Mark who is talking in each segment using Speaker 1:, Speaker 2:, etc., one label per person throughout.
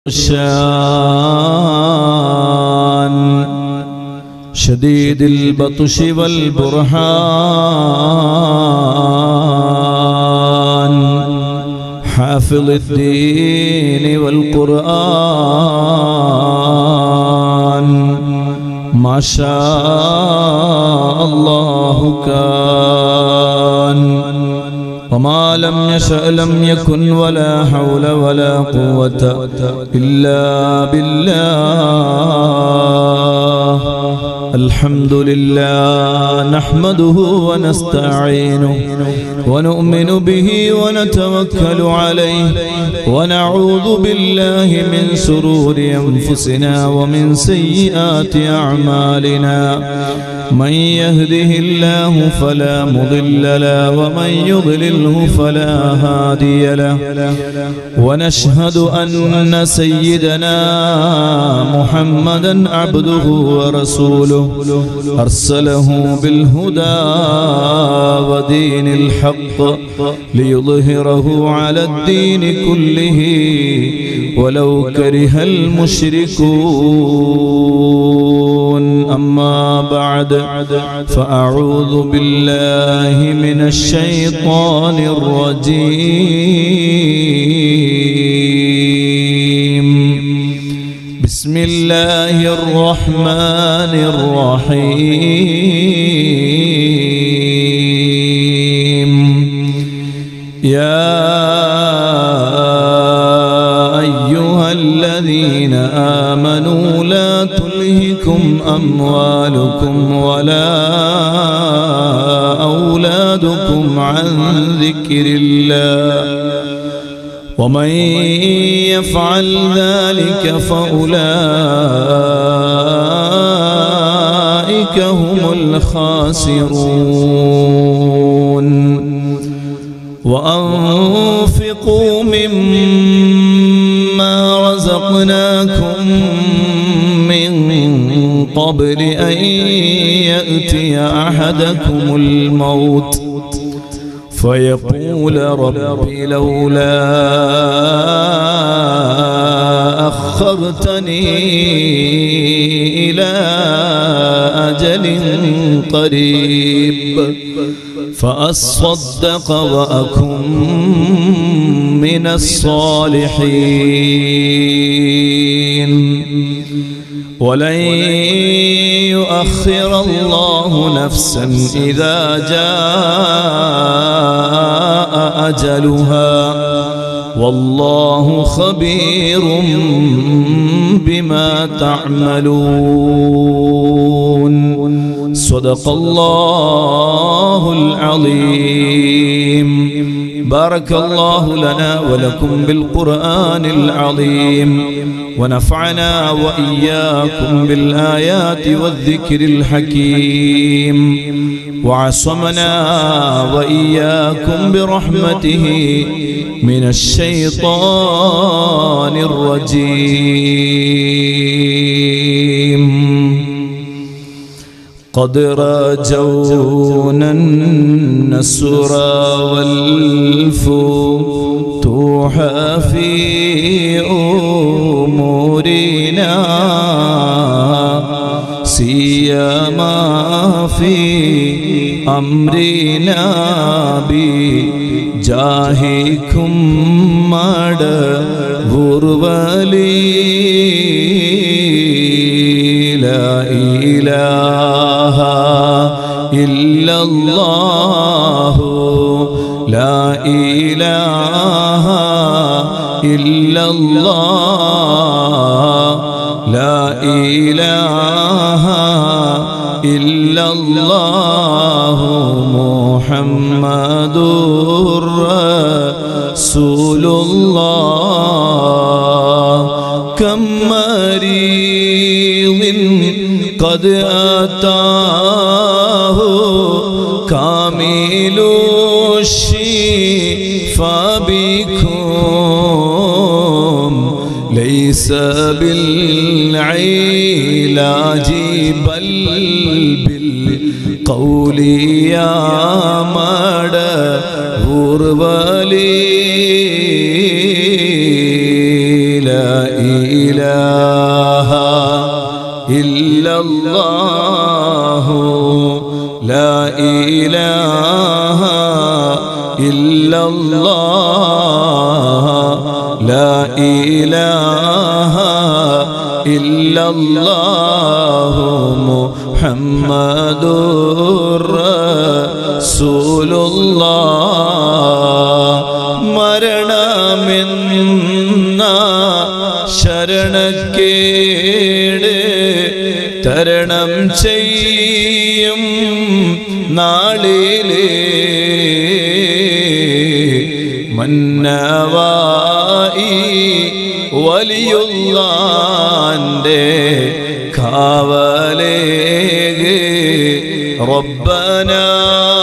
Speaker 1: الشان شديد البطش والبرهان حافظ الدين والقرآن ما شاء الله كان وما لم يشأ لم يكن ولا حول ولا قوة إلا بالله الحمد لله نحمده ونستعينه ونؤمن به ونتوكل عليه ونعوذ بالله من سرور أنفسنا ومن سيئات أعمالنا من يهده الله فلا مضل له ومن يضلله فلا هادي له ونشهد أن سيدنا محمدا عبده ورسوله أرسله بالهدى ودين الحق ليظهره على الدين كله ولو كره المشركون أما بعد فأعوذ بالله من الشيطان الرجيم بسم الله الرحمن الرحيم يا أيها الذين آمنوا لا تلهكم أموالكم ولا أولادكم عن ذكر الله ومن يفعل ذلك فأولئك هم الخاسرون وأنفقوا مما رزقناكم من قبل أن يأتي أحدكم الموت فيقول رب لولا أخرتني إلى أجل قريب فأصدق وأكن من الصالحين ولن يؤخر الله نفسا إذا جاء أجلها والله خبير بما تعملون صدق الله العظيم بارك الله لنا ولكم بالقرآن العظيم ونفعنا وإياكم بالآيات والذكر الحكيم وعصمنا وإياكم برحمته من الشيطان الرجيم قد راجونا النصر والفتوح في أمورنا سيما في أمرنا بجاهكم مد غربلي لا إله إلا الله لا إله إلا الله لا إله إلا الله محمد رسول الله كم مريض قد أتاه كامل الشفاء بكم ليس بالعلاج بل بالقول يا مد غربلي لا إله إلا الله لا إله إلا الله لا إله إلا الله محمد رسول الله മരണമെന്ന ശരണക്കേട് തരണം ചെയ്യും നാളിലേ മന്നവായി വലിയുള്ളാൻ്റെ കാവലേക് റബ്ബനാ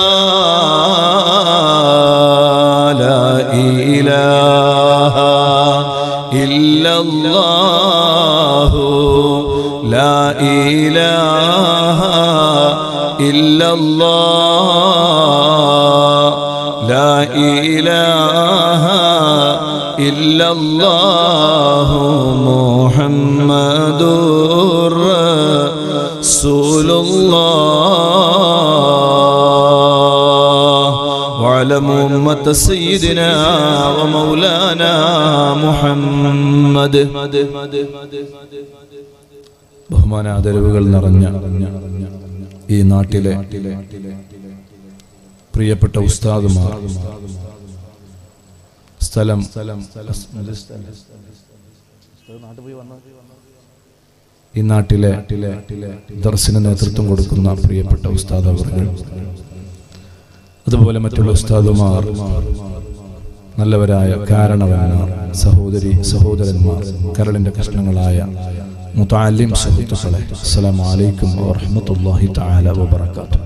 Speaker 1: لا إله إلا الله لا إله إلا الله لا إله إلا الله محمد رسول الله واعلموا أمة سيدنا ومولانا محمد ബഹുമാനാദരവുകൾ നിറഞ്ഞ ഈ നാട്ടിലെ പ്രിയപ്പെട്ട ഉസ്താദുമാർ സ്ഥലം ഈ നാട്ടിലെ ദർശന നേതൃത്വം കൊടുക്കുന്ന പ്രിയപ്പെട്ട ഉസ്താദ് അവർകൾ അതുപോലെ മറ്റുള്ള ഉസ്താദുമാർ നല്ലവരായ കാരണവന്മാർ സഹോദരി സഹോദരന്മാർ കരളിന്റെ കഷ്ണങ്ങളായ മുത്താലിം സുഹൃത്തുക്കളെ അസ്സലാമു അലൈക്കും വറഹ്മത്തുള്ളാഹി തആല വബറകാതുഹു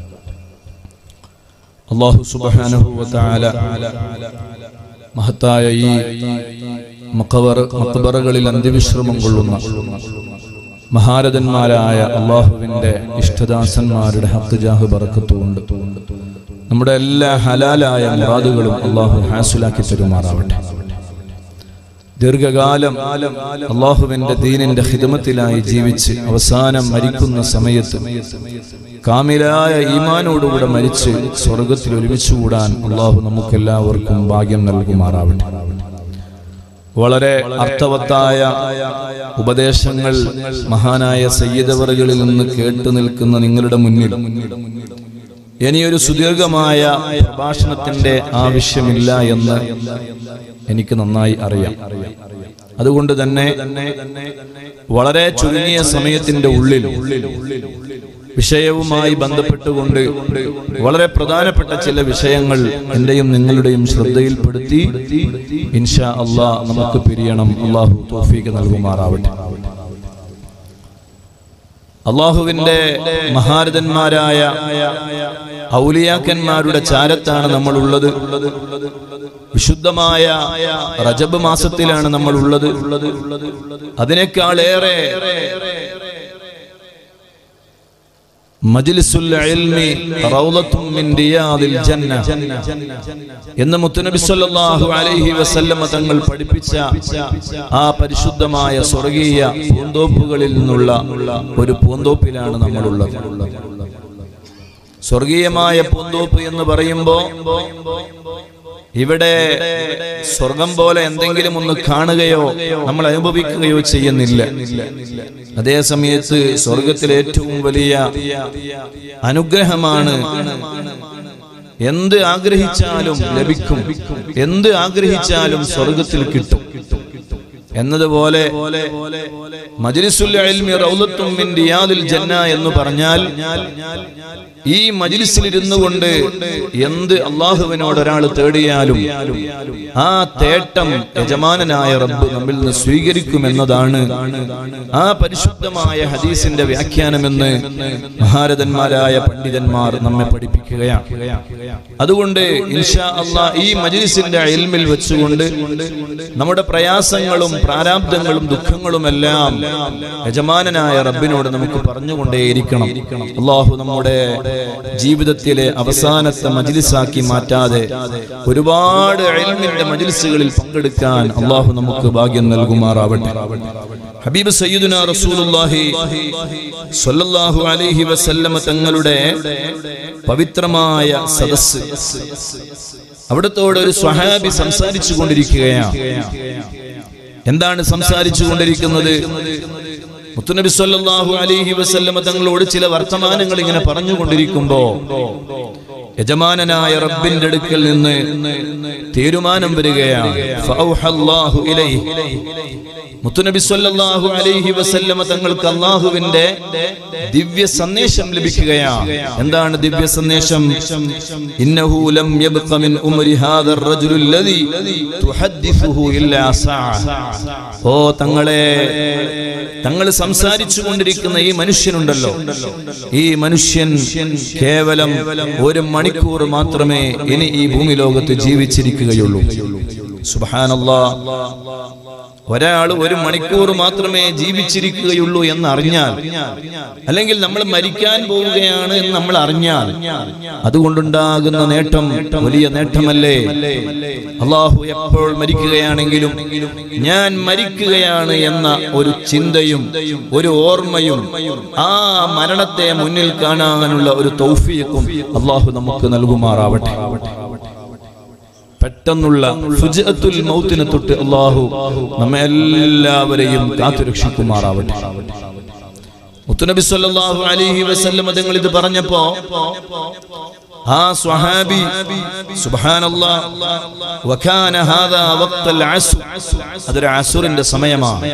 Speaker 1: അല്ലാഹു സുബ്ഹാനഹു വതആല മഹത്തായ ഈ മഖബർ മഖബറകളിൽ അന്ത്യവിശ്രമം കൊള്ളുന്ന മഹാരഥന്മാരായ അള്ളാഹുവിന്റെ ഇഷ്ടദാസന്മാരുടെ ഹക്ക് ജാഹ് ബറക്കത്തുകൊണ്ട് നമ്മുടെ എല്ലാ ഹലാലായ മുറാദുകളും അള്ളാഹു ഹാസുലാക്കി തരുമാറാവട്ടെ ദീർഘകാലം അള്ളാഹുവിന്റെ ദീനിന്റെ ഹിദമത്തിലായി ജീവിച്ച് അവസാനം മരിക്കുന്ന സമയത്ത് കാമിലായ ഈമാനോടുകൂടെ മരിച്ച് സ്വർഗത്തിൽ ഒരുമിച്ചുകൂടാൻ അള്ളാഹു നമുക്കെല്ലാവർക്കും ഭാഗ്യം നൽകുമാറാവട്ടെ വളരെ അർത്ഥവത്തായ ഉപദേശങ്ങൾ മഹാനായ സയ്യിദവറുകളിൽ നിന്ന് കേട്ടു നിൽക്കുന്ന നിങ്ങളുടെ മുന്നിൽ ഇനിയൊരു സുദീർഘമായ പ്രഭാഷണത്തിന്റെ ആവശ്യമില്ല എന്ന് എനിക്ക് നന്നായി അറിയാം അതുകൊണ്ട് തന്നെ വളരെ ചുരുങ്ങിയ സമയത്തിന്റെ ഉള്ളിൽ വിഷയവുമായി ബന്ധപ്പെട്ടുകൊണ്ട് വളരെ പ്രധാനപ്പെട്ട ചില വിഷയങ്ങൾ എന്റെയും നിങ്ങളുടെയും ശ്രദ്ധയിൽപ്പെടുത്തി ഇൻഷാ അള്ളാ നമുക്ക് പിരിയണം അള്ളാഹു തോഫീക്ക് നൽകുമാറാവട്ടെ അള്ളാഹുവിന്റെ മഹാരഥന്മാരായ ഔലിയാക്കന്മാരുടെ ചാരത്താണ് നമ്മൾ ഉള്ളത് വിശുദ്ധമായ റജബ് മാസത്തിലാണ് നമ്മൾ ഉള്ളത് അതിനേക്കാളേറെ മജ്ലിസുൽ ഇൽമി റൗളത്തും മിൻ റിയാദിൽ ജന്ന എന്ന് മുത്തുനബി സല്ലല്ലാഹു അലൈഹി വസല്ലമ തങ്ങൾ പഠിപ്പിച്ച ആ പരിശുദ്ധമായ സ്വർഗീയ പൂന്തോപ്പുകളിൽ നിന്നുള്ള ഒരു പൂന്തോപ്പിലാണ് നമ്മളുള്ളത് സ്വർഗീയമായ പൂന്തോപ്പ് എന്ന് പറയുമ്പോ ഇവിടെ സ്വർഗം പോലെ എന്തെങ്കിലും ഒന്ന് കാണുകയോ നമ്മൾ അനുഭവിക്കുകയോ ചെയ്യുന്നില്ല അതേ സമയത്ത് സ്വർഗത്തിൽ ഏറ്റവും വലിയ അനുഗ്രഹമാണ് എന്ത് ആഗ്രഹിച്ചാലും ലഭിക്കും എന്ത് ആഗ്രഹിച്ചാലും സ്വർഗത്തിൽ കിട്ടും എന്നതുപോലെ മജ്ലിസുൽ ഇൽമി റൗലത്തും മിൻ റിയാദിൽ ജന്ന എന്ന് പറഞ്ഞാൽ ഈ മജ്ലിസിൽ ഇരുന്നു കൊണ്ട് എന്ത് അള്ളാഹുവിനോട് ഒരാൾ തേടിയാലും ആ തേട്ടം യജമാനനായ റബ്ബ് നമ്മിൽ നിന്ന് സ്വീകരിക്കുമെന്നതാണ് ആ പരിശുദ്ധമായ ഹദീസിന്റെ വ്യാഖ്യാനമെന്ന് മഹാരഥന്മാരായ പണ്ഡിതന്മാർ നമ്മെ പഠിപ്പിക്കുകയാണ് അതുകൊണ്ട് ഇൻഷാ അള്ളാ ഈ മജ്ലിസിന്റെ ഇൽമിൽ വെച്ചുകൊണ്ട് നമ്മുടെ പ്രയാസങ്ങളും പ്രാരാബ്ദങ്ങളും ദുഃഖങ്ങളും എല്ലാം യജമാനനായ റബ്ബിനോട് നമുക്ക് പറഞ്ഞുകൊണ്ടേയിരിക്കണം അള്ളാഹു നമ്മുടെ ജീവിതത്തിലെ അവസാനത്തെ മജിലിസാക്കി മാറ്റാതെ ഒരുപാട് ഇൽമിന്റെ മജിലിസുകളിൽ പങ്കെടുക്കാൻ അള്ളാഹു നമുക്ക് ഭാഗ്യം നൽകുമാറാവട്ടെ ഹബീബ് സയ്യിദുന റസൂലുള്ളാഹി സ്വല്ലല്ലാഹു അലൈഹി വസല്ലമ തങ്ങളുടെ പവിത്രമായ സദസ്സ് അവിടത്തോട് ഒരു സ്വഹാബി സംസാരിച്ചു കൊണ്ടിരിക്കുകയാണ് എന്താണ് സംസാരിച്ചു കൊണ്ടിരിക്കുന്നത് മുത്തുനബി സല്ലല്ലാഹു അലൈഹി വസല്ലമ തങ്ങളോട് ചില വർത്തമാനങ്ങൾ ഇങ്ങനെ പറഞ്ഞുകൊണ്ടിരിക്കുമ്പോ യജമാനനായ റബ്ബിന്റെ അടുക്കൽ നിന്ന് തീരുമാനം വരികയാണ് ഫഔഹല്ലാഹു ഇലൈഹി മുത്തുനബി സല്ലല്ലാഹു അലൈഹി വസല്ലമ തങ്ങൾക്ക് അള്ളാഹുവിന്റെ ദിവ്യ സന്ദേശം ലഭിക്കുകയാണ് എന്താണ് ദിവ്യ സന്ദേശം ഇന്നഹു ലം യബ്ഖ മിൻ ഉംരി ഹാദർ റജുലുൽ ലദി തുഹദ്ദിസുഹു ഇല്ലാ സഅ ഓ തങ്ങളെ തങ്ങൾ സംസാരിച്ചു കൊണ്ടിരിക്കുന്ന ഈ മനുഷ്യനുണ്ടല്ലോ ഈ മനുഷ്യൻ കേവലം ഒരു മണിക്കൂർ മാത്രമേ ഇനി ഈ ഭൂമി ലോകത്ത് ജീവിച്ചിരിക്കുകയുള്ളൂ സുബാനല്ലാ ഒരാൾ ഒരു മണിക്കൂർ മാത്രമേ ജീവിച്ചിരിക്കുകയുള്ളൂ എന്ന് അറിഞ്ഞാൽ അല്ലെങ്കിൽ നമ്മൾ മരിക്കാൻ പോവുകയാണ് എന്ന് നമ്മൾ അറിഞ്ഞാൽ അതുകൊണ്ടുണ്ടാകുന്ന നേട്ടം വലിയ നേട്ടമല്ലേ അള്ളാഹു എപ്പോൾ മരിക്കുകയാണെങ്കിലും ഞാൻ മരിക്കുകയാണ് എന്ന ഒരു ചിന്തയും ഒരു ഓർമ്മയും ആ മരണത്തെ മുന്നിൽ കാണാനുള്ള ഒരു തൗഫീഖും അള്ളാഹു നമുക്ക് നൽകുമാറാവട്ടെ പെട്ടെന്നുള്ള ഫുജഅത്തുൽ മൗത്തിനെ തൊട്ട് അള്ളാഹു നമ്മെ എല്ലാവരെയും കാത്തുരക്ഷിക്കുമാറാവട്ടെ മുത്തുനബി സല്ലല്ലാഹു അലൈഹി വസല്ലം തങ്ങൾ ഇത് പറഞ്ഞപ്പോ ആ സ്വഹാബി സുബ്ഹാനല്ലാഹ് വകാന ഹാദാ വഖ്തൽ അസ്ർ അതൊരു അസുറിന്റെ സമയമാണ്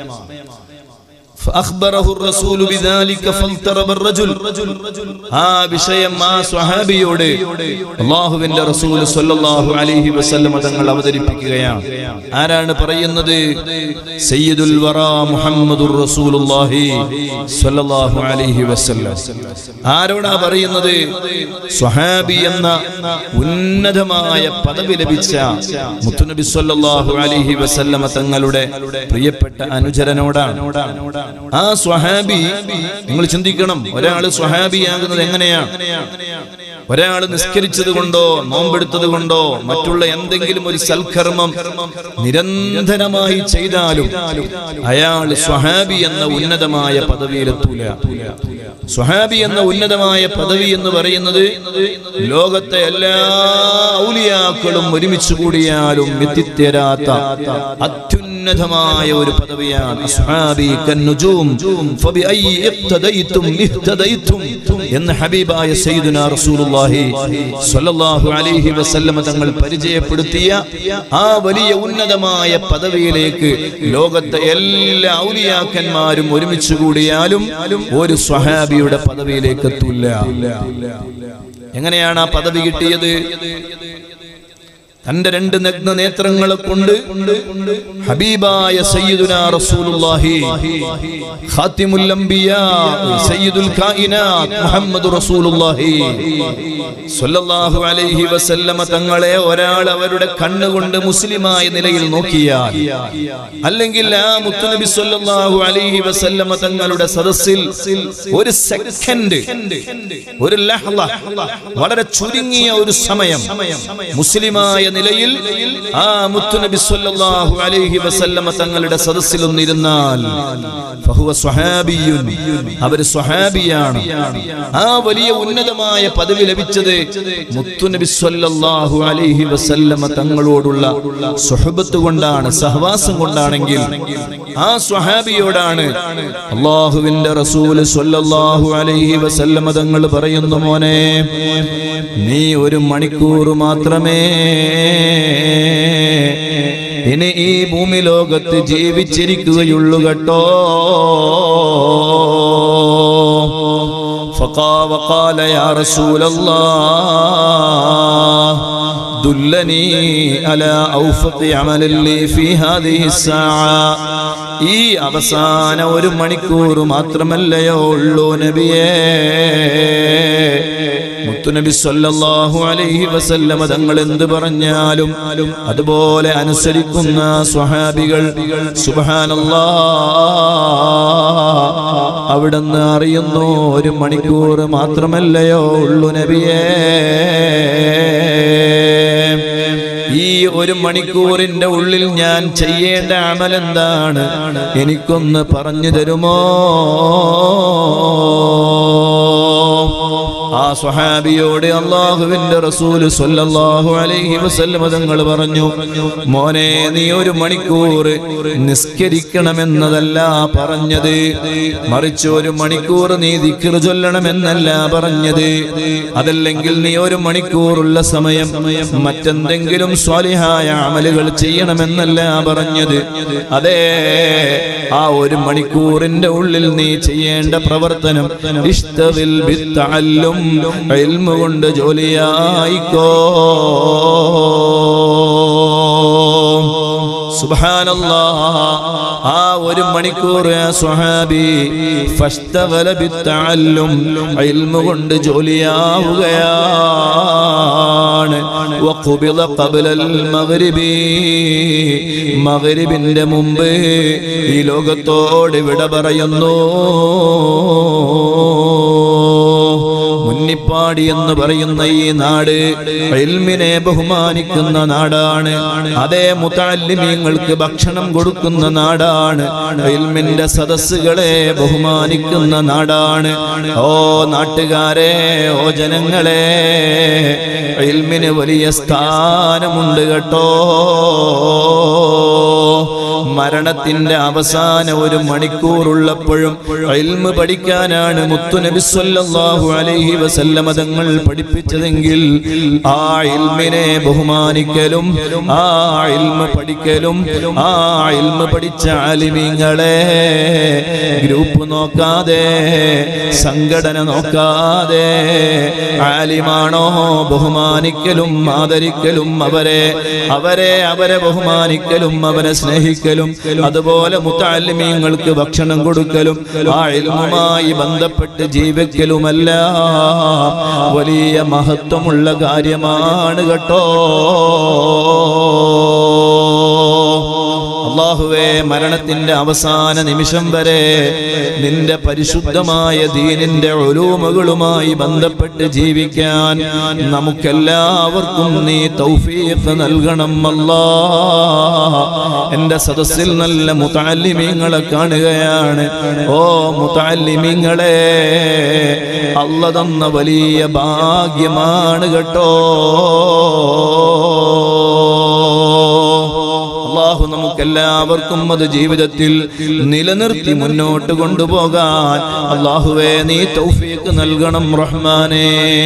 Speaker 1: فأخبره الرسول بذلك فالترب الرجل ആ വിഷയം ആ സ്വഹാബിയോട് അള്ളാഹുവിന്റെ റസൂൽ സല്ലല്ലാഹു അലൈഹി വസല്ലം തങ്ങൾ അവതരിപ്പിക്കുകയാണ് ആരാണ് പറയുന്നത് സയ്യിദുൽ വറ മുഹമ്മദുർ റസൂലുള്ളാഹി സല്ലല്ലാഹു അലൈഹി വസല്ലം ആരോടാ പറയുന്നത് സ്വഹാബി എന്ന ഉന്നതമായ പദവി ലഭിച്ച മുത്തുനബി സല്ലല്ലാഹു അലൈഹി വസല്ലമ തങ്ങളുടെ പ്രിയപ്പെട്ട അനുചരനോടാണ് ആ സ്വഹാബി നിങ്ങൾ ചിന്തിക്കണം ഒരാൾ സ്വഹാബിയാകുന്നത് എങ്ങനെയാണ് ഒരാൾ നിസ്കരിച്ചത് കൊണ്ടോ നോമ്പെടുത്തത് കൊണ്ടോ മറ്റുള്ള എന്തെങ്കിലും ഒരു സൽക്കർമ്മം നിരന്തരമായി ചെയ്താലും അയാൾ സ്വഹാബി എന്ന ഉന്നതമായ പദവിയിലെത്തൂല സ്വഹാബി എന്ന ഉന്നതമായ പദവി എന്ന് പറയുന്നത് ലോകത്തെ എല്ലാ ഔലിയാക്കളും ഒരുമിച്ച് കൂടിയാലും എത്തിത്തരാത്ത അത്യുന്നതമായ ഒരു പദവിയാണ് അസ്ഹാബി കന്നുജൂം ഫബിഅയ്യി ഇഖ്തദൈതും ഇഹ്തദൈതും എന്ന് ഹബീബായ സയ്യിദുനാ റസൂലുള്ളാഹി സ്വല്ലല്ലാഹു അലൈഹി വസല്ലമ തങ്ങൾ പരിചയപ്പെടുത്തിയ ആ വലിയ ഉന്നതമായ പദവിയിലേക്ക് ലോകത്തെ എല്ലാ ഔലിയാക്കന്മാരും ഒരുമിച്ച് കൂടിയാലും ഒരു സ്വഹാബിയുടെ പദവിയിലേക്ക് എത്തൂല്ല എങ്ങനെയാണ് ആ പദവി കിട്ടിയത് തന്റെ രണ്ട് നഗ്ന നേത്രങ്ങളെ കൊണ്ട് ഹബീബായ സയ്യിദുനാ റസൂലുള്ളാഹി ഖാതിമുൽ അംബിയാ സയ്യിദുൽ കായിനാത്ത് മുഹമ്മദ് റസൂലുള്ളാഹി സ്വല്ലല്ലാഹു അലൈഹി വസല്ലമ തങ്ങളെ ഒരാൾ അവരുടെ കണ്ണുകൊണ്ട് മുസ്ലിമായ നിലയിൽ നോക്കിയാൽ അല്ലെങ്കിൽ ആ മുത്തുനബി സ്വല്ലല്ലാഹു അലൈഹി വസല്ലമ തങ്ങളുടെ സദസ്സിൽ ഒരു സെക്കൻഡ് ഒരു ലഹ്ള വളരെ ചുരുങ്ങിയ ഒരു സമയം മുസ്ലിമായ നിലയിൽ ആ മുത്തുനബി സ്വല്ലല്ലാഹു അലൈഹി വസല്ലമ തങ്ങളുടെ സദസ്സിൽ ഒന്നിരുന്നാൽ ഫഹുവ സ്വഹാബിയുൻ അവർ സ്വഹാബിയാണ് ആ വലിയ ഉന്നതമായ പദവി ലഭിച്ചത് മുത്തുനബി സ്വല്ലല്ലാഹു അലൈഹി വസല്ലമ തങ്ങളോടുള്ള സുഹബത്ത് കൊണ്ടാണ് സഹവാസം കൊണ്ടാണെങ്കിൽ ആ സ്വഹാബിയോടാണ് അള്ളാഹുവിന്റെ റസൂല് സ്വല്ലല്ലാഹു അലൈഹി വസല്ലമ തങ്ങൾ പറയുന്നു മോനെ നീ ഒരു മണിക്കൂർ മാത്രമേ ഇനി ഈ ഭൂമി ലോകത്ത് ജീവിച്ചിരിക്കുകയുള്ളൂ കേട്ടോ فقا وقال يا رسول الله دلني على أوفق عمل لي في هذه الساعة ഈ അവസാന ഒരു മണിക്കൂർ മാത്രമല്ലയോ ഉള്ളൂ നബിയേ മുത്തുനബി സല്ലല്ലാഹു അലൈഹി വസല്ലമ തങ്ങൾ എന്ത് പറഞ്ഞാലും അതുപോലെ അനുസരിക്കുന്ന സ്വഹാബികൾ സുബ്ഹാനല്ലാഹ് അവിടുന്ന് അറിയുന്നു ഒരു മണിക്കൂർ മാത്രമല്ലയോ ഉള്ളു നബിയേ ഈ ഒരു മണിക്കൂറിന്റെ ഉള്ളിൽ ഞാൻ ചെയ്യേണ്ട അമൽ എന്താണ് എനിക്കൊന്ന് പറഞ്ഞു തരുമോ ആ സ്വഹാബിയോട് അള്ളാഹുവിന്റെ റസൂല് സ്വല്ലല്ലാഹു അലൈഹി വസല്ലം തങ്ങൾ പറഞ്ഞു മോനെ നീ ഒരു മണിക്കൂർ നിസ്കരിക്കണമെന്നതല്ല പറഞ്ഞത് മറിച്ച് ഒരു മണിക്കൂർ നീ ദിക്ർ ചൊല്ലണമെന്നല്ല പറഞ്ഞത് അതല്ലെങ്കിൽ നീ ഒരു മണിക്കൂറുള്ള സമയം മറ്റെന്തെങ്കിലും സ്വാലിഹായ അമലുകൾ ചെയ്യണമെന്നല്ല പറഞ്ഞത് അതെ ആ ഒരു മണിക്കൂറിന്റെ ഉള്ളിൽ നീ ചെയ്യേണ്ട പ്രവർത്തനം ഇഷ്ടവിൽ ബിത്തഅല്ലും ഇൽമു കൊണ്ട് ജോലിയായിക്കോ സുബ്ഹാനല്ലാ ആ ഒരു മണിക്കൂർ ആ സ്വഹാബി ഫഷ്തഗല ബിത്തഅല്ലും ഇൽമു കൊണ്ട് ജോലിയാവുകയാണ് വഖുബിള ഖബ്ലൽ മഗ്രിബി മഗ്രിബിന്റെ മുമ്പ് ഈ ലോകത്തോട് വിട പറയുന്നു മുന്നിപ്പാടി എന്ന് പറയുന്ന ഈ നാട് ഇൽമിനെ ബഹുമാനിക്കുന്ന നാടാണ് അതേ മുത്തല്ലിമീങ്ങൾക്ക് ഭക്ഷണം കൊടുക്കുന്ന നാടാണ് ഇൽമിന്റെ സദസ്സുകളെ ബഹുമാനിക്കുന്ന നാടാണ് ഓ നാട്ടുകാരെ ഓ ജനങ്ങളെ ഇൽമിന് വലിയ സ്ഥാനമുണ്ട് കേട്ടോ മരണത്തിന്റെ അവസാന ഒരു മണിക്കൂറുള്ളപ്പോഴും ഇൽമ് പഠിക്കാനാണ് മുത്തുനബി സല്ലല്ലാഹു അലൈഹി വസല്ലമ തങ്ങൾ പഠിപ്പിച്ചതെങ്കിൽ ആ ഇൽമിനെ ബഹുമാനിക്കലും ആ ഇൽമ പഠിക്കലും ആ ഇൽമ പഠിച്ച ആലിമീങ്ങളെ ഗ്രൂപ്പ് നോക്കാതെ സംഘടന നോക്കാതെ ആലിമാണോ ബഹുമാനിക്കലും ആദരിക്കലും അവരെ അവരെ അവരെ ബഹുമാനിക്കലും അവരെ സ്നേഹിക്കലും അതുപോലെ മുത്താലിമീങ്ങൾക്ക് ഭക്ഷണം കൊടുക്കലും ആ ഇൽമുമായി ബന്ധപ്പെട്ട് ജീവിക്കലുമല്ല വലിയ മഹത്വമുള്ള കാര്യമാണ് കേട്ടോ അള്ളാഹുവേ മരണത്തിന്റെ അവസാന നിമിഷം വരെ നിന്റെ പരിശുദ്ധമായ ദീനിന്റെ ഒലൂമകളുമായി ബന്ധപ്പെട്ട് ജീവിക്കാൻ നമുക്കെല്ലാവർക്കും നീ തൗഫീഖ് നൽകണം അല്ലാ എന്റെ സദസ്സിൽ നല്ല മുതാലിമീങ്ങളെ കാണുകയാണ് ഓ മുതാലിമീങ്ങളെ അല്ല തന്ന വലിയ ഭാഗ്യമാണ് കേട്ടോ അള്ളാഹു നമുക്കെല്ലാവർക്കും അത് ജീവിതത്തിൽ നിലനിർത്തി മുന്നോട്ട് കൊണ്ടുപോകാൻ അള്ളാഹുവേ നീ തൗഫീക്ക് നൽകണം റഹ്മാനേ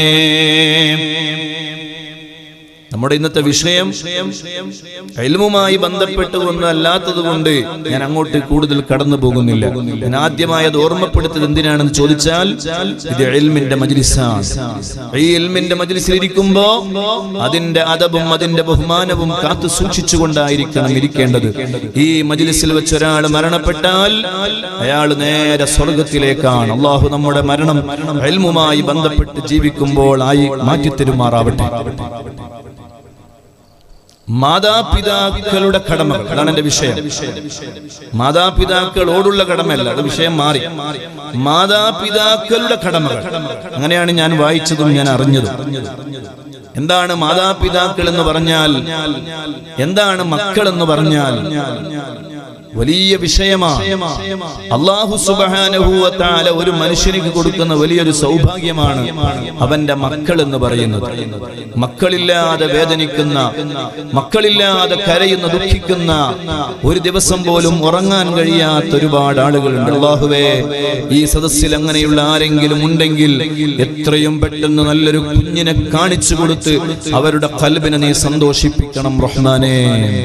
Speaker 1: നമ്മുടെ ഇന്നത്തെ വിഷയം എൽമുമായി ബന്ധപ്പെട്ടുകൊണ്ട് അല്ലാത്തത് കൊണ്ട് ഞാൻ അങ്ങോട്ട് കൂടുതൽ കടന്നു പോകുന്നില്ല ഞാൻ ആദ്യമായി അത് ഓർമ്മപ്പെടുത്തത് എന്തിനാണെന്ന് ചോദിച്ചാൽ ഇത് എൽമിന്റെ മജ്ലിസാണ് ഈ എൽമിന്റെ മജ്ലിസിൽ ഇരിക്കുമ്പോ അതിന്റെ അതബും അതിന്റെ ബഹുമാനവും കാത്തു സൂക്ഷിച്ചുകൊണ്ടായിരിക്കണം ഇരിക്കേണ്ടത് ഈ മജ്ലിസിൽ വെച്ച് ഒരാൾ മരണപ്പെട്ടാൽ അയാൾ നേരെ സ്വർഗത്തിലേക്കാണ് അള്ളാഹു നമ്മുടെ മരണം എൽമുമായി ബന്ധപ്പെട്ട് ജീവിക്കുമ്പോൾ ആയി മാറ്റിത്തരുമാറാവട്ടെ മാതാപിതാക്കളുടെ കടമകൾ അതാണ് എന്റെ വിഷയം മാതാപിതാക്കളോടുള്ള കടമയല്ല അത് വിഷയം മാറി മാതാപിതാക്കളുടെ കടമകൾ അങ്ങനെയാണ് ഞാൻ വായിച്ചതും ഞാൻ അറിഞ്ഞതും എന്താണ് മാതാപിതാക്കൾ എന്ന് പറഞ്ഞാൽ എന്താണ് മക്കൾ എന്ന് പറഞ്ഞാൽ വലിയ വിഷയമാണ് അള്ളാഹു സുബാനഹൂവത്താല ഒരു മനുഷ്യനിക്ക് കൊടുക്കുന്ന വലിയൊരു സൗഭാഗ്യമാണ് അവന്റെ മക്കൾ എന്ന് പറയുന്നത് മക്കളില്ലാതെ വേദനിക്കുന്ന മക്കളില്ലാതെ കരയുന്ന ദുഃഖിക്കുന്ന ഒരു ദിവസം പോലും ഉറങ്ങാൻ കഴിയാത്ത ഒരുപാട് ആളുകളുണ്ട് അള്ളാഹുവേ ഈ സദസ്സിൽ അങ്ങനെയുള്ള ആരെങ്കിലും ഉണ്ടെങ്കിൽ എത്രയും പെട്ടെന്ന് നല്ലൊരു കുഞ്ഞിനെ കാണിച്ചു കൊടുത്ത് അവരുടെ കൽബിനെ നീ സന്തോഷിപ്പിക്കണം റഹ്മാനേ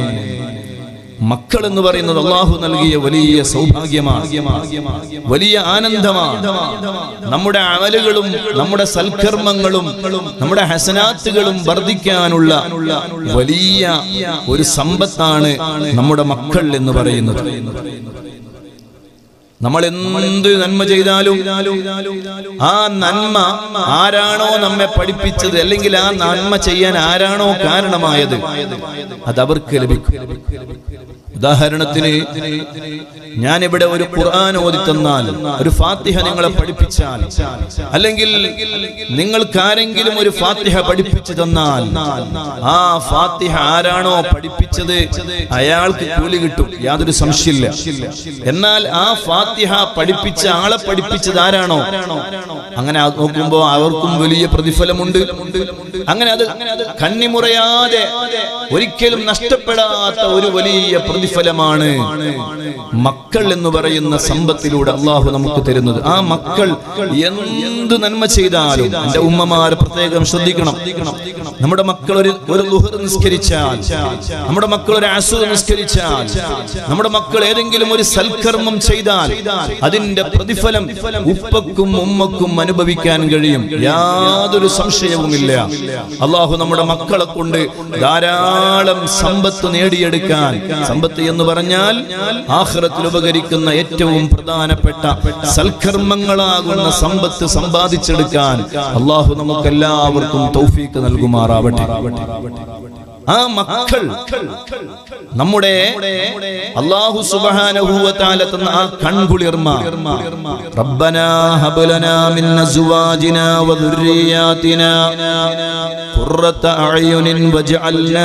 Speaker 1: മക്കൾ എന്ന് പറയുന്നത് അള്ളാഹു നൽകിയ വലിയ സൗഭാഗ്യമാണ് വലിയ ആനന്ദമാണ് നമ്മുടെ അമലുകളും നമ്മുടെ സൽക്കർമ്മങ്ങളും നമ്മുടെ ഹസനാത്തുകളും വർദ്ധിക്കാനുള്ള വലിയ ഒരു സമ്പത്താണ് നമ്മുടെ മക്കൾ എന്ന് പറയുന്നത് നമ്മൾ എന്ത് നന്മ ചെയ്താലും ആ നന്മ ആരാണോ നമ്മെ പഠിപ്പിച്ചത് അല്ലെങ്കിൽ ആ നന്മ ചെയ്യാൻ ആരാണോ കാരണമായത് അത് അവർക്ക് ലഭിക്കും ഉദാഹരണത്തിന് ഞാൻ ഇവിടെ ഒരു ഖുർആൻ ഓതി തന്നാൽ ഒരു ഫാത്തിഹ നിങ്ങളെ പഠിപ്പിച്ചാൽ അല്ലെങ്കിൽ നിങ്ങൾക്കാരെങ്കിലും ഒരു ഫാത്തിഹ പഠിപ്പിച്ചു തന്നാൽ ആ ഫാത്തിഹ ആരാണോ പഠിപ്പിച്ചത് അയാൾക്ക് കൂലി കിട്ടും യാതൊരു സംശയമില്ല എന്നാൽ ആ ഫാത്തിഹ പഠിപ്പിച്ച ആളെ പഠിപ്പിച്ചത് ആരാണോ അങ്ങനെ അത് നോക്കുമ്പോ അവർക്കും വലിയ പ്രതിഫലമുണ്ട് അങ്ങനെ അത് കണ്ണിമുറയാതെ ഒരിക്കലും നഷ്ടപ്പെടാത്ത ഒരു വലിയ പ്രതിഫലമാണ് മക്കൾ എന്ന് പറയുന്ന സമ്പത്തിലൂടെ അള്ളാഹു നമുക്ക് തരുന്നത് ആ മക്കൾ എന്ത് നന്മ ചെയ്താലും എന്റെ ഉമ്മമാരെ പ്രത്യേകം ശ്രദ്ധിക്കണം നമ്മുടെ മക്കൾ ഒരു ഒരു ലുഹർ നിസ്കരിച്ചാൽ നമ്മുടെ മക്കൾ ഒരു അസു നിസ്കരിച്ചാൽ നമ്മുടെ മക്കൾ ഏതെങ്കിലും ഒരു സൽക്കർമ്മം ചെയ്താൽ അതിന്റെ പ്രതിഫലം ഉപ്പക്കും ഉമ്മക്കും അനുഭവിക്കാൻ കഴിയും യാതൊരു സംശയവുമില്ല അള്ളാഹു നമ്മുടെ മക്കളെ കൊണ്ട് ധാരാളം സമ്പത്ത് നേടിയെടുക്കാൻ സമ്പത്ത് എന്ന് പറഞ്ഞാൽ ആഹ്റത്തിൽ ഉപകരിക്കുന്ന ഏറ്റവും പ്രധാനപ്പെട്ട സൽക്കർമ്മങ്ങളാകുന്ന സമ്പത്ത് സമ്പാദിച്ചെടുക്കാൻ അള്ളാഹു നമുക്കെല്ലാവർക്കും തൗഫീക്ക് നൽകുമാറാവട്ടെ ആ മക്കൾ നമ്മുടെ അള്ളാഹു സുബാനഹൂവത്താല തന്ന ആ കൺകുളിർമ റബ്ബനാ ഹബലനാ മിൻ അസ്വാജിനാ വദുർരിയാതിനാ ഖുർറത അഅയുനിൻ വജഅൽനാ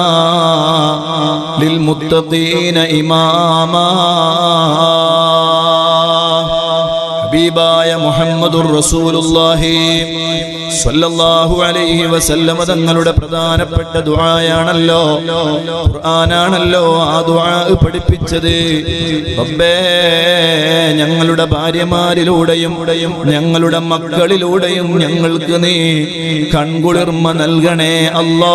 Speaker 1: ലിൽമുത്തഖീന ഇമാമാ ഹബീബായ മുഹമ്മദുർ റസൂലുള്ളാഹി സ്വല്ലല്ലാഹു അലൈഹി വസല്ലമ തങ്ങളുടെ പ്രധാനപ്പെട്ട ദുആയാണല്ലോ ഖുർആനാണല്ലോ ആ ദുആ പഠിപ്പിച്ചത് റബ്ബേ ഞങ്ങളുടെ ഭാര്യമാരിലൂടെയും ഞങ്ങളുടെ മക്കളിലൂടെയും ഞങ്ങൾക്ക് നീ കൺകുളിർമ നൽകണേ അല്ലാ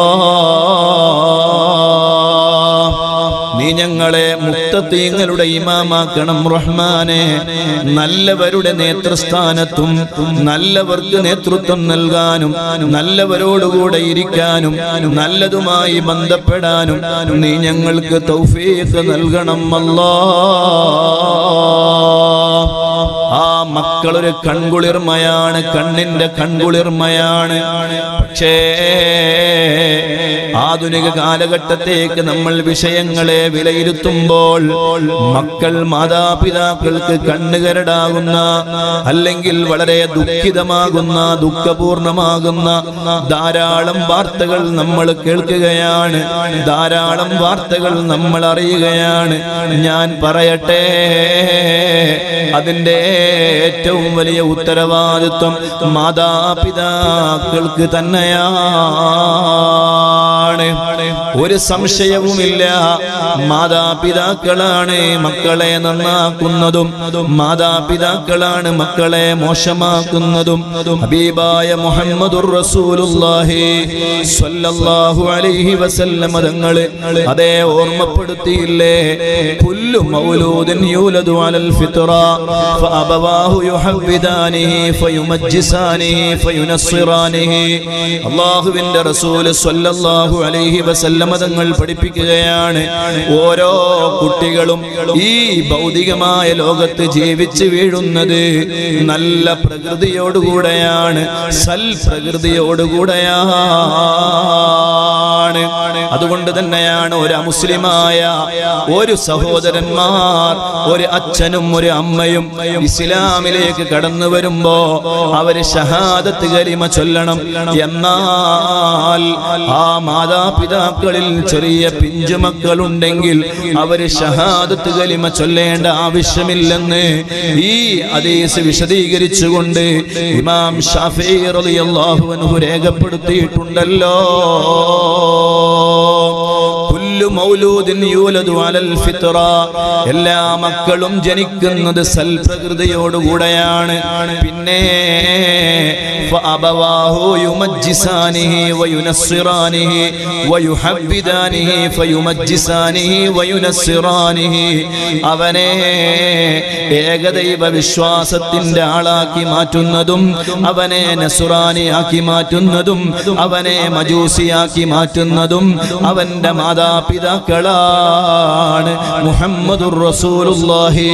Speaker 1: നീ ഞങ്ങളെ മുക്തത്തീങ്ങളുടെ ഇമാമാക്കണം റഹ്മാനെ നല്ലവരുടെ നേതൃസ്ഥാനത്തും നല്ലവർക്ക് നേതൃത്വം നൽകാനും നല്ലവരോടുകൂടെ ഇരിക്കാനും നല്ലതുമായി ബന്ധപ്പെടാനും നീ ഞങ്ങൾക്ക് തൗഫീഖ് നൽകണം അല്ലാ ആ മക്കളൊരു കൺകുളിർമയാണ് കണ്ണിന്റെ കൺകുളിർമയാണ് പക്ഷേ ആധുനിക കാലഘട്ടത്തേക്ക് നമ്മൾ വിഷയങ്ങളെ വിലയിരുത്തുമ്പോൾ മക്കൾ മാതാപിതാക്കൾക്ക് കണ്ണുകരടാകുന്ന അല്ലെങ്കിൽ വളരെ ദുഃഖിതമാകുന്ന ദുഃഖപൂർണമാകുന്ന ധാരാളം വാർത്തകൾ നമ്മൾ കേൾക്കുകയാണ് ധാരാളം വാർത്തകൾ നമ്മൾ അറിയുകയാണ് ഞാൻ പറയട്ടെ അതിന്റെ ഏറ്റവും വലിയ ഉത്തരവാദിത്വം മാതാപിതാക്കൾക്ക് തന്നെയാണ് ഒരു സംശയവുമില്ല മാതാപിതാക്കളാണ് മക്കളെ നന്നാക്കുന്നതും മാതാപിതാക്കളാണ് മക്കളെ മോശമാക്കുന്നതും ഹബീബായ മുഹമ്മദുർ റസൂലുള്ളാഹി സ്വല്ലല്ലാഹു അലൈഹി വസല്ലം തങ്ങള് അതേ ഓർമ്മപ്പെടുത്തിയില്ലേ കുല്ലു മൗലൂദിൻ യൂലദു അലൽ ഫിത്ര ഫഅബവാഹു യുഹവ്വിദാനിഹി ഫയുമജ്ജിസാനിഹി ഫയുനസ്സിറാനിഹി അല്ലാഹുവിന്റെ റസൂൽ സ്വല്ലല്ലാഹു അലൈഹി വസല്ലം തങ്ങൾ പഠിപ്പിക്കുകയാണ് ഓരോ കുട്ടികളും ഈ ഭൗതികമായ ലോകത്ത് ജീവിച്ച് വീഴുന്നത് നല്ല പ്രകൃതിയോടുകൂടെയാണ് സൽ പ്രകൃതിയോടുകൂടെയാണ് അതുകൊണ്ട് തന്നെയാണ് ഒരു അമുസ്ലിമായ ഒരു സഹോദരന്മാർ ഒരു അച്ഛനും ഒരു അമ്മയും ഇസ്ലാമിലേക്ക് കടന്നു വരുമ്പോ അവര് ഷഹാദത്ത് കരിമ ചൊല്ലണം എന്നാൽ ആ മാതാപിതാക്കളിൽ ചെറിയ പിഞ്ചുമക്കളുണ്ടെങ്കിൽ അവര് ഷഹാദത്ത് കലിമ ചൊല്ലേണ്ട ആവശ്യമില്ലെന്ന് ഈ അതീസ് വിശദീകരിച്ചുകൊണ്ട് ഇമാം ഷാഫി റളിയല്ലാഹു അൻഹു രേഖപ്പെടുത്തിയിട്ടുണ്ടല്ലോ കുല്ലു മൗലൂദിൻ യൂലദു അലൽ ഫിത്ര എല്ലാ മക്കളും ജനിക്കുന്നത് സൽപ്രകൃതിയോടുകൂടെയാണ് പിന്നെ فأبواه يمجسانه وينصرانه ويحبدانه فيمجسانه وينصرانه അവനെ ഏകദൈവ വിശ്വാസത്തിന്റെ ആളാക്കി മാറ്റുന്നതും അവനെ നസുറാനിയാക്കി മാറ്റുന്നതും അവനെ മജൂസിയാക്കി മാറ്റുന്നതും അവന്റെ മാതാപിതാ മാതാപിതാക്കളാണ് മുഹമ്മദുർ റസൂലുള്ളാഹി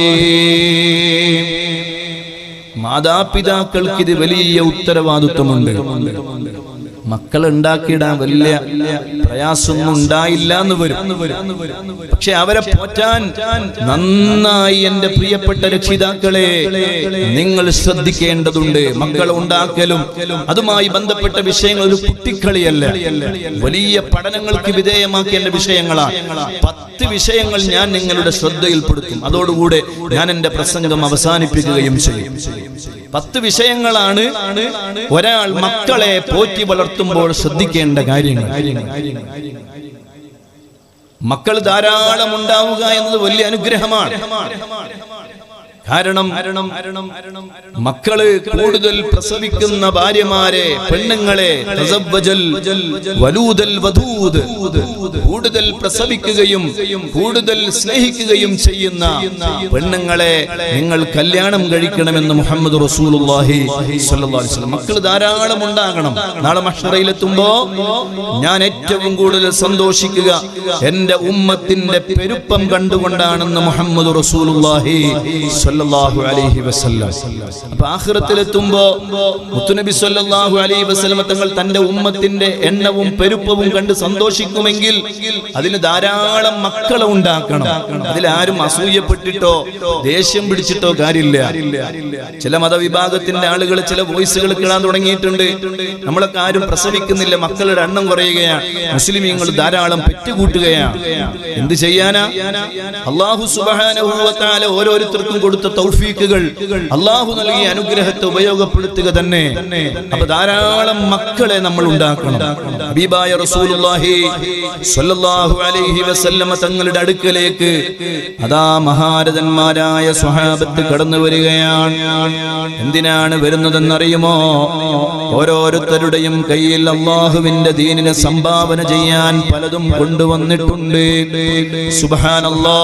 Speaker 1: മാതാപിതാക്കൾക്ക് ഇത് വലിയ ഉത്തരവാദിത്വമുണ്ട് മക്കൾ ഉണ്ടാക്കിയിടാൻ വലിയ പ്രയാസമൊന്നും ഉണ്ടായില്ല എന്ന് വരും പക്ഷെ അവരെ പോറ്റാൻ നന്നായി എന്റെ പ്രിയപ്പെട്ട രക്ഷിതാക്കളെ നിങ്ങൾ ശ്രദ്ധിക്കേണ്ടതുണ്ട് മക്കളെ ഉണ്ടാക്കലും അതുമായി ബന്ധപ്പെട്ട വിഷയങ്ങൾ ഒരു കുട്ടിക്കളിയല്ല വലിയ പഠനങ്ങൾക്ക് വിധേയമാക്കേണ്ട വിഷയങ്ങളാണ് പത്ത് വിഷയങ്ങൾ ഞാൻ നിങ്ങളുടെ ശ്രദ്ധയിൽപ്പെടുത്തും അതോടുകൂടെ ഞാൻ എന്റെ പ്രസംഗം അവസാനിപ്പിക്കുകയും ചെയ്യും പത്ത് വിഷയങ്ങളാണ് ഒരാൾ മക്കളെ പോറ്റി വളർത്തുമ്പോൾ ശ്രദ്ധിക്കേണ്ട കാര്യങ്ങൾ മക്കൾ ധാരാളം ഉണ്ടാവുക എന്നത് വലിയ അനുഗ്രഹമാണ് കാരണം മക്കള് കൂടുതൽ പ്രസവിക്കുന്ന ഭാര്യമാരെ പെണ്ണുങ്ങളെ തസവ്വജൽ വലൂദൽ വധൂദ് കൂടുതൽ പ്രസവിക്കുകയും കൂടുതൽ സ്നേഹിക്കുകയും ചെയ്യുന്ന പെണ്ണുങ്ങളെ നിങ്ങൾ കല്യാണം കഴിക്കണമെന്ന് മുഹമ്മദ് റസൂലുള്ളാഹി സ്വല്ലല്ലാഹു അലൈഹി വസല്ലം മക്കൾ ധാരാളം ഉണ്ടാകണം നാളെ മഷറയിലെത്തുമ്പോ ഞാൻ ഏറ്റവും കൂടുതൽ സന്തോഷിക്കുക എന്റെ ഉമ്മത്തിന്റെ പെരുപ്പം കണ്ടുകൊണ്ടാണെന്ന് മുഹമ്മദ് റസൂലുള്ളാഹി സ്വല്ലല്ലാഹു അലൈഹി വസല്ലം അപ്പൊ ആഖിറത്തിലെത്തുമ്പോ മുത്തുനബി സ്വല്ലല്ലാഹു അലൈഹി വസല്ലം തങ്ങൾ തന്റെ ഉമ്മത്തിന്റെ എണ്ണവും പെരുപ്പവും കണ്ട് സന്തോഷിക്കുമെങ്കിൽ അതിന് ധാരാളം മക്കളെ ഉണ്ടാക്കണം അതിലാരും അസൂയപ്പെട്ടിട്ടോ ദേഷ്യം പിടിച്ചിട്ടോ കാര്യമില്ല ചില മതവിഭാഗത്തിന്റെ ആളുകൾ ചില വോയിസുകൾ കേൾക്കാൻ തുടങ്ങിയിട്ടുണ്ട് നമ്മളൊക്കെ ആരും പ്രസവിക്കുന്നില്ല മക്കളുടെ എണ്ണം കുറയുകയാണ് മുസ്ലിമീങ്ങൾ ധാരാളം പെറ്റുകൂട്ടുകയാണ് എന്ത് ചെയ്യാനാ അള്ളാഹു സുബാന ഓരോരുത്തർക്കും കൊടുത്ത തൗഫീക്കുകൾ അള്ളാഹു നൽകിയ അനുഗ്രഹത്തെ ഉപയോഗപ്പെടുത്തുക തന്നെ അപ്പൊ ധാരാളം മക്കളെ നമ്മൾ ഉണ്ടാക്കണം ഹബീബായ റസൂലുള്ളാഹി സ്വല്ലല്ലാഹു അലൈഹി വസല്ലമ തങ്ങളുടെ അടുക്കലേക്ക് അതാ മഹാരഥന്മാരായ സ്വഹാബത്ത് കടന്നു വരികയാണ് എന്തിനാണ് വരുന്നതെന്നറിയുമോ ഓരോരുത്തരുടെയും കയ്യിൽ അള്ളാഹുവിന്റെ ദീനിനെ സംഭാവന ചെയ്യാൻ പലതും കൊണ്ടുവന്നിട്ടുണ്ട് സുബ്ഹാനല്ലാ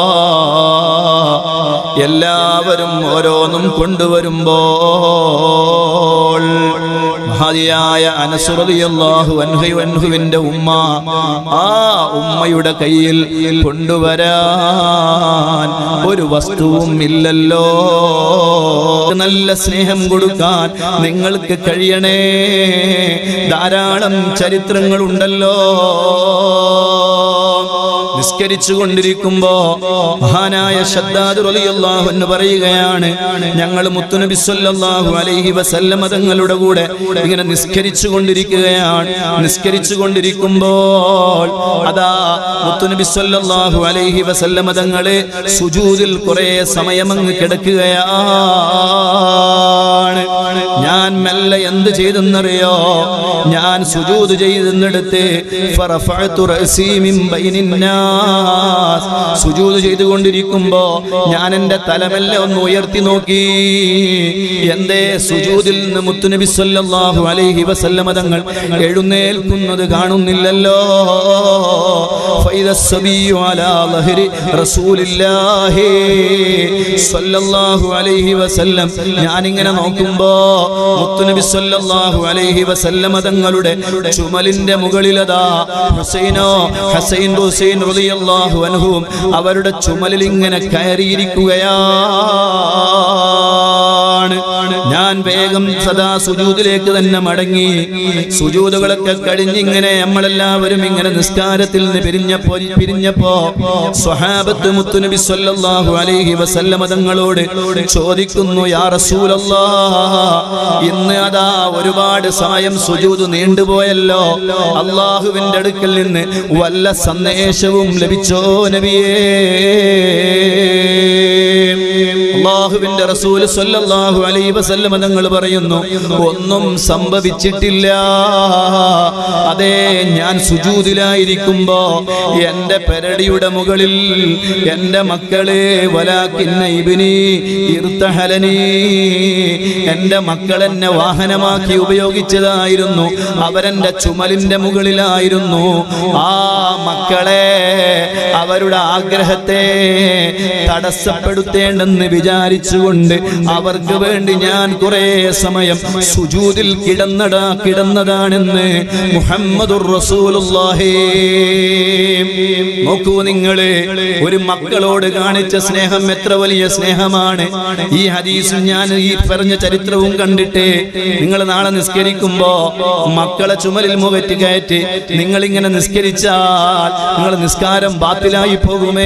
Speaker 1: എല്ലാവരും ഓരോന്നും കൊണ്ടുവരുമ്പോൾ മഹതിയായ അനസുറതിയല്ലാഹു അൻഹു അൻഹുവിന്റെ ഉമ്മ ആ ഉമ്മയുടെ കയ്യിൽ കൊണ്ടുവരാൻ ഒരു വസ്തുവും ഇല്ലല്ലോ നല്ല സ്നേഹം കൊടുക്കാൻ നിങ്ങൾക്ക് കഴിയണേ ധാരാളം ചരിത്രങ്ങളുണ്ടല്ലോ നിസ്കരിച്ചു കൊണ്ടിരിക്കുമ്പോ മഹാനായ ഷദ്ദാദ് റളിയല്ലാഹു അൻഹു പറയുകയാണ് ഞങ്ങൾ മുത്തുനബി സല്ലല്ലാഹു അലൈഹി വസല്ലമ തങ്ങളുടെ കൂടെ ഇങ്ങനെ നിസ്കരിച്ചു കൊണ്ടിരിക്കുകയാണ് നിസ്കരിച്ചു കൊണ്ടിരിക്കുമ്പോൾ അതാ മുത്തുനബി സല്ലല്ലാഹു അലൈഹി വസല്ലമ തങ്ങള് സുജൂദിൽ കുറെ സമയം അങ്ങ് കിടക്കുകയാണ് ഞാൻ മെല്ലെ എന്ത് ചെയ്തെന്നറിയോ ഞാൻ സുജൂദ് ചെയ്തെന്നെടുത്ത് ഫറഫഅതു റഅസി മിൻ ബൈനിൻ നാസ് സുജൂദ് ചെയ്തുകൊണ്ടിരിക്കുമ്പോ ഞാൻ എൻ്റെ തലമെല്ലെ ഒന്ന് ഉയർത്തി നോക്കി എന്തേ സുജൂദിൽ നിന്ന് മുത്തുനബി സല്ലല്ലാഹു അലൈഹി വസല്ലമ തങ്ങൾ എഴുന്നേൽക്കുന്നത് കാണുന്നില്ലല്ലോ ഫൈദ സബിയു അലാ ലഹരി റസൂലില്ലാഹി സല്ലല്ലാഹു അലൈഹി വസല്ലം ഞാനിങ്ങനെ നോക്കുമ്പോ മുത്തുനബി സല്ലല്ലാഹു അലൈഹി വസല്ലമ തങ്ങളുടെ ചുമലിന്റെ മുകളിലതാ ഹുസൈനോ ഹസൈൻ ഹുസൈൻ റളിയല്ലാഹു അൻഹുവും അവരുടെ ചുമലിൽ ഇങ്ങനെ കയറിയിരിക്കുകയാണ് ഞാൻ വേഗം സദാ സുജൂദിലേക്ക് തന്നെ മടങ്ങി സുജൂദുകളൊക്കെ കഴിഞ്ഞ് ഇങ്ങനെ നമ്മളെല്ലാവരും ഇങ്ങനെ നിസ്കാരത്തിൽ നിന്ന് പിരിഞ്ഞപ്പോ പിരിഞ്ഞപ്പോ സ്വഹാബത്ത് മുത്തുനബി സല്ലല്ലാഹു അലൈഹി വസല്ലമ തങ്ങളോട് ചോദിക്കുന്നു യാ റസൂലല്ലാ ഇന്ന് അതാ ഒരുപാട് സമയം സുജൂദ് നീണ്ടുപോയല്ലോ അള്ളാഹുവിന്റെ അടുക്കൽ നിന്ന് വല്ല സന്ദേശവും ലഭിച്ചോ നബിയേ അള്ളാഹുവിന്റെ റസൂൽ സല്ലല്ലാഹു അലൈഹി വസല്ലമ തങ്ങൾ പറയുന്നു ഒന്നും സംഭവിച്ചിട്ടില്ല അതെ ഞാൻ സുജൂദിലായിരിക്കുമ്പോ എന്റെ പെരടിയുടെ മുകളിൽ എന്റെ മക്കളെ വലാക്കിന്ന ഇബിനി ഇർത്തഹലനി എന്റെ മക്കൾ എന്നെ വാഹനമാക്കി ഉപയോഗിച്ചതായിരുന്നു അവരെന്റെ ചുമലിന്റെ മുകളിലായിരുന്നു ആ മക്കളെ അവരുടെ ആഗ്രഹത്തെ തടസ്സപ്പെടുത്തേണ്ട തീർക്കേണ്ടെന്ന് വിചാരിച്ചുകൊണ്ട് അവർക്ക് വേണ്ടി ഞാൻ കുറെ സമയം സുജൂദിൽ കിടന്നടാ കിടന്നതാണെന്ന് മുഹമ്മദുർ റസൂലുള്ളാഹി നോക്കൂ നിങ്ങള് ഒരു മക്കളോട് കാണിച്ച സ്നേഹം എത്ര വലിയ സ്നേഹമാണ് ഈ ഹദീസും ഞാൻ ഈ പറഞ്ഞ ചരിത്രവും കണ്ടിട്ട് നിങ്ങൾ നാളെ നിസ്കരിക്കുമ്പോ മക്കളെ ചുമലിൽ മുകറ്റ് കയറ്റി നിങ്ങൾ ഇങ്ങനെ നിസ്കരിച്ചാൽ നിങ്ങൾ നിസ്കാരം ബാത്തിലായി പോകുമേ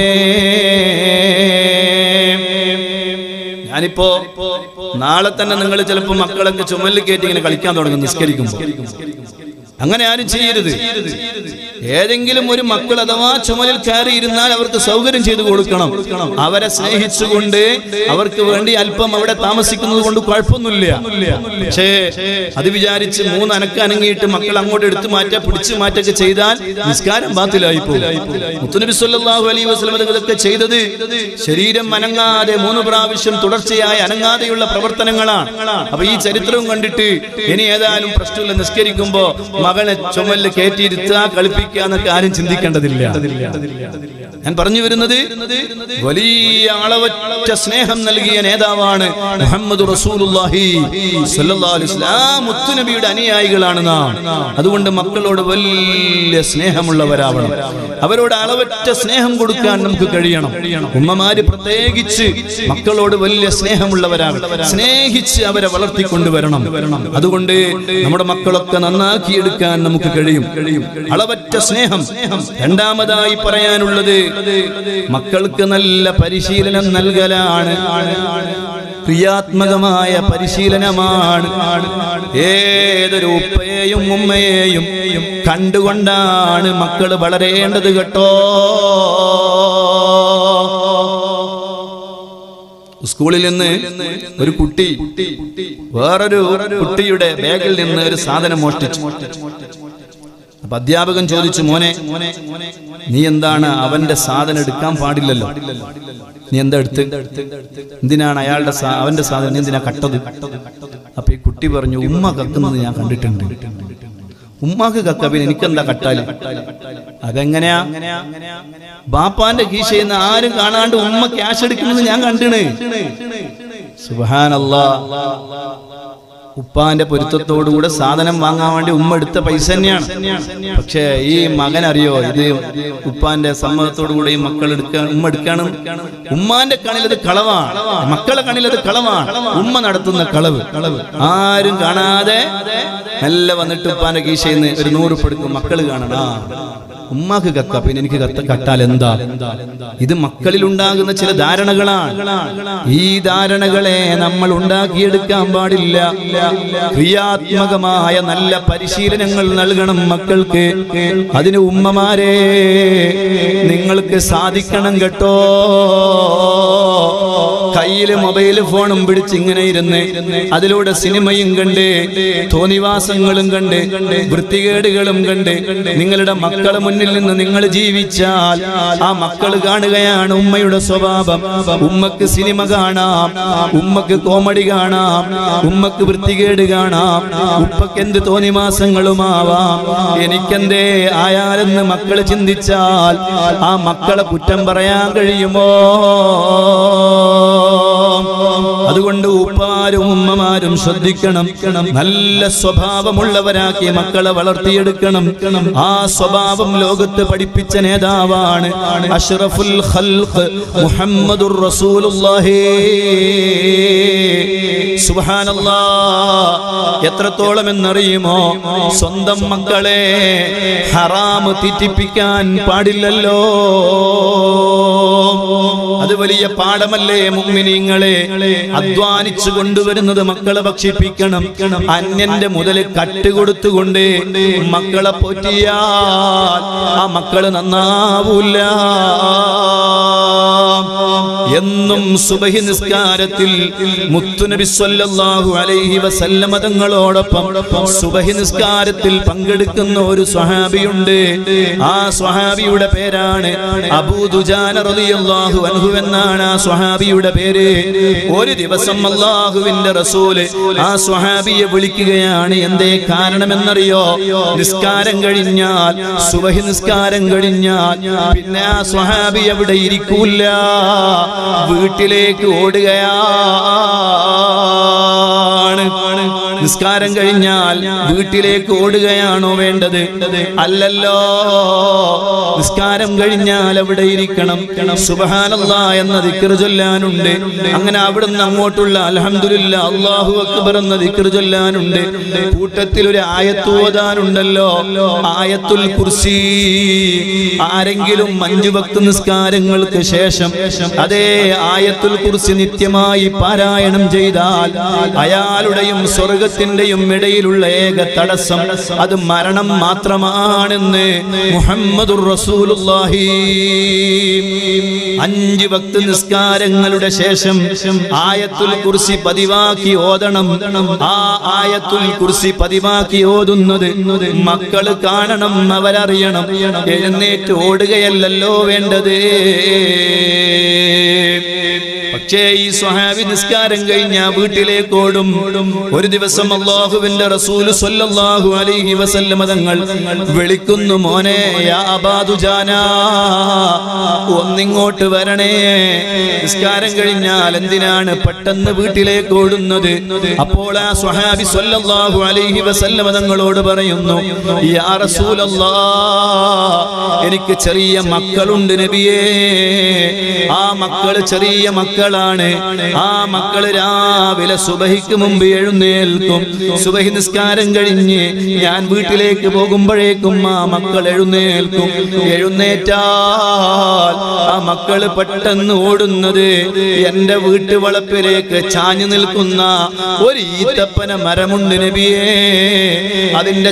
Speaker 1: ഞാനിപ്പോ നാളെ തന്നെ നിങ്ങൾ ചിലപ്പോ മക്കളൊക്കെ ചുമലിൽ കയറ്റി ഇങ്ങനെ കളിക്കാൻ തുടങ്ങും നിസ്കരിക്കുമ്പോ അങ്ങനെ ആരും ചെയ്യരുത് ഏതെങ്കിലും ഒരു മക്കൾ അഥവാ ചുമലിൽ കയറി ഇരുന്നാൽ അവർക്ക് സൗകര്യം ചെയ്തു കൊടുക്കണം അവരെ സ്നേഹിച്ചുകൊണ്ട് അവർക്ക് വേണ്ടി അല്പം അവിടെ താമസിക്കുന്നത് കൊണ്ട് കുഴപ്പമൊന്നുമില്ല പക്ഷേ അത് വിചാരിച്ച് മൂന്ന് അനക്ക അനങ്ങിയിട്ട് മക്കൾ അങ്ങോട്ട് എടുത്തു മാറ്റാ പിടിച്ചു മാറ്റൊക്കെ ചെയ്താൽ നിസ്കാരം ബാത്തിലായി പോകും മുത്തുനബി സല്ലല്ലാഹു അലൈഹി വസല്ലം ഇതൊക്കെ ചെയ്തത് ശരീരം അനങ്ങാതെ മൂന്ന് പ്രാവശ്യം തുടർച്ചയായി അനങ്ങാതെയുള്ള പ്രവർത്തനങ്ങളാണ് അപ്പൊ ഈ ചരിത്രവും കണ്ടിട്ട് ഇനി ഏതായാലും പ്രശ്നമില്ല നിസ്കരിക്കുമ്പോ മകനെ ചുമലിൽ കയറ്റിയിരുത്തുക കളിപ്പിക്കുക എന്നൊക്കെ ആരും ചിന്തിക്കേണ്ടതില്ല ഞാൻ പറഞ്ഞു വരുന്നത് വലിയ അളവറ്റ സ്നേഹം നൽകിയ നേതാവാണ് മുഹമ്മദ് റസൂലുള്ളാഹി സ്വല്ലല്ലാഹു അലൈഹി വസല്ലം ആ മുത്തുനബിയുടെ അനുയായികളാണ് നാം അതുകൊണ്ട് മക്കളോട് വലിയ സ്നേഹമുള്ളവരാവണം അവരോട് അളവറ്റ സ്നേഹം കൊടുക്കാൻ നമുക്ക് കഴിയണം ഉമ്മമാര് പ്രത്യേകിച്ച് മക്കളോട് വലിയ സ്നേഹമുള്ളവരാകണം സ്നേഹിച്ച് അവരെ വളർത്തിക്കൊണ്ടുവരണം അതുകൊണ്ട് നമ്മുടെ മക്കളൊക്കെ നന്നാക്കിയെടുക്കാൻ നമുക്ക് കഴിയും അളവറ്റ സ്നേഹം രണ്ടാമതായി പറയാനുള്ളത് മക്കൾക്ക് നല്ല പരിശീലനം നൽകലാണ് ക്രിയാത്മകമായ പരിശീലനമാണ് ഏതൊരു ഉപ്പയെയും ഉമ്മയെയും കണ്ടുകൊണ്ടാണ് മക്കൾ വളരേണ്ടത് കേട്ടോ സ്കൂളിൽ നിന്ന് ഒരു കുട്ടി വേറൊരു കുട്ടിയുടെ ബാഗിൽ നിന്ന് ഒരു സാധനം മോഷ്ടിച്ചു അപ്പൊ അധ്യാപകൻ ചോദിച്ചു മോനെ നീ എന്താണ് അവന്റെ സാധനം എടുക്കാൻ പാടില്ലല്ലോ നീ എന്താ എടുത്ത് എന്തിനാണ് അയാളുടെ സാ- അവന്റെ സാധനം നീ എന്തിനാ കട്ടത് അപ്പൊ ഈ കുട്ടി പറഞ്ഞു ഉമ്മ കക്കുന്നത് ഞാൻ കണ്ടിട്ടുണ്ട് ഉമ്മാക്ക് കക്ക പിന്നെ എനിക്കെന്താ കട്ടാല് അതെങ്ങനെയാ ബാപ്പാന്റെ കീശയിൽ നിന്ന് ആരും കാണാണ്ട് ഉമ്മ ക്യാഷ് എടുക്കുന്നത് ഞാൻ കണ്ടിണ് സുബാനല്ലാ ഉപ്പാന്റെ പൊരുത്തത്തോടുകൂടെ സാധനം വാങ്ങാൻ വേണ്ടി ഉമ്മ എടുത്ത പൈസ തന്നെയാണ് പക്ഷേ ഈ മകൻ അറിയോ ഇത് ഉപ്പാന്റെ സമ്മതത്തോടുകൂടെ ഈ മക്കൾ എടുക്കാൻ ഉമ്മ എടുക്കാണ് ഉമ്മാന്റെ കണിൽ അത് കളവാണ് മക്കളെ കണിൽ അത് കളവാണ് ഉമ്മ നടത്തുന്ന കളവ് ആരും കാണാതെ മെല്ലെ വന്നിട്ട് ഉപ്പാന്റെ കീശയിൽ നിന്ന് ഒരു നൂറ് പെടുക്കും മക്കൾ കാണണം ആ ഉമ്മാക്ക് കക്ക പിന്നെ എനിക്ക് കത്ത കട്ടാൽ എന്താ ഇത് മക്കളിൽ ഉണ്ടാകുന്ന ചില ധാരണകളാണ് ഈ ധാരണകളെ നമ്മൾ ഉണ്ടാക്കിയെടുക്കാൻ പാടില്ല ക്രിയാത്മകമായ നല്ല പരിശീലനങ്ങൾ നൽകണം മക്കൾക്ക് അതിന് ഉമ്മമാരെ നിങ്ങൾക്ക് സാധിക്കണം കേട്ടോ കയ്യില് മൊബൈൽ ഫോണും പിടിച്ച് ഇങ്ങനെ ഇരുന്ന് അതിലൂടെ സിനിമയും കണ്ട് തോന്നിവാസങ്ങളും കണ്ട് വൃത്തികേടുകളും കണ്ട് നിങ്ങളുടെ മക്കളെ മുന്നിൽ നിന്ന് നിങ്ങൾ ജീവിച്ചാൽ ആ മക്കൾ കാണുകയാണ് ഉമ്മയുടെ സ്വഭാവം ഉമ്മക്ക് സിനിമ കാണാം ഉമ്മക്ക് കോമഡി കാണാം ഉമ്മക്ക് വൃത്തികേട് കാണാം ഉപ്പക്ക് എന്ത് തോന്നിമാസങ്ങളുമാവാം എനിക്കെന്തേ ആയാലെന്ന് മക്കൾ ചിന്തിച്ചാൽ ആ മക്കളെ കുറ്റം പറയാൻ കഴിയുമോ അതുകൊണ്ട് ഉപ്പമാരും ഉമ്മമാരും ശ്രദ്ധിക്കണം നല്ല സ്വഭാവമുള്ളവരാക്കി മക്കളെ വളർത്തിയെടുക്കണം ആ സ്വഭാവം ലോകത്ത് പഠിപ്പിച്ച നേതാവാണ് അഷ്റഫുൽ ഖൽഖ് മുഹമ്മദുർ റസൂലുള്ളാഹി സുബ്ഹാനല്ലാ എത്രത്തോളം എന്നറിയുമോ സ്വന്തം മക്കളെ ഹറാമ് തെറ്റിപ്പിക്കാൻ പാടില്ലല്ലോ അത് വലിയ പാഠമല്ലേ മുമ്മിനിങ്ങളെ അധ്വാനിച്ചു കൊണ്ടുവരുന്നത് മക്കളെ ഭക്ഷിപ്പിക്കണം അന്യന്റെ മുതൽ കട്ടുകൊടുത്തുകൊണ്ട് മക്കളെ പൊറ്റിയാൽ ആ മക്കള് നന്നാവൂല എന്നും സുബഹി നിസ്കാരത്തിൽ മുത്തുനബി സ്വല്ലല്ലാഹു അലൈഹി വസല്ലമ തങ്ങളോടൊപ്പം സുബഹി നിസ്കാരത്തിൽ പങ്കെടുക്കുന്ന ഒരു സ്വഹാബിയുണ്ട് ആ സ്വഹാബിയുടെ പേരാണ് അബൂ ദുജാന റളിയല്ലാഹു അൻഹു എന്നാണ് ആ സ്വഹാബിയുടെ പേര് ഒരു ദിവസം അല്ലാഹുവിന്റെ റസൂല് ആ സ്വഹാബിയെ വിളിക്കുകയാണ് എന്തേ കാരണമെന്നറിയോ നിസ്കാരം കഴിഞ്ഞാൽ സുബഹി നിസ്കാരം കഴിഞ്ഞാൽ പിന്നെ ആ സ്വഹാബി അവിടെ ഇരിക്കൂല വീട്ടിലേക്ക് ഓടുകയാണ് നിസ്കാരം കഴിഞ്ഞാൽ വീട്ടിലേക്ക് ഓടുകയാണോ വേണ്ടത് അല്ലല്ലോ നിസ്കാരം കഴിഞ്ഞാൽ അവിടെ ഇരിക്കണം സുബഹാനല്ല എന്ന ദിക്ർ ചൊല്ലാനുണ്ട് അങ്ങനെ അവിടുന്ന് അങ്ങോട്ടുള്ള അൽഹംദുലില്ല അള്ളാഹു അക്ബർ എന്ന ദിക്ർ ചൊല്ലാനുണ്ട് കൂട്ടത്തിൽ ഒരു ആയത്ത് ഓതാനുണ്ടല്ലോ ആയത്തുൽ കുർസി ആരെങ്കിലും അഞ്ചു ഭക്ത നിസ്കാരങ്ങൾക്ക് ശേഷം അതേ ആയത്തുൽ കുർസി നിത്യമായി പാരായണം ചെയ്താൽ അയാളുടെയും സ്വർഗത്തിന്റെയും ഇടയിലുള്ള ഏക തടസ്സം അത് മരണം മാത്രമാണെന്ന് മുഹമ്മദുർ റസൂലുള്ളാഹി അഞ്ച് ഭക്ത നിസ്കാരങ്ങളുടെ ശേഷം ആയത്തുൽ കുർസി പതിവാക്കി ഓതണം ആ ആയത്തുൽ കുർസി പതിവാക്കി ഓതുന്നത് മക്കള് കാണണം അവരറിയണം എഴുന്നേറ്റ് ഓടുകയല്ലല്ലോ വേണ്ടത് പക്ഷേ ഈ സ്വഹാബി നിസ്കാരം കഴിഞ്ഞ വീട്ടിലേക്ക് ഓടും ഒരു ദിവസം അള്ളാഹുവിന്റെ റസൂല് സ്വല്ലല്ലാഹു അലൈഹി വസല്ലമ തങ്ങൾ വിളിക്കുന്നു മോനെ യാ അബാദുജാന ഒന്നിങ്ങോട്ട് വരണേ നിസ്കാരം കഴിഞ്ഞാൽ എന്തിനാണ് പെട്ടെന്ന് വീട്ടിലേക്ക് ഓടുന്നത് അപ്പോൾ ആ സ്വഹാബി സ്വല്ലല്ലാഹു അലൈഹി വസല്ലമ തങ്ങളോട് പറയുന്നു യാ റസൂലല്ലാ എനിക്ക് ചെറിയ മക്കളുണ്ട് നബിയേ ആ മക്കള് ചെറിയ മക്കളാണ് ആ മക്കള് രാവിലെ സുബഹിക്ക് മുമ്പ് എഴുന്നേൽക്കും സുബഹി നിസ്കാരം കഴിഞ്ഞ് ഞാൻ വീട്ടിലേക്ക് പോകുമ്പോഴേക്കും ആ മക്കൾ എഴുന്നേൽക്കും എഴുന്നേറ്റാൽ ആ മക്കള് പെട്ടെന്ന് ഓടുന്നത് എന്റെ വീട്ടുവളപ്പിലേക്ക് ചാഞ്ഞു നിൽക്കുന്ന ഒരു ഈത്തപ്പന മരമുണ്ട് നബിയേ അതിന്റെ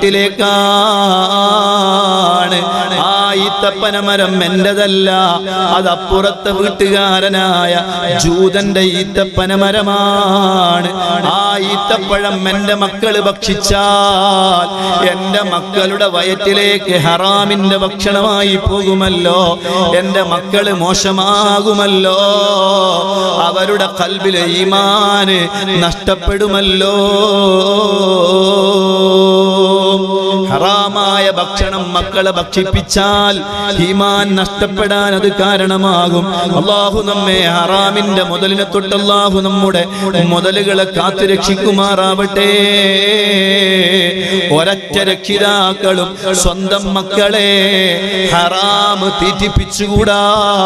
Speaker 1: ചുവട്ടിലേക്കാണ് ആ ഈത്തപ്പന മരം എന്റേതല്ല അത് അപ്പുറത്തെ വീട്ടുകാരനായ ജൂതന്റെ ഈത്തപ്പന മരമാണ് ആ ഈത്തപ്പഴം എന്റെ മക്കള് ഭക്ഷിച്ചാൽ എന്റെ മക്കളുടെ വയറ്റിലേക്ക് ഹറാമിന്റെ ഭക്ഷണമായി പോകുമല്ലോ എന്റെ മക്കള് മോശമാകുമല്ലോ അവരുടെ കൽബിലെ ഈമാന് നഷ്ടപ്പെടുമല്ലോ ഹറാമായ ഭക്ഷണം മക്കളെ ഭക്ഷിപ്പിച്ചാൽ ഈമാൻ നഷ്ടപ്പെടാൻ അത് കാരണമാകും അള്ളാഹു നമ്മെ ഹറാമിന്റെ മുതലിനെ തൊട്ട് അള്ളാഹു നമ്മുടെ മുതലുകളെ കാത്തു രക്ഷിക്കുമാറാവട്ടെ ഒരൊറ്റ രക്ഷിതാക്കളും സ്വന്തം മക്കളെ ഹറാമ് തീറ്റിപ്പിച്ചുകൂടാ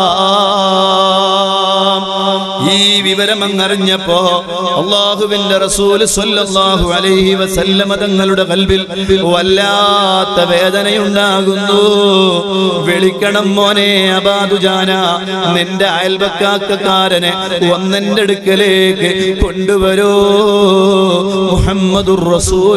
Speaker 1: ഈ വിവരം അങ്ങറിഞ്ഞപ്പോ അള്ളാഹുവിന്റെ റസൂൽ സ്വല്ലല്ലാഹു അലൈഹി വസല്ലമ തങ്ങളുടെ കൽബിൽ വല്ലാത്ത വേദനയുണ്ടാകുന്നു വിളിക്കണം മോനെ അബാദുജാന നിന്റെ അയൽവക്കാക്കാരനെ ഒന്നെന്റെ അടുക്കലേക്ക് കൊണ്ടുവരൂ മുഹമ്മദുർ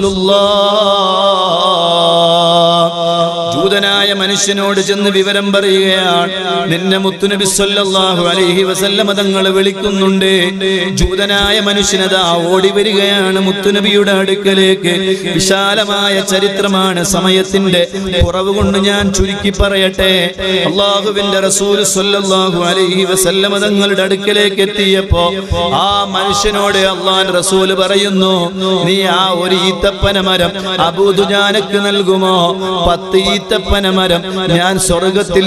Speaker 1: റസൂലുള്ളാഹ് ജൂതനായ മനുഷ്യനോട് ചെന്ന് വിവരം പറയുകയാണ് നിന്നെ മുത്തുനബി സല്ലല്ലാഹു അലൈഹി വസല്ലമ തങ്ങൾ വിളിക്കുന്നുണ്ട് ജൂതനായ മനുഷ്യനതാ ഓടി വരികയാണ് മുത്തുനബിയുടെ അടുക്കലേക്ക് വിശാലമായ ചരിത്രമാണ് സമയത്തിന്റെ കുറവ് കൊണ്ട് ഞാൻ ചുരുക്കി പറയട്ടെ അള്ളാഹുവിന്റെ റസൂൽ സല്ലല്ലാഹു അലൈഹി വസല്ലമ തങ്ങളുടെ അടുക്കലേക്ക് എത്തിയപ്പോ ആ മനുഷ്യനോട് അള്ളാൻ റസൂൽ പറയുന്നു നീ ആ ഒരു ഈത്തപ്പന മരം അബൂദുജാനക്ക് നൽകുമോ പത്ത് ഈത്തപ്പന മരം ഞാൻ സ്വർഗത്തിൽ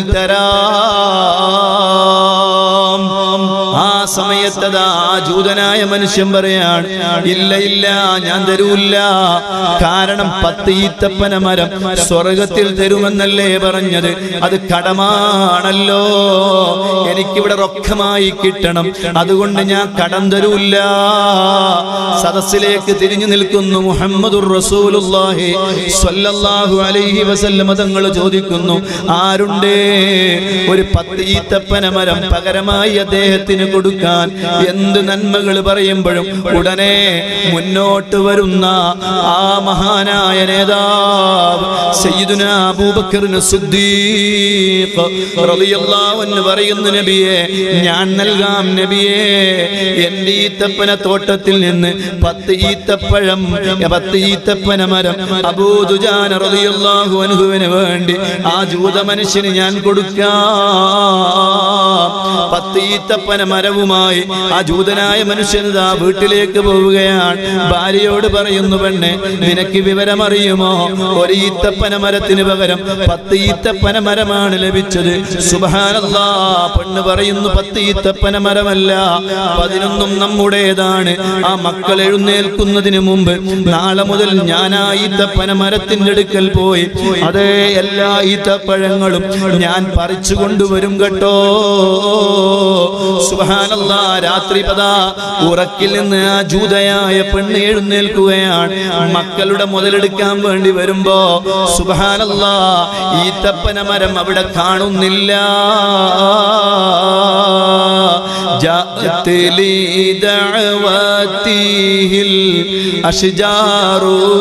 Speaker 1: തരാം ആ സമയത്തതാ ആ ജൂതനായ മനുഷ്യൻ പറയാണ് ഇല്ല ഇല്ല ഞാൻ തരൂല്ല കാരണം പത്ത് ഈത്തപ്പന മരം സ്വർഗത്തിൽ തരുമെന്നല്ലേ പറഞ്ഞത് അത് കടമാണല്ലോ എനിക്കിവിടെ റൊക്കമായി കിട്ടണം അതുകൊണ്ട് ഞാൻ കടം തരൂല്ല സദസ്സിലേക്ക് തിരിഞ്ഞു നിൽക്കുന്നു മുഹമ്മദുർ റസൂലുള്ളാഹി സ്വല്ലല്ലാഹു അലൈഹി വസല്ലമ തങ്ങൾ ചോദിക്കുന്നു ആരുണ്ട് ഒരു പത്ത് ഈത്തപ്പന മരം പകരമായി അദ്ദേഹത്തിന് കൊടുക്കാൻ എന്ത് നന്മകൾ പറയുമ്പോഴും ഉടനെ മുന്നോട്ട് വരുന്ന ആ മഹാനായ നേതാവ് സയ്യിദുന അബൂബക്കറിന് സിദ്ദീഖ് റളിയല്ലാഹു അൻഹു പറയുന്നു നബിയെ ഞാൻ നൽകാം നബിയെ എന്റെ ഈത്തപ്പന തോട്ടത്തിൽ നിന്ന് പത്ത് ഈത്തപ്പഴം പത്ത് ഈത്തപ്പന മരം അബൂദുജാന റളിയല്ലാഹു അൻഹുവിന് വേണ്ടി ആ ജൂത മനുഷ്യന് ഞാൻ കൊടുക്കാം പത്ത് ഈത്തപ്പന മരവും ഫലവുമായി ആ ജൂതനായ മനുഷ്യനിതാ വീട്ടിലേക്ക് പോവുകയാണ് ഭാര്യയോട് പറയുന്നു പെണ്ണെ നിനക്ക് വിവരമറിയുമോ ഒരു ഈത്തപ്പന മരത്തിന് പകരം പത്ത് ഈത്തപ്പന മരമാണ് ലഭിച്ചത് സുബഹാനല്ലാ പെണ്ണ് പറയുന്നു പത്ത് ഈത്തപ്പന മരമല്ല പതിനൊന്നും നമ്മുടേതാണ് ആ മക്കൾ എഴുന്നേൽക്കുന്നതിന് മുമ്പ് നാളെ മുതൽ ഞാൻ ആ ഈത്തപ്പന മരത്തിന്റെ അടുക്കൽ പോയി അതേ എല്ലാ ഈത്തപ്പഴങ്ങളും ഞാൻ പറിച്ചു കൊണ്ടുവരും കേട്ടോ സുബഹാനല്ലാ രാത്രി പതാ ഉറക്കിൽ നിന്ന് ആ ജൂതയായ പെണ്ണ് എഴുന്നേൽക്കുകയാണ് മക്കളുടെ മുതലെടുക്കാൻ വേണ്ടി വരുമ്പോ സുബഹാനല്ലാ ഈത്തപ്പന മരം അവിടെ കാണുന്നില്ല جاءت لدعوته الأشجار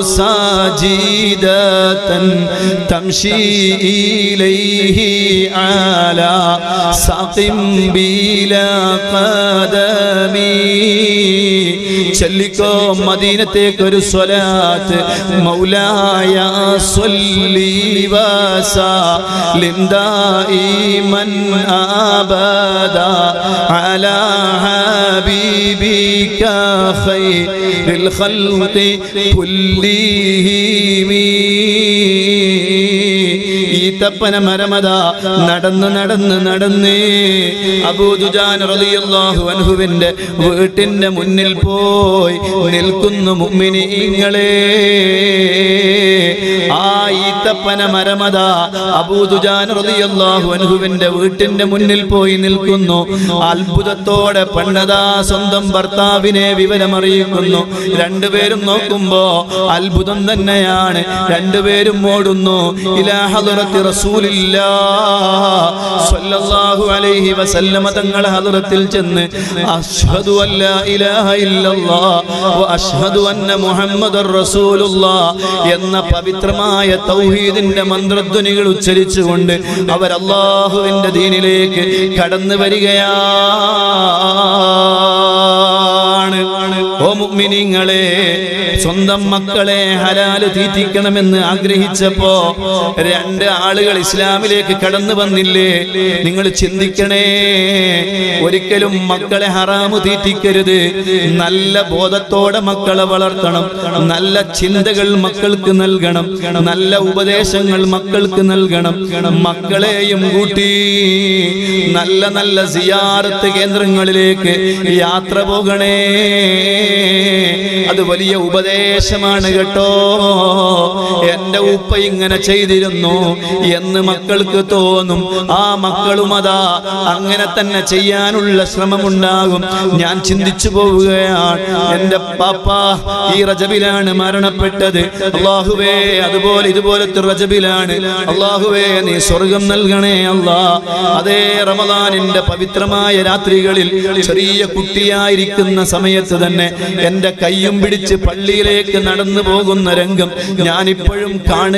Speaker 1: ساجدة تمشي إليه على ساق بلا قدم ചൊല്ലിക്കോ മദീനത്തേക്കൊരു സ്വലാത്ത് മൗലായ സ്വല്ലി വസലിം ദായിമൻ അബദ അലാ ഹബീബിക ഖൈറിൽ ഖൽഖി കുല്ലിഹിം ഈത്തപ്പന മരമത നടന്ന് നടന്ന് നടന്ന് അബൂദുജാൻ റളിയല്ലാഹു അൻഹുവിന്റെ വീട്ടിന്റെ മുന്നിൽ പോയി നിൽക്കുന്നു മുഅ്മിനീങ്ങളെ ആ ഈത്തപ്പന മരമത അബൂദുജാൻ റളിയല്ലാഹു അൻഹുവിന്റെ വീട്ടിന്റെ മുന്നിൽ പോയി നിൽക്കുന്നു അത്ഭുതത്തോടെ പണ്ടതാ സ്വന്തം ഭർത്താവിനെ വിവരമറിയിക്കുന്നു രണ്ടുപേരും നോക്കുമ്പോ അത്ഭുതം തന്നെയാണ് രണ്ടുപേരും ഓടുന്നു ഇലാ ഹദറത്തി റസൂലില്ലാ സ്വല്ലല്ലാഹു അലൈഹി വസല്ലമ തങ്ങളെ ഹദറത്തിൽ ചെന്ന് അഷ്ഹദു അല്ലാ ഇലാഹ ഇല്ലല്ലാഹ് വ അഷ്ഹദു അന്ന മുഹമ്മദർ റസൂലുള്ളാഹ് എന്ന പവിത്രമായ തൗഹീദിന്റെ മന്ത്രധ്വനികൾ ഉച്ചരിച്ചുകൊണ്ട് അവർ അള്ളാഹുവിന്റെ ദീനിലേക്ക് കടന്നു വരികയാണ് ഓ മുഅ്മിനീങ്ങളെ സ്വന്തം മക്കളെ ഹലാല് തീറ്റിക്കണമെന്ന് ആഗ്രഹിച്ചപ്പോ രണ്ട് ആളുകൾ ഇസ്ലാമിലേക്ക് കടന്നു വന്നില്ലേ നിങ്ങൾ ചിന്തിക്കണേ ഒരിക്കലും മക്കളെ ഹറാമു തീറ്റിക്കരുത് നല്ല ബോധത്തോടെ മക്കളെ വളർത്തണം നല്ല ചിന്തകൾ മക്കൾക്ക് നൽകണം നല്ല ഉപദേശങ്ങൾ മക്കൾക്ക് നൽകണം മക്കളെയും കൂട്ടി നല്ല നല്ല സിയാറത്ത് കേന്ദ്രങ്ങളിലേക്ക് യാത്ര പോകണേ അത് വലിയ ഉപദേശമാണ് കേട്ടോ എന്റെ ഉപ്പ ഇങ്ങനെ ചെയ്തിരുന്നു എന്ന് മക്കൾക്ക് തോന്നും ആ മക്കളും അതാ അങ്ങനെ തന്നെ ചെയ്യാനുള്ള ശ്രമമുണ്ടാകും ഞാൻ ചിന്തിച്ചു പോവുകയാണ് എന്റെ പാപ്പ ഈ റജബിലാണ് മരണപ്പെട്ടത് അള്ളാഹുവേ അതുപോലെ ഇതുപോലത്തെ റജബിലാണ് അള്ളാഹുവേ നീ സ്വർഗം നൽകണേ അല്ലാ അതേ റമദാനിന്റെ പവിത്രമായ രാത്രികളിൽ ചെറിയ കുട്ടിയായിരിക്കുന്ന സമയത്ത് തന്നെ എന്റെ കയ്യും പിടിച്ച് പള്ളിയിലേക്ക് നടന്നു പോകുന്ന രംഗം ഞാൻ ഇപ്പോഴും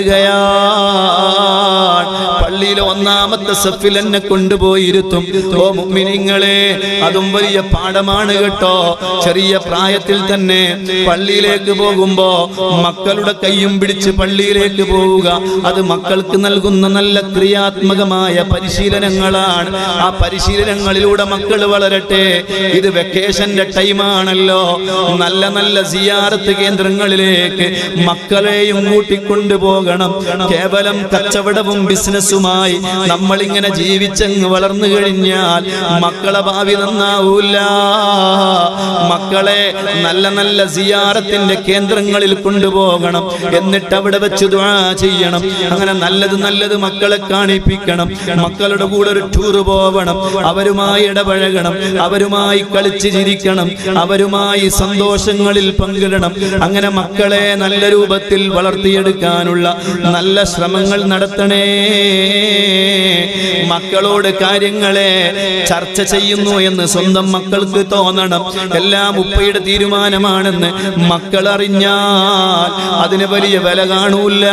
Speaker 1: കാണുകയാണ് പള്ളിയിലെ ഒന്നാമത്തെ സഫിൽ എന്നെ കൊണ്ടുപോയിരുത്തും ഓ മുമ്മിനിങ്ങളെ അതും വലിയ പാഠമാണ് കേട്ടോ ചെറിയ പ്രായത്തിൽ തന്നെ പള്ളിയിലേക്ക് പോകുമ്പോ മക്കളുടെ കയ്യും പിടിച്ച് പള്ളിയിലേക്ക് പോവുക അത് മക്കൾക്ക് നൽകുന്ന നല്ല ക്രിയാത്മകമായ പരിശീലനങ്ങളാണ് ആ പരിശീലനങ്ങളിലൂടെ മക്കൾ വളരട്ടെ ഇത് വെക്കേഷന്റെ ടൈമാണല്ലോ നല്ല നല്ല സിയാറത്ത് കേന്ദ്രങ്ങളിലേക്ക് മക്കളെയും കൂട്ടിക്കൊണ്ടു പോകണം കേവലം കച്ചവടവും ബിസിനസ്സുമായി നമ്മൾ ഇങ്ങനെ ജീവിച്ചങ്ങ് വളർന്നു കഴിഞ്ഞാൽ മക്കളെ ഭാവി നന്നാവൂല മക്കളെ നല്ല നല്ല സിയാറത്തിന്റെ കേന്ദ്രങ്ങളിൽ കൊണ്ടുപോകണം എന്നിട്ട് അവിടെ വെച്ച് ദുആ ചെയ്യണം അങ്ങനെ നല്ലത് നല്ലത് മക്കളെ കാണിപ്പിക്കണം മക്കളുടെ കൂടെ ഒരു ടൂർ പോവണം അവരുമായി ഇടപഴകണം അവരുമായി കളിച്ച് ചിരിക്കണം അവരുമായി സന്തോഷങ്ങളിൽ പങ്കിടണം അങ്ങനെ മക്കളെ നല്ല രൂപത്തിൽ വളർത്തിയെടുക്കാനുള്ള നല്ല ശ്രമങ്ങൾ നടത്തണേ മക്കളോട് കാര്യങ്ങളെ ചർച്ച ചെയ്യുന്നു എന്ന് സ്വന്തം മക്കൾക്ക് തോന്നണം എല്ലാം ഉപ്പയുടെ തീരുമാനമാണെന്ന് മക്കൾ അറിഞ്ഞാൽ അതിന് വലിയ വില കാണൂല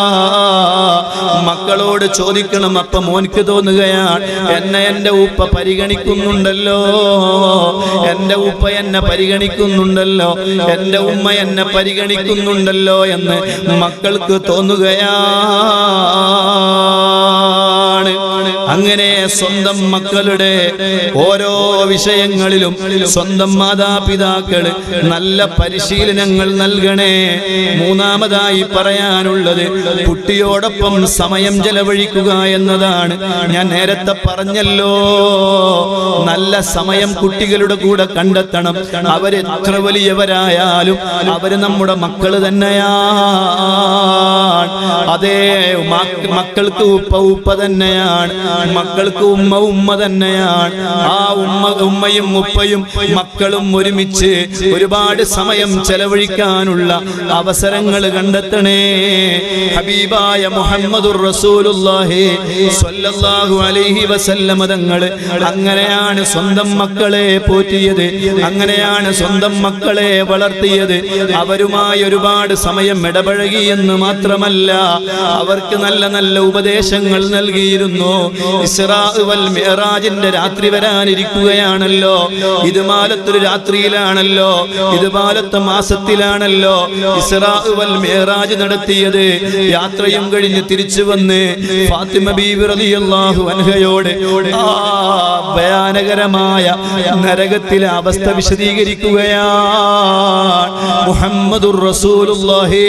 Speaker 1: മക്കളോട് ചോദിക്കണം അപ്പൊ മോനിക്ക് തോന്നുകയാണ് എന്നെ എന്റെ ഉപ്പ പരിഗണിക്കുന്നുണ്ടല്ലോ എന്റെ ഉപ്പ എന്നെ പരിഗണിക്കുന്നുണ്ടല്ലോ എന്റെ ഉമ്മ എന്നെ പരിഗണിക്കുന്നുണ്ടല്ലോ എന്ന് മക്കൾക്ക് തോന്നുകയാണ് അങ്ങനെ സ്വന്തം മക്കളുടെ ഓരോ വിഷയങ്ങളിലും സ്വന്തം മാതാപിതാക്കള് നല്ല പരിശീലനങ്ങൾ നൽകണേ മൂന്നാമതായി പറയാനുള്ളത് കുട്ടിയോടൊപ്പം സമയം ചെലവഴിക്കുക എന്നതാണ് ഞാൻ നേരത്തെ പറഞ്ഞല്ലോ നല്ല സമയം കുട്ടികളുടെ കൂടെ കണ്ടെത്തണം അവര് എത്ര വലിയവരായാലും അവര് നമ്മുടെ മക്കള് തന്നെയാണ് അതേ മക്ക- മക്കൾക്ക് ഉപ്പ ഉപ്പ തന്നെയാണ് മക്കൾക്ക് ഉമ്മ ഉമ്മ തന്നെയാണ് ആ ഉമ്മ ഉമ്മയും ഉപ്പയും മക്കളും ഒരുമിച്ച് ഒരുപാട് സമയം ചെലവഴിക്കാനുള്ള അവസരങ്ങൾ കണ്ടെത്തണേ ഹബീബായ മുഹമ്മദുർ റസൂലുള്ളാഹി സ്വല്ലല്ലാഹു അലൈഹി വസല്ലമ തങ്ങൾ അങ്ങനെയാണ് സ്വന്തം മക്കളെ പോറ്റിയത് അങ്ങനെയാണ് സ്വന്തം മക്കളെ വളർത്തിയത് അവരുമായി ഒരുപാട് സമയം ഇടപഴകി എന്ന് മാത്രമല്ല അവർക്ക് നല്ല നല്ല ഉപദേശങ്ങൾ നൽകിയിരുന്നു ഇസ്രാ വൽ മിഅ്റാജിന്റെ രാത്രി വരാനിരിക്കുകയാണല്ലോ ഇത് മാലത്തൊരു രാത്രിയിലാണല്ലോ ഇത് മാലത്തെ മാസത്തിലാണല്ലോ ഇസ്രാ വൽ മിഅ്റാജ് നടത്തിയത് യാത്രയും കഴിഞ്ഞ് തിരിച്ചു വന്ന് ഫാത്തിമ ബീവി റളിയല്ലാഹു അൻഹയോട് ആ ഭയാനകരമായ നരകത്തിലെ അവസ്ഥ വിശദീകരിക്കുകയാണ് മുഹമ്മദുർ റസൂലുള്ളാഹി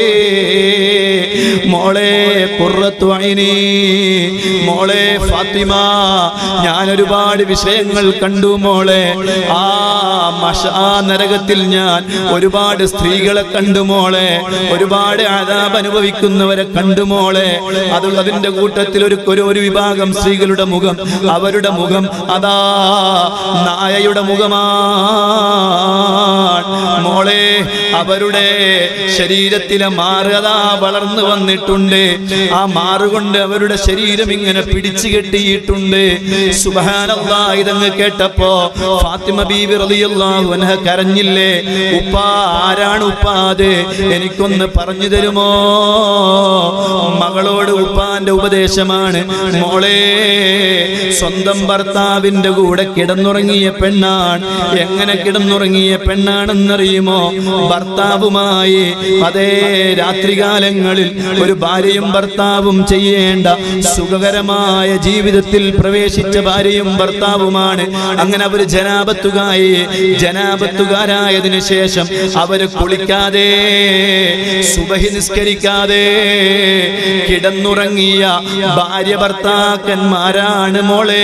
Speaker 1: മോളെ ഖുർറത്തു ഐനി മോളെ ഫാത്തിമ ഞാൻ ഒരുപാട് വിഷയങ്ങൾ കണ്ടു മോളെ ആ മഷ ആ നരകത്തിൽ ഞാൻ ഒരുപാട് സ്ത്രീകളെ കണ്ടു മോളെ ഒരുപാട് അതാപ് അനുഭവിക്കുന്നവരെ കണ്ടു മോളെ അത് അതിന്റെ കൂട്ടത്തിൽ ഒരു ഒരു ഒരു വിഭാഗം സ്ത്രീകളുടെ മുഖം അവരുടെ മുഖം അതാ നായയുടെ മുഖമാണ് മോളെ അവരുടെ ശരീരത്തിലെ മാറ് അതാ വളർന്നു വന്നിട്ടുണ്ട് ആ മാറുകൊണ്ട് അവരുടെ ശരീരം ഇങ്ങനെ പിടിച്ചു കെട്ടിയിട്ടുണ്ട് സുബഹാനല്ലാ ഇതങ്ങ് കേട്ടപ്പോ ഫാത്തിമ ബീവി റളിയല്ലാഹു അൻഹ കരഞ്ഞില്ലേ ഉപ്പ ആരാണ് ഉപ്പ അത് എനിക്കൊന്ന് പറഞ്ഞു തരുമോ മകളോട് ഉപ്പാന്റെ ഉപദേശമാണ് മോളെ സ്വന്തം ഭർത്താവിന്റെ കൂടെ കിടന്നുറങ്ങിയ പെണ്ണാണ് എങ്ങനെ കിടന്നുറങ്ങിയ പെണ്ണാണെന്നറിയുമോ ഭർത്താവുമായി അതേ രാത്രികാലങ്ങളിൽ ഒരു ഭാര്യയും ഭർത്താവും ചെയ്യേണ്ട സുഖകരമായ ജീവിതത്തിൽ പ്രവേശിച്ച ഭാര്യയും ഭർത്താവുമാണ് അങ്ങനെ അവർ ജനാപത്തുകായി ജനാപത്തുകാരായതിനു ശേഷം അവര് കുളിക്കാതെ സുബഹി നിസ്കരിക്കാതെ കിടന്നുറങ്ങിയ ഭാര്യ ഭർത്താക്കന്മാരാണ് മോളെ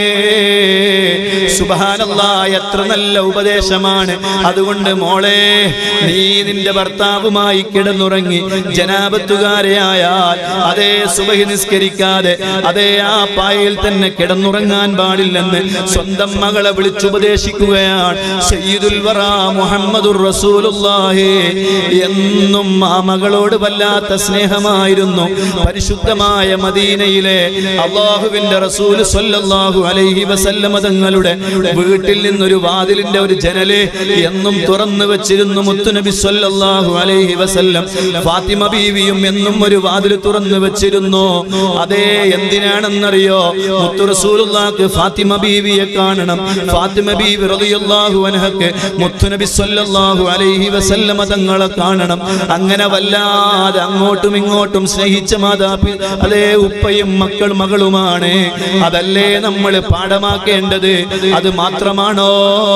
Speaker 1: സുബഹാനല്ല എത്ര നല്ല ഉപദേശമാണ് അതുകൊണ്ട് മോളെ നീ നിന്റെ ഭർത്താവുമായി കിടന്നുറങ്ങി ജനാപത്തുകാരെയായാൽ അതേ സുബഹി നിസ്കരിക്കാതെ അതേ ആ പായയിൽ തന്നെ കിടന്നുറങ്ങാൻ പാടില്ലെന്ന് സ്വന്തം മകളെ വിളിച്ചുപദേശിക്കുകയാണ് സയ്യിദുൽ വറ മുഹമ്മദുർ റസൂലുള്ളാഹി എന്നും ആ മകളോട് വല്ലാത്ത സ്നേഹമായിരുന്നു പരിശുദ്ധമായ മദീനയിലെ അള്ളാഹുവിന്റെ റസൂൽ സ്വല്ലല്ലാഹു അലൈഹി വസല്ലമ തങ്ങളുടെ വീട്ടിൽ നിന്നൊരു വാതിലിന്റെ ഒരു ജനല് എന്നും തുറന്നു വെച്ചിരുന്നു മുത്തുനബി സ്വല്ലല്ലാഹു അലൈഹി വസല്ലം ഫാത്തിമ ബീവിയും എന്നും ഒരു വാതിൽ തുറന്നു വെച്ചിരുന്നു അതേ എന്തിനാണെന്നറിയോ മുത്തു റസൂലുള്ളാഹിക്ക് ഫാത്തിമ ബീവിയെ കാണണം ഫാത്തിമ ബീവി റളിയല്ലാഹു അൻഹക്ക് മുത്തുനബി സ്വല്ലല്ലാഹു അലൈഹി വസല്ലമ തങ്ങളെ കാണണം അങ്ങനെ വല്ലാതെ അങ്ങോട്ടും ഇങ്ങോട്ടും സ്നേഹിച്ച മാതാപി അതേ ഉപ്പയും മക്കൾ മകളുമാണ് അതല്ലേ നമ്മൾ പാഠമാക്കേണ്ടത് അത് മാത്രമാണോ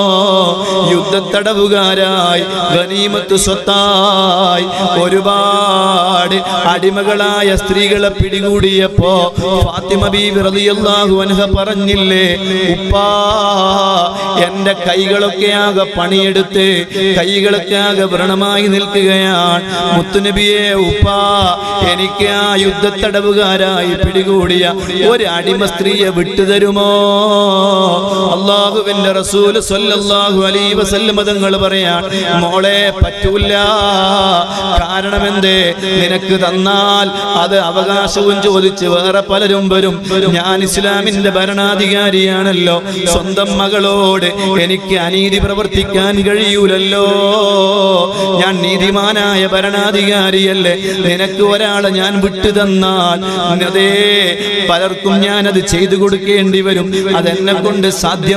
Speaker 1: യുദ്ധത്തടവുകാരായി ഗനീമത്ത് സ്വത്തായി ഒരുപാട് അടിമകളായ സ്ത്രീകളെ പിടികൂടിയപ്പോ ഫാത്തിമ ബീവി റളിയല്ലാഹു അൻഹ പറഞ്ഞില്ലേ ഉപ്പാ എന്റെ കൈകളൊക്കെ ആകെ പണിയെടുത്ത് കൈകളൊക്കെ ആകെ വ്രണമായി നിൽക്കുകയാണ് മുത്തുനബിയെ ഉപ്പാ എനിക്ക് ആ യുദ്ധത്തടവുകാരായി പിടികൂടിയ ഒരു അടിമ സ്ത്രീയെ വിട്ടുതരുമോ അള്ളാഹുവിന്റെ റസൂല് സ്വല്ലല്ലാഹു അലൈഹി വസല്ലം തങ്ങൾ പറയാൻ മോളെ പറ്റൂല കാരണം എന്തേ നിനക്ക് തന്നാൽ അത് അവകാശവും ചോദിച്ച് വേറെ പലരും വരും ഞാൻ ഇസ്ലാമിന്റെ ഭരണാധികാരിയാണല്ലോ സ്വന്തം മകളോട് എനിക്ക് അനീതി പ്രവർത്തിക്കാൻ കഴിയൂലല്ലോ ഞാൻ നീതിമാനായ ഭരണാധികാരിയല്ലേ നിനക്ക് ഒരാളെ ഞാൻ വിട്ടു തന്നാൽ അതേ പലർക്കും ഞാൻ അത് ചെയ്തു കൊടുക്കേണ്ടി വരും അതെന്നെ കൊണ്ട്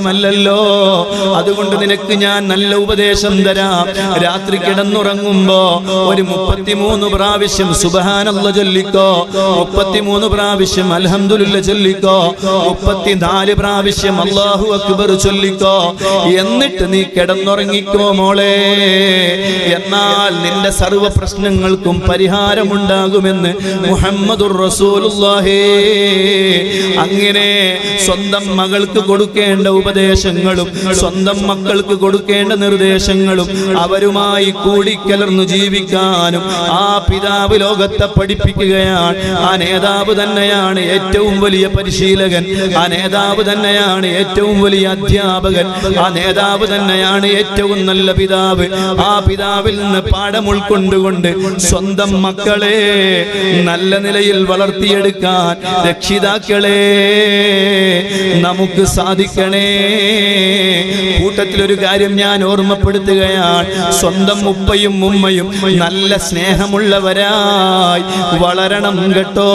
Speaker 1: സാധ്യമല്ലല്ലോ അതുകൊണ്ട് നിനക്ക് ഞാൻ നല്ല ഉപദേശം തരാം രാത്രി കിടന്നുറങ്ങുമ്പോ ഒരു മുപ്പത്തിമൂന്ന് പ്രാവശ്യം സുബഹാനല്ല ചൊല്ലിക്കോ മുപ്പത്തിമൂന്ന് പ്രാവശ്യം അൽഹംദുലില്ല ചൊല്ലിക്കോ മുപ്പത്തിനാല് പ്രാവശ്യം അള്ളാഹു അക്ബർ ചൊല്ലിക്കോ എന്നിട്ട് നീ കിടന്നുറങ്ങിക്കോ മോളെ എന്നാൽ നിന്റെ സർവ പ്രശ്നങ്ങൾക്കും പരിഹാരമുണ്ടാകുമെന്ന് മുഹമ്മദുർ റസൂലുള്ളാഹി അങ്ങനെ സ്വന്തം മകൾക്ക് കൊടുക്കേണ്ട ഉപദേശങ്ങളും സ്വന്തം മക്കൾക്ക് കൊടുക്കേണ്ട നിർദ്ദേശങ്ങളും അവരുമായി കൂടിക്കലർന്നു ജീവിക്കാനും ആ പിതാവ് ലോകത്തെ പഠിപ്പിക്കുകയാണ് ആ നേതാവ് തന്നെയാണ് ഏറ്റവും വലിയ പരിശീലകൻ ആ നേതാവ് തന്നെയാണ് ഏറ്റവും വലിയ അധ്യാപകൻ ആ നേതാവ് തന്നെയാണ് ഏറ്റവും നല്ല പിതാവ് ആ പിതാവിൽ നിന്ന് പാഠം ഉൾക്കൊണ്ടുകൊണ്ട് സ്വന്തം മക്കളെ നല്ല നിലയിൽ വളർത്തിയെടുക്കാൻ രക്ഷിതാക്കളെ നമുക്ക് സാധിക്കണേ കൂട്ടത്തിലൊരു കാര്യം ഞാൻ ഓർമ്മപ്പെടുത്തുകയാണ് സ്വന്തം ഉപ്പയും ഉമ്മയും നല്ല സ്നേഹമുള്ളവരായി വളരണം കേട്ടോ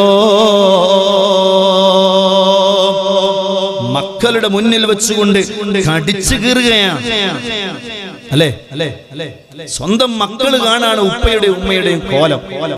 Speaker 1: മക്കളുടെ മുന്നിൽ വെച്ചുകൊണ്ട് കടിച്ചു കീറുകയാണ് അല്ലേ അല്ലേ അല്ലേ സ്വന്തം മക്കൾ കാണാണ് ഉപ്പയുടെയും ഉമ്മയുടെയും കോലം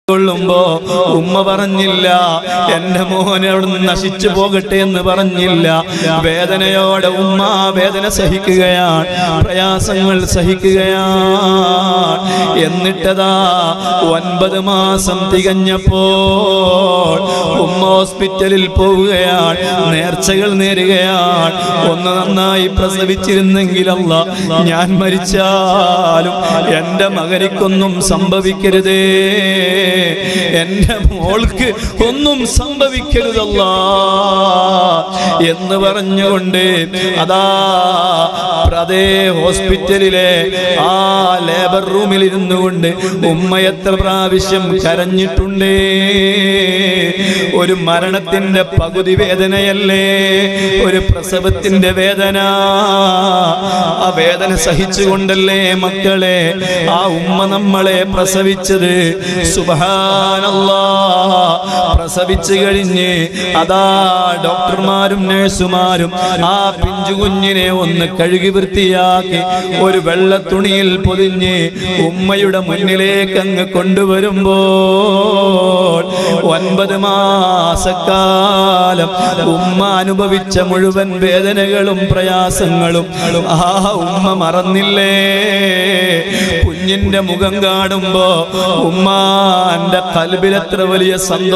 Speaker 1: കൊള്ളുമ്പോ ഉമ്മ പറഞ്ഞില്ല എന്റെ മോനെ അവിടുന്ന് നശിച്ചു പോകട്ടെ എന്ന് പറഞ്ഞില്ല വേദനയോടെ ഉമ്മ വേദന സഹിക്കുകയാണ് പ്രയാസങ്ങൾ സഹിക്കുകയാണ് എന്നിട്ടതാ ഒൻപത് മാസം തികഞ്ഞപ്പോൾ ഉമ്മ ഹോസ്പിറ്റലിൽ പോവുകയാണ് നേർച്ചകൾ നേരുകയാണ് ഒന്ന് നന്നായി പ്രസവിച്ചിരുന്നെങ്കിലല്ല ഞാൻ മരിച്ചാലും എന്റെ മകനിക്കൊന്നും സംഭവിക്കരുതേ എന്റെ മോൾക്ക് ഒന്നും സംഭവിക്കരുതല്ല എന്ന് പറഞ്ഞുകൊണ്ട് അതാ അതേ ഹോസ്പിറ്റലിലെ ആ ലേബർ റൂമിൽ ഇരുന്നു കൊണ്ട് ഉമ്മ എത്ര പ്രാവശ്യം കരഞ്ഞിട്ടുണ്ടേ ഒരു മരണത്തിന്റെ പകുതി വേദനയല്ലേ ഒരു പ്രസവത്തിന്റെ വേദന ആ വേദന സഹിച്ചുകൊണ്ടല്ലേ മക്കളെ ആ ഉമ്മ നമ്മളെ പ്രസവിച്ചത് സുബാനല്ലാ പ്രസവിച്ചു കഴിഞ്ഞ് അതാ ഡോക്ടർമാരും നഴ്സുമാരും ആ പിഞ്ചു കുഞ്ഞിനെ ഒന്ന് കഴുകി വൃത്തിയാക്കി ഒരു വെള്ള തുണിയിൽ പൊതിഞ്ഞ് ഉമ്മയുടെ മുന്നിലേക്ക് അങ്ങ് കൊണ്ടുവരുമ്പോൾ ഒൻപത് മാസക്കാലം ഉമ്മ അനുഭവിച്ച മുഴുവൻ വേദനകളും പ്രയാസങ്ങളും ആ ഉമ്മ മറന്നില്ലേ കുഞ്ഞിന്റെ മുഖം കാണുമ്പോ ഉമ്മാന്റെ കൽബിലെത്ര വലിയ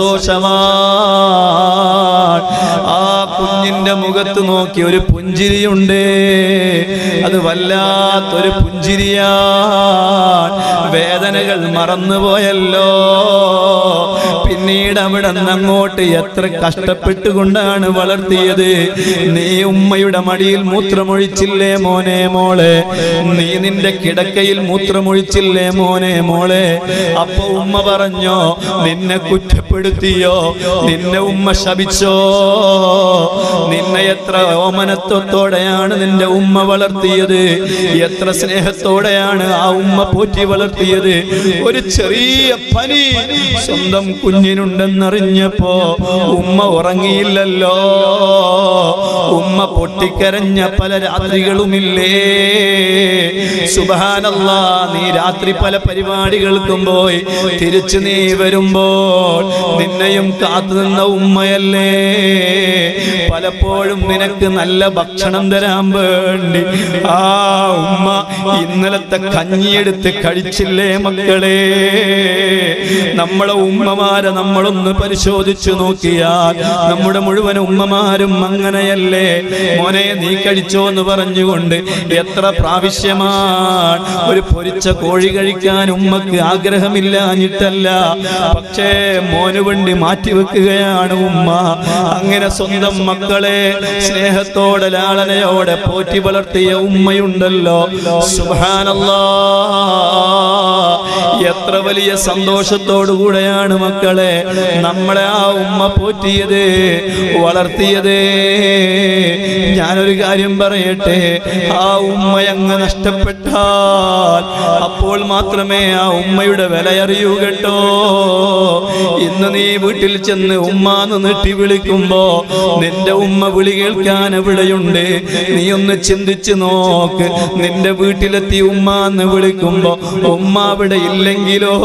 Speaker 1: സന്തോഷമാണ് ആ കുഞ്ഞിന്റെ മുഖത്ത് നോക്കി ഒരു പുഞ്ചിരിയുണ്ട് അത് വല്ലാത്തൊരു പുഞ്ചിരിയാണ് വേദനകൾ മറന്നുപോയല്ലോ പിന്നീട് അവിടെ അങ്ങോട്ട് എത്ര കഷ്ടപ്പെട്ടുകൊണ്ടാണ് വളർത്തിയത് നീ ഉമ്മയുടെ മടിയിൽ മൂത്രമൊഴിച്ചില്ലേ മോനെ മോളെ നീ നിന്റെ കിടക്കയിൽ മൂത്രമൊഴിച്ചില്ലേ മോനെ മോളെ അപ്പൊ ഉമ്മ പറഞ്ഞോ നിന്നെ കുറ്റപ്പെടുത്തിയോ നിന്നെ ഉമ്മ ശപിച്ചോ നിന്നെ എത്ര ഓമനത്വത്തോടെയാണ് നിന്റെ ഉമ്മ വളർത്തിയത് എത്ര സ്നേഹത്തോടെയാണ് ആ ഉമ്മ പോറ്റി വളർത്തിയത് ഒരു ചെറിയ പനി സ്വന്തം കുഞ്ഞിനുണ്ടെന്നറിഞ്ഞപ്പോ ഉമ്മ ഉറങ്ങിയില്ലല്ലോ ഉമ്മ പൊട്ടിക്കരഞ്ഞ പല രാത്രികളുമില്ലേ സുബാനല്ല നീ രാത്രി പല പരിപാടികൾക്കും പോയി തിരിച്ചു നീ വരുമ്പോൾ നിന്നെയും കാത്തു നിന്ന ഉമ്മയല്ലേ പലപ്പോഴും നിനക്ക് നല്ല ഭക്ഷണം തരാൻ വേണ്ടി ആ ഉമ്മ ഇന്നലത്തെ കഞ്ഞിയെടുത്ത് കഴിച്ചില്ലേ മക്കളെ നമ്മളെ ഉമ്മമാരെ നമ്മളൊന്ന് പരിശോധിച്ചു നോക്കിയാൽ നമ്മുടെ മുഴുവൻ ഉമ്മമാരും അങ്ങനെയല്ലേ മോനെ നീ കഴിച്ചോ എന്ന് പറഞ്ഞുകൊണ്ട് എത്ര പ്രാവശ്യമാണ് ഒരു പൊരിച്ച കോഴി കഴിക്കാൻ ഉമ്മക്ക് ആഗ്രഹമില്ലാഞ്ഞിട്ടല്ല പക്ഷേ മോന് വേണ്ടി മാറ്റിവെക്കുകയാണ് ഉമ്മ അങ്ങനെ സ്വന്തം മക്കളെ സ്നേഹത്തോടെ ലാളനയോടെ പോറ്റി വളർത്തിയ ഉമ്മയുണ്ടല്ലോ സുബ്ഹാനല്ലാ എത്ര വലിയ സന്തോഷത്തോടു കൂടെയാണ് മക്കളെ നമ്മളെ ആ ഉമ്മ പോറ്റിയത് വളർത്തിയത് ഞാനൊരു കാര്യം പറയട്ടെ ആ ഉമ്മയങ്ങ് നഷ്ടപ്പെട്ടാൽ അപ്പോൾ മാത്രമേ ആ ഉമ്മയുടെ വില അറിയൂ കേട്ടോ ഇന്ന് നീ വീട്ടിൽ ചെന്ന് ഉമ്മാന്ന് നീട്ടി വിളിക്കുമ്പോ നിന്റെ ഉമ്മ വിളി കേൾക്കാൻ എവിടെയുണ്ട് നീ ഒന്ന് ചിന്തിച്ചു നോക്ക് നിന്റെ വീട്ടിലെത്തി ഉമ്മാന്ന് വിളിക്കുമ്പോ ഉമ്മ അവിടെ ഇല്ലെങ്കിലോ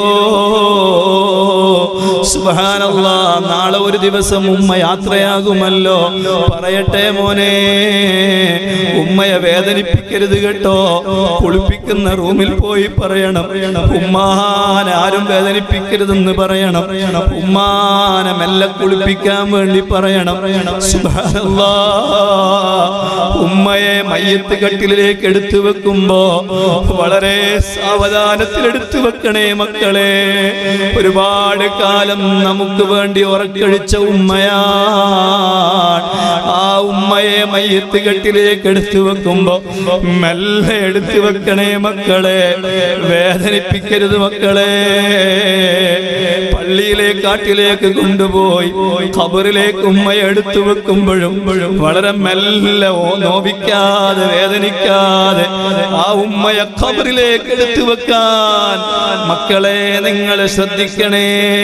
Speaker 1: സുബാനല്ല നാളെ ഒരു ദിവസം ഉമ്മ യാത്രയാകുമല്ലോ പറയട്ടെ മോനെ ഉമ്മയെ വേദനിപ്പിക്കരുത് കേട്ടോ കുളിപ്പിക്കുന്ന റൂമിൽ പോയി പറയണം ഉമ്മാനെ ആരും വേദനിപ്പിക്കരുതെന്ന് പറയണം ഉമ്മാനെ മെല്ലെ കുളിപ്പിക്കാൻ വേണ്ടി പറയണം സുബ്ഹാനല്ലാ. ഉമ്മയെ മയ്യത്ത് കട്ടിലേക്ക് എടുത്തു വെക്കുമ്പോ വളരെ സാവധാനത്തിൽ എടുത്തു വെക്കണേ മക്കളെ ഒരുപാട് കാലം നമുക്ക് വേണ്ടി ഉറക്കഴിച്ച ഉമ്മയാണ് ആ ഉമ്മയെ മയ്യത്ത് കെട്ടിലേക്ക് എടുത്തു വെക്കുമ്പോ മെല്ലെ എടുത്തു വെക്കണേ മക്കളെ വേദനിപ്പിക്കരുത് മക്കളെ പള്ളിയിലെ കാട്ടിലേക്ക് കൊണ്ടുപോയി ഖബറിലേക്ക് ഉമ്മയെ എടുത്തു വെക്കുമ്പോഴും വളരെ മെല്ലെ ഓ നോവിക്കാതെ വേദനിക്കാതെ ആ ഉമ്മയെ ഖബറിലേക്ക് എടുത്തു വെക്കാൻ മക്കളെ നിങ്ങൾ ശ്രദ്ധിക്കണേ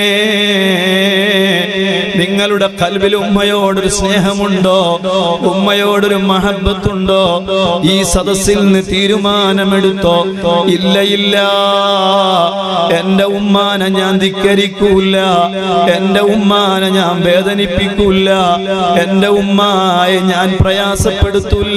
Speaker 1: നിങ്ങളുടെ കൽവിൽ ഉമ്മയോടൊരു സ്നേഹമുണ്ടോ ഉമ്മയോടൊരു മഹബത്തുണ്ടോ ഈ സദസ്സിൽ നിന്ന് തീരുമാനമെടുത്തോ ഇല്ല ഇല്ല എന്റെ ഉമ്മാനെ ഞാൻ ധിക്കരിക്കൂല എന്റെ ഉമ്മാനെ ഞാൻ വേദനിപ്പിക്കൂല എന്റെ ഉമ്മായെ ഞാൻ പ്രയാസപ്പെടുത്തൂല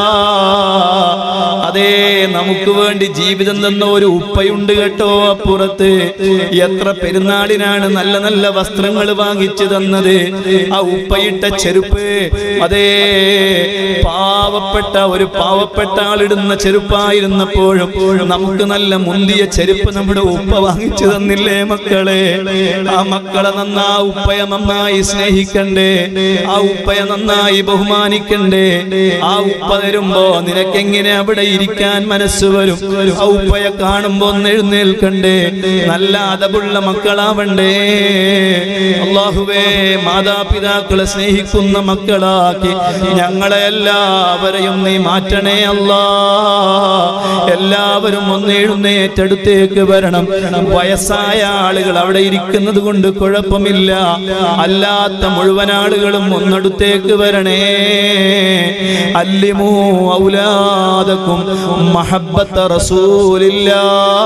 Speaker 1: അതേ നമുക്ക് വേണ്ടി ജീവിതം തന്ന ഒരു ഉപ്പയുണ്ട് കേട്ടോ അപ്പുറത്ത് എത്ര പെരുന്നാളിനാണ് നല്ല നല്ല വസ്ത്രങ്ങൾ വാങ്ങിച്ചു തന്നത് ആ ഉപ്പയിട്ട ചെരുപ്പ് അതേ പാവപ്പെട്ട ഒരു പാവപ്പെട്ട ആളിടുന്ന ചെരുപ്പായിരുന്നപ്പോഴും നമുക്ക് നല്ല മുന്തിയ ചെരുപ്പ് നമ്മുടെ ഉപ്പ വാങ്ങിച്ചു തന്നില്ലേ മക്കളെ ആ മക്കളെ നന്നാ ഉപ്പയെ നന്നായി സ്നേഹിക്കണ്ടേ ആ ഉപ്പയെ നന്നായി ബഹുമാനിക്കണ്ടേ ആ ഉപ്പ തരുമ്പോ നിനക്കെങ്ങനെ അവിടെ ഇരിക്കാൻ മനസ്സ് വരും ആ ഉപ്പയെ കാണുമ്പോ ഒന്ന് എഴുന്നേൽക്കണ്ടേ നല്ല അതവുള്ള മക്കളാവണ്ടേ അള്ളാഹുവേ മാതാപിതാക്കളെ സ്നേഹിക്കുന്ന മക്കളാക്കി ഞങ്ങളെ എല്ലാവരെയും നീ മാറ്റണേ അല്ലാ എല്ലാവരും ഒന്ന് എഴുന്നേറ്റടുത്തേക്ക് വരണം വയസ്സായ ആളുകൾ അവിടെ ഇരിക്കുന്നത് കൊണ്ട് കുഴപ്പമില്ല അല്ലാത്ത മുഴുവൻ ആളുകളും ഒന്നടുത്തേക്ക് വരണേ അല്ലിമൂ ഔലാദക്കും മഹബത്ത റസൂലില്ലാ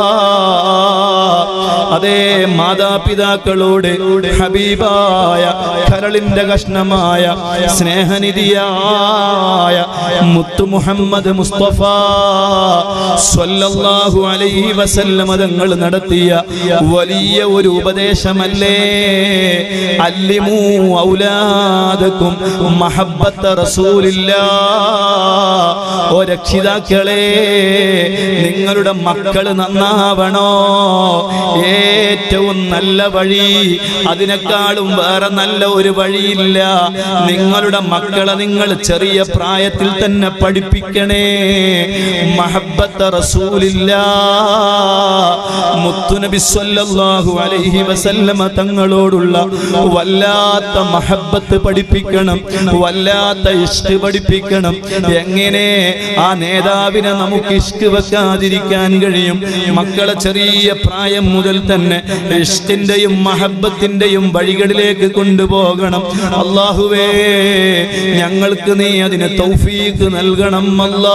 Speaker 1: അതേ മാതാപിതാക്കളോട് ഹബീബായ കരളിന്റെ കഷ്ണമായ സ്നേഹനിധിയായ മുത്തു മുഹമ്മദ് മുസ്തഫ സ്വല്ലല്ലാഹു അലൈഹി വസല്ലമ തങ്ങൾ നടത്തിയ വലിയ ഒരു ഉപദേശമല്ലേ അല്ലിമൂ ഔലാദക്കും മഹബത്ത റസൂലില്ലാ ഓ രക്ഷിതാക്കളെ നിങ്ങളുടെ മക്കള് നന്നാവണോ ഏറ്റവും നല്ല വഴി അതിനേക്കാളും വേറെ നല്ല ഒരു വഴിയില്ല നിങ്ങളുടെ മക്കളെ നിങ്ങൾ ചെറിയ പ്രായത്തിൽ തന്നെ പഠിപ്പിക്കണേ മഹബത്ത റസൂലില്ല മുത്തുനബി സ്വല്ലല്ലാഹു അലൈഹി വസല്ലമ തങ്ങളോടുള്ള വല്ലാത്ത മഹബത്ത് പഠിപ്പിക്കണം വല്ലാത്ത ഇഷ്ട് പഠിപ്പിക്കണം എങ്ങനെ ആ നേതാവിനെ നമുക്ക് ഇഷ്ട് വെക്കാതിരിക്കാൻ കഴിയും മക്കളെ ചെറിയ പ്രായം മുതൽ തന്നെ ഇഷ്ടിന്റെയും മഹബത്തിന്റെയും വഴികളിലേക്ക് കൊണ്ടുപോകണം അള്ളാഹുവേ ഞങ്ങൾക്ക് നീ അതിന് തൗഫീക്ക് നൽകണം അല്ലാ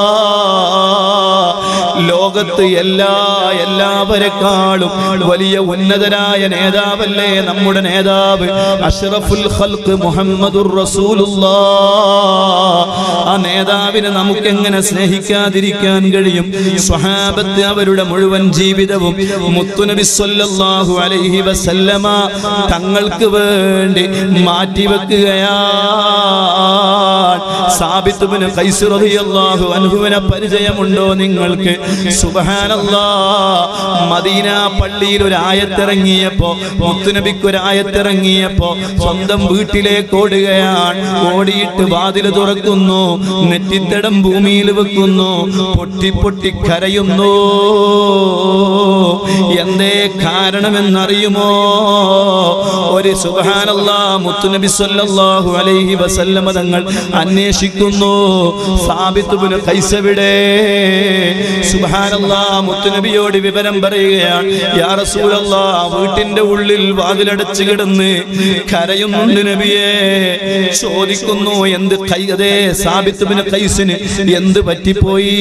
Speaker 1: ലോകത്ത് എല്ലാ എല്ലാവരെക്കാളും വലിയ ഉന്നതരായ നേതാവല്ലേ നമ്മുടെ നേതാവ് അഷ്റഫുൽ ഖൽഖ് മുഹമ്മദുർ റസൂലുള്ളാ ആ നേതാവിനെ നമുക്ക് എങ്ങനെ സ്നേഹിക്കാതിരിക്കാൻ കഴിയും സ്വഹാബത്ത് അവരുടെ മുഴുവൻ ജീവിതവും മുത്തുനബി സ്വല്ലല്ലാഹു അലൈഹി വസല്ലമ തങ്ങൾക്ക് വേണ്ടി മാറ്റിവെക്കുകയാണ് സാബിത്ത് ബിൻ ഖൈസ് റളിയല്ലാഹു അൻഹുവിനെ പരിചയമുണ്ടോ നിങ്ങൾക്ക് സുബ്ഹാനല്ലാ മദീന പള്ളിയിൽ ഒരു ആയത്തിറങ്ങിയപ്പോ മുത്തുനബിക്ക് ഒരു ആയത്തിറങ്ങിയപ്പോ സ്വന്തം വീട്ടിലേക്ക് ഓടുകയാണ് ഓടിയിട്ട് വാതില് തുറക്കുന്നു നെറ്റിത്തടം ഭൂമിയിൽ വെക്കുന്നു പൊട്ടി പൊട്ടി കരയുന്നു എന്തേ കാരണമെന്നറിയുമോ ഒരു സുബ്ഹാനല്ലാ മുത്തുനബി സ്വല്ലല്ലാഹു അലൈഹി വസല്ലമ തങ്ങൾ അന്വേഷിക്കുന്നു സാബിത്ത് ബിൻ ഖൈസ് എവിടെ സുബ്ഹാനല്ലാ മുത്തുനബിയോട് വിവരം പറയുകയാണ് യാ റസൂലല്ലാ വീട്ടിന്റെ ഉള്ളിൽ വാതിലടച്ചു കിടന്ന് കരയുന്നുണ്ട് നബിയെ ചോദിക്കുന്നു എന്ത് കൈ അതേ സാബിത്ത് ബിൻ ഖൈസിന് എന്ത് പറ്റിപ്പോയി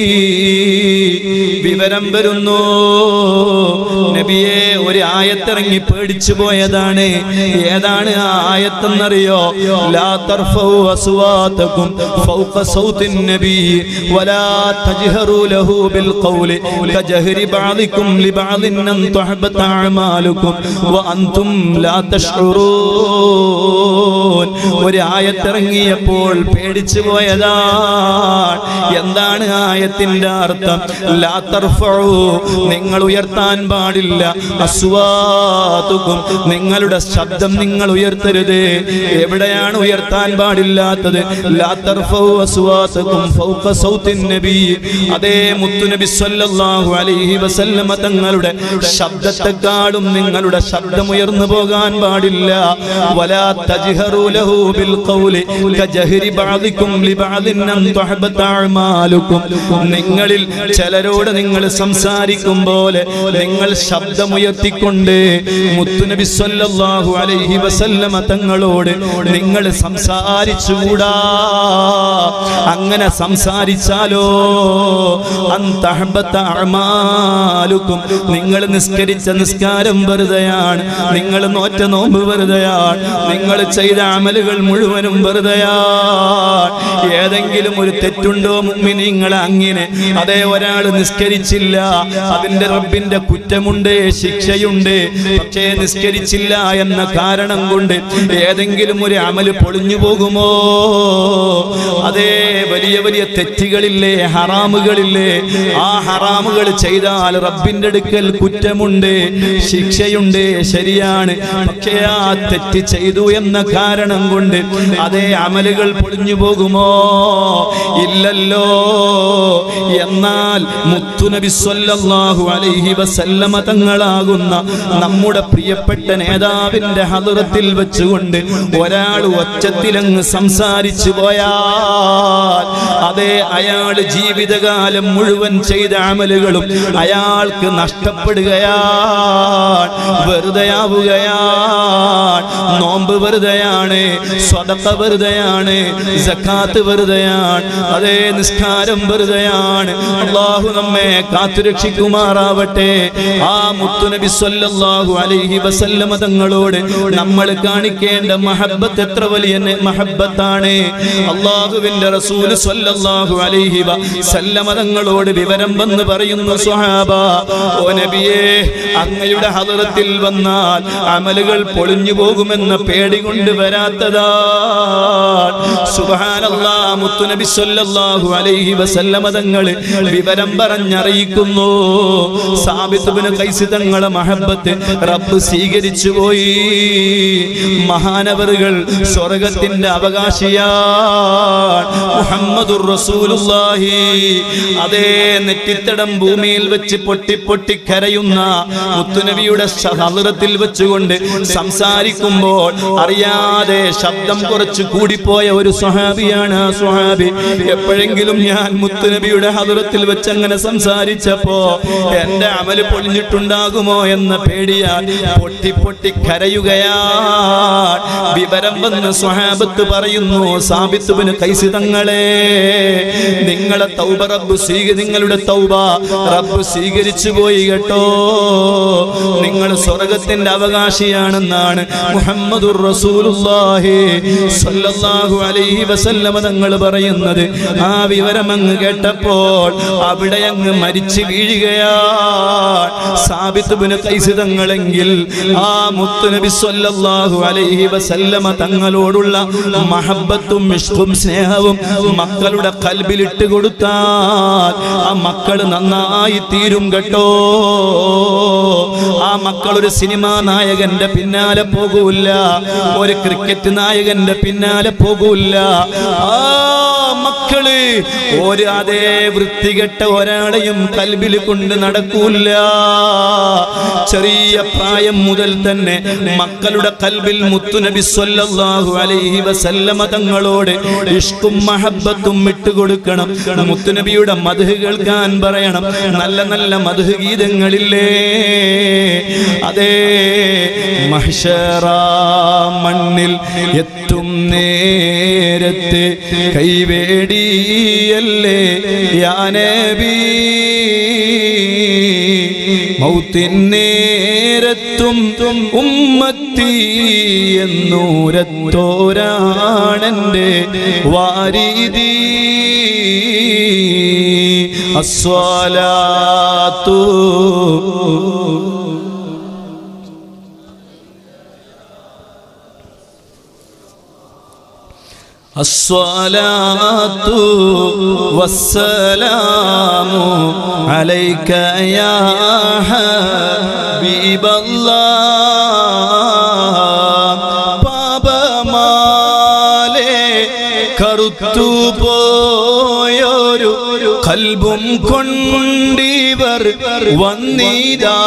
Speaker 1: വിവരം വരുന്നു നബിയെ ഒരു ആയത്തിറങ്ങി പേടിച്ചു പോയതാണ് ഏതാണ് ആ ആയത്തെന്നറിയോ ലാ തർഫൗ അസ്വാതകും ഫൗക സൗത്തിൻ നബി വലാ തജ്ഹറു ലഹു ബിൽ ഖൗലി കജഹരി ബഅദികും ലിബഅദിൻ അൻ തഹബത അഅമാലുകും വഅൻതും ലാ തഷ്ഉറൂൻ ഒരു ആയത്തിറങ്ങിയപ്പോൾ പേടിച്ചു പോയതാണ് എന്താണ് ആയത്തിന്റെ അർത്ഥം ലാ തർഫഉ നിങ്ങൾ ഉയർത്താൻ പാടില്ല അസ്വാതുക്കും നിങ്ങളുടെ ശബ്ദം നിങ്ങൾ ഉയർത്തരുത് എവിടെയാണ് ഉയർത്താൻ പാടില്ലാത്തത് ലാ തർഫഉ അസ്വാതുക്കും ഫൗക സൗത്തിൻ നബി അതേ മുത്തുനബി സല്ലല്ലാഹു അലൈഹി വസല്ലമ തങ്ങളുടെ ശബ്ദത്തെക്കാളും നിങ്ങളുടെ ശബ്ദം ഉയർന്നു പോകാൻ പാടില്ല വലാ തജ്ഹറു ലഹു ബിൽ ഖൗലി കജഹരി ബഅദികും ലിബഅദിൻ അൻ തഹബത അഅമാലുകും നിങ്ങളിൽ ചിലരോട് നിങ്ങൾ സംസാരിക്കും പോലെ നിങ്ങൾ ശബ്ദമുയർത്തി എത്തിക്കൊണ്ട് മുത്തുനബി സല്ലല്ലാഹു അലൈഹി വസല്ലമ തങ്ങളോട് നിങ്ങൾ സംസാരിച്ചുകൂടാ അങ്ങനെ സംസാരിച്ചാലോ അന്തഹബത്ത അഅമാലുക്കും നിങ്ങൾ നിസ്കരിച്ച നിസ്കാരം വെറുതെയാണ് നിങ്ങൾ നോറ്റ നോമ്പ് വെറുതെയാണ് നിങ്ങൾ ചെയ്ത അമലുകൾ മുഴുവനും വെറുതെയാണ് ഏതെങ്കിലും ഒരു തെറ്റുണ്ടോ മുമ്മിനിങ്ങൾ അങ്ങനെ അതേ ഒരാൾ നിസ്കരിച്ചില്ല അതിന്റെ റബ്ബിന്റെ കുറ്റമുണ്ട് ശിക്ഷയുണ്ട് പക്ഷേ നിസ്കരിച്ചില്ല എന്ന കാരണം കൊണ്ട് ഏതെങ്കിലും ഒരു അമല് പൊളിഞ്ഞു പോകുമോ അതേ വലിയ വലിയ തെറ്റുകളില്ലേ ഹറാമുകളില്ലേ ആ ഹറാമുകൾ ചെയ്താൽ റബ്ബിന്റെ അടുക്കൽ കുറ്റമുണ്ട് ശിക്ഷയുണ്ട് ശരിയാണ് പക്ഷേ ആ തെറ്റ് ചെയ്തു എന്ന കാരണം കൊണ്ട് അതേ അമലുകൾ പൊളിഞ്ഞു പോകുമോ ഇല്ലല്ലോ എന്നാൽ മുത്തുനബി സ്വല്ലല്ലാഹു അലൈഹി വസല്ലമ തങ്ങളാകുന്ന നമ്മുടെ പ്രിയപ്പെട്ട നേതാവിന്റെ ഹദറത്തിൽ വെച്ചുകൊണ്ട് ഒരാൾ ഒച്ചത്തിലങ്ങ് സംസാരിച്ചു പോയാൽ അതേ അയാൾ ജീവിതകാലം മുഴുവൻ ചെയ്ത അമലുകളും അയാൾക്ക് നഷ്ടപ്പെടുകയാണ് വെറുതെയാവുകയാണ് നോമ്പ് വെറുതെയാണ് സ്വതക്ക വെറുതെയാണ് സക്കാത്ത് വെറുതെയാണ് അതേ നിസ്കാരം വെറുതെയാണ് അള്ളാഹു നമ്മെ കാത്തുരക്ഷിക്കുമാറാവട്ടെ ആ മുത്തുനബി സ്വല്ലല്ലാഹു അലൈഹി വസല്ലമ തങ്ങളോട് നമ്മൾ കാണിക്കേണ്ട മഹബത്ത് എത്ര വലിയ നെ- മഹബത്താണ് അള്ളാഹുവിന്റെ റസൂൽ സ്വല്ലല്ലാഹു അലൈഹി വസല്ലമ തങ്ങളോട് വിവരം വന്ന് പറയുന്നു സ്വഹാബ ഓ നബിയേ അങ്ങയുടെ ഹദറത്തിൽ വന്നാൽ അമലുകൾ പൊളിഞ്ഞു പോകുമെന്ന പേടി കൊണ്ട് വരാത്തതാ സുബ്ഹാനല്ലാ മുത്തുനബി സ്വല്ലല്ലാഹു അലൈഹി വസല്ലമ തങ്ങൾ വിവരം പറഞ്ഞറിയിക്കുന്നു സാബിത്ത് ഇബ്നു ഖൈസ് തങ്ങളെ മഹബത്ത് റബ്ബ് സ്വീകരിച്ചു പോയി മഹാനവറുകൾ സ്വർഗത്തിന്റെ അവകാശിയാണ് മുഹമ്മദുർ റസൂലുള്ളാഹി അതേ നെറ്റിത്തടം ഭൂമിയിൽ വെച്ച് പൊട്ടി പൊട്ടി കരയുന്ന മുത്തുനബിയുടെ ഹലറത്തിൽ വെച്ചുകൊണ്ട് സംസാരിക്കുമ്പോൾ അറിയാതെ ശബ്ദം കുറച്ച് കൂടിപ്പോയ ഒരു സ്വഹാബിയാണ് ആ സ്വഹാബി എപ്പോഴെങ്കിലും ഞാൻ മുത്തുനബിയുടെ ഹദറത്തിൽ വെച്ച് അങ്ങനെ സംസാരിച്ചപ്പോ എന്റെ അമല് പൊളിഞ്ഞിട്ടുണ്ടാകുമോ എന്ന പേടിയാൽ പൊട്ടി പൊട്ടി കരയുകയാണ് വിവരം വന്ന് സ്വഹാബത്ത് പറയുന്നു സാബിത്തുബിന് കൈസി തങ്ങളെ നിങ്ങളെ തൗബ റബ്ബ് സ്വീക നിങ്ങളുടെ തൗബ റബ്ബ് സ്വീകരിച്ചു പോയി കേട്ടോ നിങ്ങൾ സ്വർഗത്തിന്റെ അവകാശിയാണെന്നാണ് മുഹമ്മദുർ റസൂലുള്ളാഹി സ്വല്ലല്ലാഹു അലൈഹി വസല്ലമ തങ്ങൾ പറയുന്നത് ആ വിവരം അങ്ങ് കേട്ടപ്പോൾ അവിടെ അങ്ങ് മരിച്ചു വീഴുകയാണ് സാബിത്ത് ബിൻ ഖൈസ് തങ്ങളെങ്കിൽ ആ മുത്തുനബി സ്വല്ലല്ലാഹു അലൈഹി വസല്ലമ തങ്ങളോടുള്ള മഹബത്തും ഇഷ്കും സ്നേഹവും മക്കളുടെ കൽബിലിട്ട് കൊടുത്താൽ ആ മക്കൾ നന്നായി തീരും കേട്ടോ ആ മക്കൾ ഒരു സിനിമാ നായകന്റെ പിന്നാലെ പോകൂല ഒരു ക്രിക്കറ്റ് നായകന്റെ പിന്നാലെ പോകൂല ആ മക്കള് ഒരു അതേ വൃത്തികെട്ട ഒരാളെയും കൽബിൽ കൊണ്ട് നടക്കൂല ചെറിയ പ്രായം മുതൽ തന്നെ മക്കളുടെ കൽബിൽ മുത്തുനബി സ്വല്ലല്ലാഹു അലൈഹി വസല്ലമ തങ്ങളോട് ഇഷ്കും മഹബത്തും വിട്ടുകൊടുക്കണം മുത്തുനബിയുടെ മധു കേൾക്കാൻ പറയണം നല്ല നല്ല മധു ഗീതങ്ങളില്ലേ അതേ മഹിഷറ മണ്ണിൽ എത്തും നേരത്ത് കൈവേടിയല്ലേ യാനബി മൗത്തിനേരത്തും ഉമ്മത്തി എന്നൂരത്തോരാണെന്റെ വാരിതി അസ്വലാത്തു الصلاة والسلام عليك يا حبيب الله പാപമാലേ കറുത്തു പോയൊരു കൽബും കൊണ്ടിവർ വന്നിതാ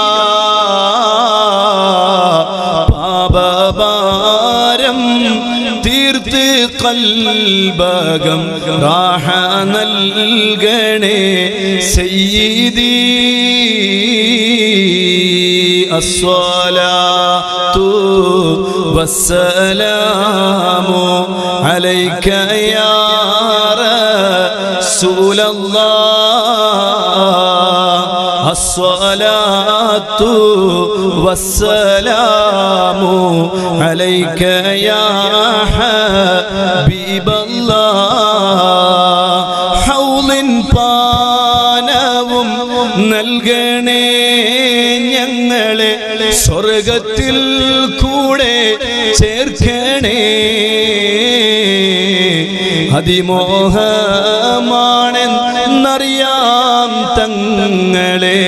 Speaker 1: പാപഭാരം തീർത്ത് കൽബകം റാഹ നൽകണേ സയ്യിദീ الصلاة والسلام عليك يا رسول الله الصلاة والسلام عليك يا حبيب الله ഹൗലിൻ പാനവും നൽകണേ ഞങ്ങളെ സ്വർഗത്തിൽ കൂടെ ചേർക്കണേ അതിമോഹമാണെന്നറിയാം തങ്ങളെ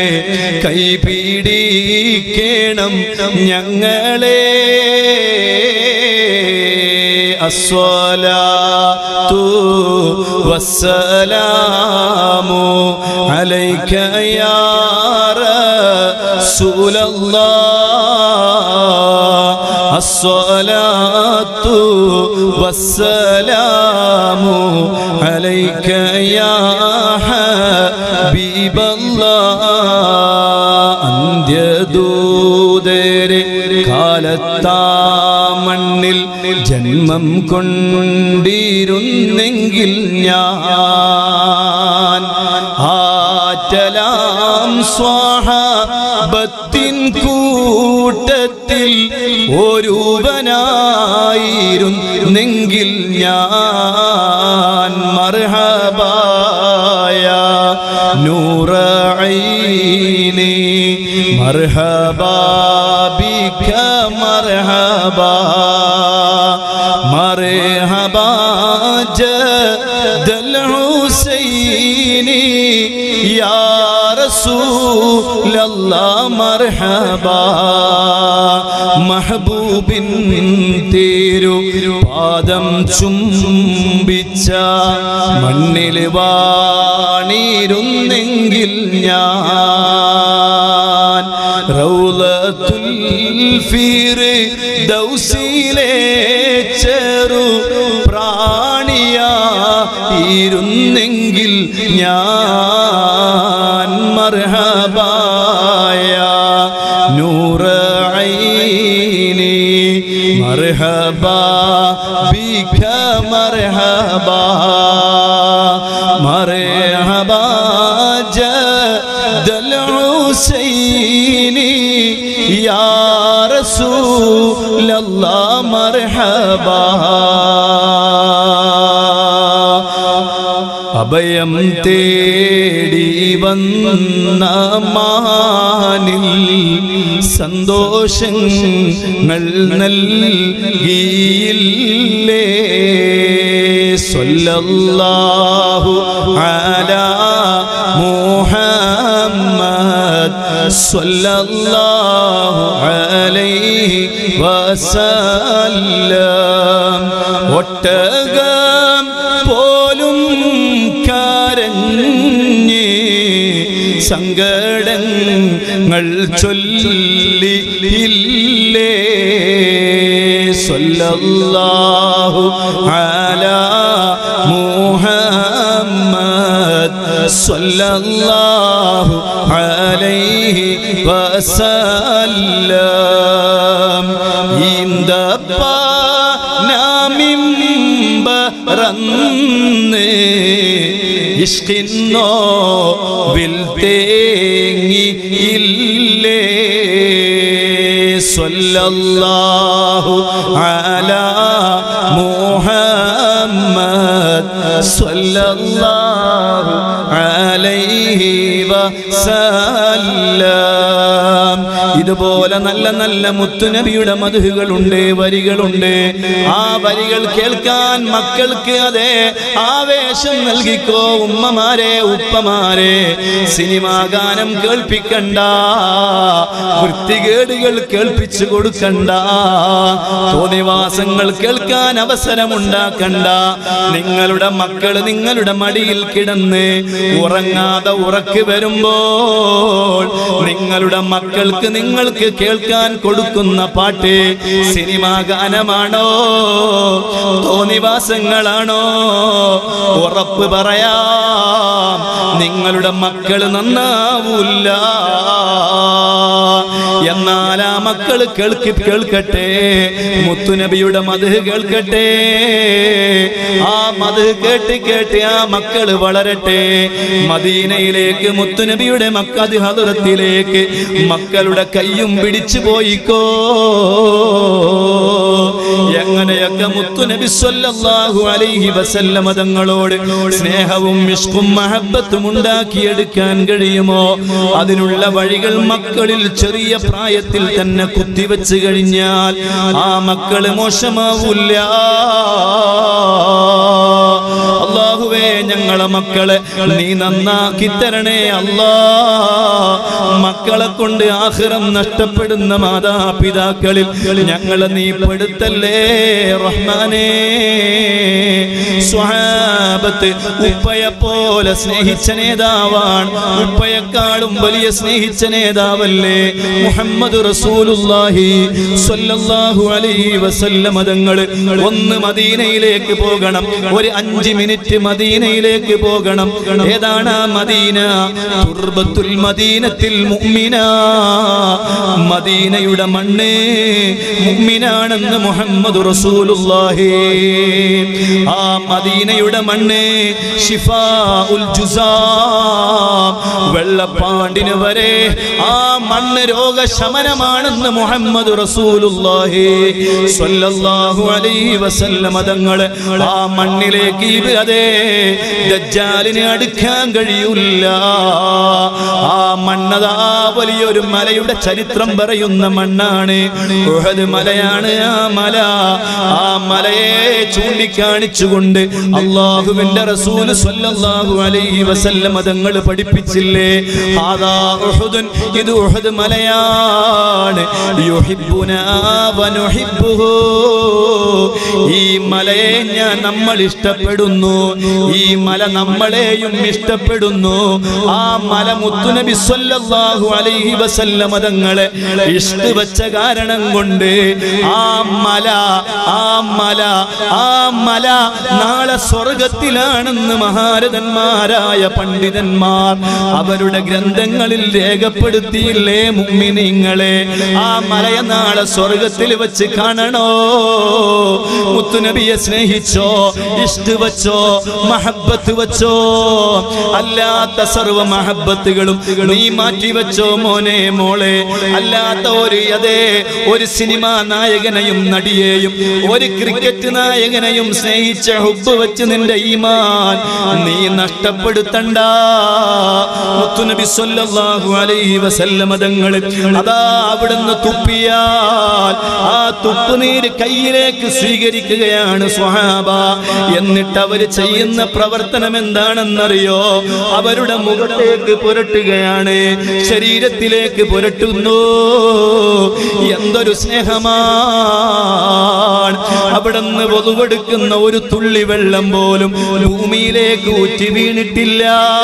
Speaker 1: കൈപിടിക്കണം ഞങ്ങളെ الصلاة والسلام عليك يا رسول الله الصلاة والسلام عليك يا حبيب الله അന്ത്യദൂതരെ കാലത്താ മണ്ണിൽ ജന്മം കൊണ്ടിരുന്നെങ്കിൽ ഞാൻ ആറ്റലാം സ്വാഹബത്തിൻ കൂട്ടത്തിൽ ഒരുവനായിരുന്നെങ്കിൽ ഞാൻ മർഹബായ നൂറൈനി മർഹബാ ബിക മർഹബാ മർഹബാ ജദൽ ഹുസൈനി യാ റസൂലല്ലാഹ് മർഹബാ മഹബൂബിൻ തേരു പാദം ചുംബിച്ച മണ്ണിൽ വാണിരുന്നെങ്കിൽ ഞാൻ റൗലത്തുൽ ഫിർദൗസിലെ ചെറു പ്രാണിയായിരുന്നെങ്കിൽ ഞാൻ മർഹബായ നൂറൈനി മർഹബാ ബിക മർഹബാ മർഹബാ ജദൽ ഹുസൈനി യാ റസൂലല്ലാഹ് മർഹബാ അഭയം തേടി വന്ന മാനിൽ സന്തോഷങ്ങൾ നൽകിയില്ലേ സ്വല്ലല്ലാഹു അലാ മുഹമ്മദ് സ്വല്ലല്ലാഹു അലൈഹി വസല്ലം ഒട്ടകം പോലും കരഞ്ഞ് സങ്കടങ്ങൾ ചൊല്ലിയില്ലേ സ്വല്ലല്ലാഹു അലാ മുഹമ്മദ് സ്വല്ലല്ലാഹു അലൈഹി വസല്ലം ഈന്തപ്പ നാമിമ്പറന്ന് ഇഷ്കിന്നോ വിൽ തേങ്ങി ഇല്ലേ സ്വല്ലല്ലാഹു അലാ മുഹമ്മദ് സ്വല്ലല്ലാഹു അലൈഹി വസല്ലം ഇതുപോലെ നല്ല നല്ല മുത്തുനബിയുടെ മധുകളുണ്ട് വരികളുണ്ട് ആ വരികൾ കേൾക്കാൻ മക്കൾക്ക് അതെ ആവേശം നൽകിക്കോ ഉമ്മമാരെ ഉപ്പമാരെ സിനിമാ ഗാനം കേൾപ്പിക്കണ്ട വൃത്തികേടുകൾ കേൾപ്പിച്ചു കൊടുക്കണ്ട തോന്നിവാസങ്ങൾ കേൾക്കാൻ അവസരമുണ്ടാക്കണ്ട നിങ്ങളുടെ മക്കൾ നിങ്ങളുടെ മടിയിൽ കിടന്ന് ഉറങ്ങാതെ ഉറക്ക് വരുമ്പോൾ നിങ്ങളുടെ മക്കൾക്ക് നിങ്ങൾക്ക് കേൾക്കാൻ കൊടുക്കുന്ന പാട്ട് സിനിമാ ഗാനമാണോ തോന്നിവാസങ്ങളാണോ ഉറപ്പ് പറയാം നിങ്ങളുടെ മക്കൾ നന്നാവൂല്ല എന്നാൽ ആ മക്കള് കേൾക്കി കേൾക്കട്ടെ മുത്തുനബിയുടെ മത് കേൾക്കട്ടെ ആ മത് കേട്ട് കേട്ട് ആ മക്കള് വളരട്ടെ മദീനയിലേക്ക് മുത്തുനബിയുടെ മക്കത് ഹദറത്തിലേക്ക് മക്കളുടെ കയ്യും പിടിച്ചു പോയിക്കോ എങ്ങനെയൊക്കെ മുത്തുനബി സ്വല്ലല്ലാഹു അലൈഹി വസല്ലമ തങ്ങളോട് സ്നേഹവും ഇഷ്കും മഹബത്തും ഉണ്ടാക്കിയെടുക്കാൻ കഴിയുമോ അതിനുള്ള വഴികൾ മക്കളിൽ ചെറിയ പ്രായത്തിൽ തന്നെ കുത്തിവെച്ച് കഴിഞ്ഞാൽ ആ മക്കള് മോശമാവൂല്ല അള്ളാഹുവേ ഞങ്ങളെ മക്കളെ നീ നന്നാക്കി തരണേ അല്ലാ മക്കളെ കൊണ്ട് ആഹ്റം നഷ്ടപ്പെടുന്ന മാതാപിതാക്കളിൽ ഞങ്ങളെ നീ പെടുത്തല്ലേ റഹ്മാനേ സ്വഹാബത്ത് ഉപ്പയെ പോലെ സ്നേഹിച്ച നേതാവാണ് ഉപ്പയെക്കാളും വലിയ സ്നേഹിച്ച നേതാവല്ലേ മുഹമ്മദ് റസൂലുള്ളാഹി സ്വല്ലല്ലാഹു അലൈഹി വസല്ലം തങ്ങള് ഒന്ന് മദീനയിലേക്ക് പോകണം ഒരു അഞ്ച് മിനിറ്റ് മദീനയിലേക്ക് പോകണം ഏതാണ് ആ മദീന തുർബത്തുൽ മദീനത്തിൽ മുഅ്മിന മദീനയുടെ മണ്ണ് മുഅ്മിനാണെന്ന് മുഹമ്മദ് റസൂലുള്ളാഹി ആ മദീനയുടെ മണ്ണ് ഷിഫാഉൽ ജുസാം വെള്ളപ്പാണ്ടിന് വരെ ആ മണ്ണ് രോഗശമനമാണെന്ന് മുഹമ്മദ് റസൂലുള്ളാഹി സ്വല്ലല്ലാഹു അലൈഹി വസല്ലം തങ്ങള് ആ മണ്ണിലേക്ക് ഇത് അതെ ദജ്ജാലിന് അടുക്കാൻ കഴിയില്ല ആ മണ്ണതാ വലിയൊരു മലയുടെ ചരിത്രം പറയുന്ന മണ്ണാണ് ഉഹദ് മലയാണ് ആ മല ആ മലയെ ചൂണ്ടിക്കാണിച്ചുകൊണ്ട് അള്ളാഹുവിന്റെ റസൂല് സ്വല്ലല്ലാഹു അലൈഹി വസല്ലം തങ്ങൾ പഠിപ്പിച്ചില്ലേ ആദാ ഉഹുദുൻ ഇത് ഉഹദ് മലയാണ് യുഹിബ്ബുനാ വനുഹിബ്ബുഹു ഈ മലയെ ഞാൻ നമ്മൾ ഇഷ്ടപ്പെടുന്നു ഈ മല നമ്മളെയും ഇഷ്ടപ്പെടുന്നു ആ മല മുത്തുനബി സ്വല്ലല്ലാഹു അലൈഹി വസല്ലം തങ്ങളെ ഇഷ്ടവച്ച കാരണം കൊണ്ട് ആ മല ആ മല ആ മല നാളെ സ്വർഗത്തിലാണെന്ന് മഹാരഥന്മാരായ പണ്ഡിതന്മാർ അവരുടെ ഗ്രന്ഥങ്ങളിൽ രേഖപ്പെടുത്തിയില്ലേ മുമ്മിനിങ്ങളെ ആ മലയെ നാളെ സ്വർഗത്തിൽ വെച്ച് കാണണോ മുത്തുനബിയെ സ്നേഹിച്ചോ ഇഷ്ട വച്ചോ മഹബത്ത് വച്ചോ അല്ലാത്ത സർവ മഹബത്തുകളും നീ മാറ്റി വെച്ചോ മോനെ മോളെ അല്ലാത്ത ഒരു അതേ ഒരു സിനിമാ നായകനെയും നടിയെയും ഒരു ക്രിക്കറ്റ് നായകനെയും സ്നേഹിച്ച ഹുബ് വെച്ച് നിന്റെ ഈമാൻ നീ നഷ്ടപ്പെടുത്തണ്ട മുത്തുനബി സല്ലല്ലാഹു അലൈഹി വസല്ലമ തങ്ങൾ അതാ അവിടുന്ന് തുപ്പിയാൽ ആ തുപ്പുനീര് കയ്യിലേക്ക് സ്വീകരിക്കുകയാണ് സ്വഹാബ എന്നിട്ട് അവർ ചെയ്യുന്ന പ്രവർത്തനം എന്താണെന്നറിയോ അവരുടെ മുഖത്തേക്ക് പുരട്ടുകയാണ് ശരീരത്തിലേക്ക് പുരട്ടുന്നു എന്തൊരു സ്നേഹമാണ് അവിടുന്ന് പൊതുവെടുക്കുന്ന ഒരു തുള്ളി വെള്ളം പോലും ഭൂമിയിലേക്ക് ഊറ്റി വീണിട്ടില്ല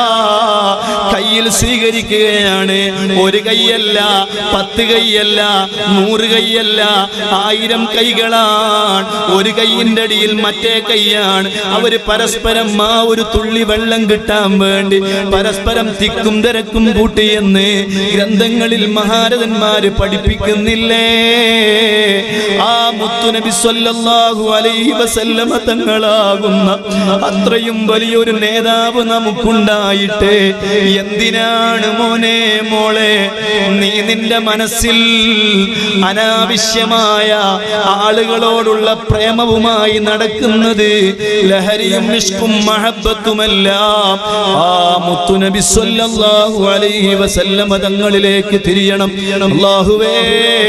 Speaker 1: കയ്യിൽ സ്വീകരിക്കുകയാണ് ഒരു കൈയല്ല പത്ത് കൈയല്ല നൂറ് കൈയല്ല ആയിരം കൈകളാണ് ഒരു കൈയിന്റെ അടിയിൽ മറ്റേ കൈയാണ് അവര് പരസ്പരം ആ ഒരു തുള്ളി വെള്ളം കിട്ടാൻ വേണ്ടി പരസ്പരം തിക്കും തിരക്കും കൂട്ടിയെന്ന് ഗ്രന്ഥങ്ങളിൽ മഹാരഥന്മാര് പഠിപ്പിക്കുന്നില്ലേ ആ മുത്തുനബി സ്വല്ലല്ലാഹു അലൈഹി വസല്ലമ തങ്ങളാകുന്ന അത്രയും വലിയൊരു നേതാവ് നമുക്കുണ്ടായിട്ട് എന്തിനാണ് മോനെ മോളെ നീ നിന്റെ മനസ്സിൽ അനാവശ്യമായ ആളുകളോടുള്ള പ്രേമവുമായി നടക്കുന്നത് ലഹരിയും ഇഷ്കും മഹബത്തുമെല്ലാം ആ മുത്തുനബി സ്വല്ലല്ലാഹു അലൈഹി വസല്ലമ തങ്ങളിലേക്ക് തിരിയണം അല്ലാഹുവേ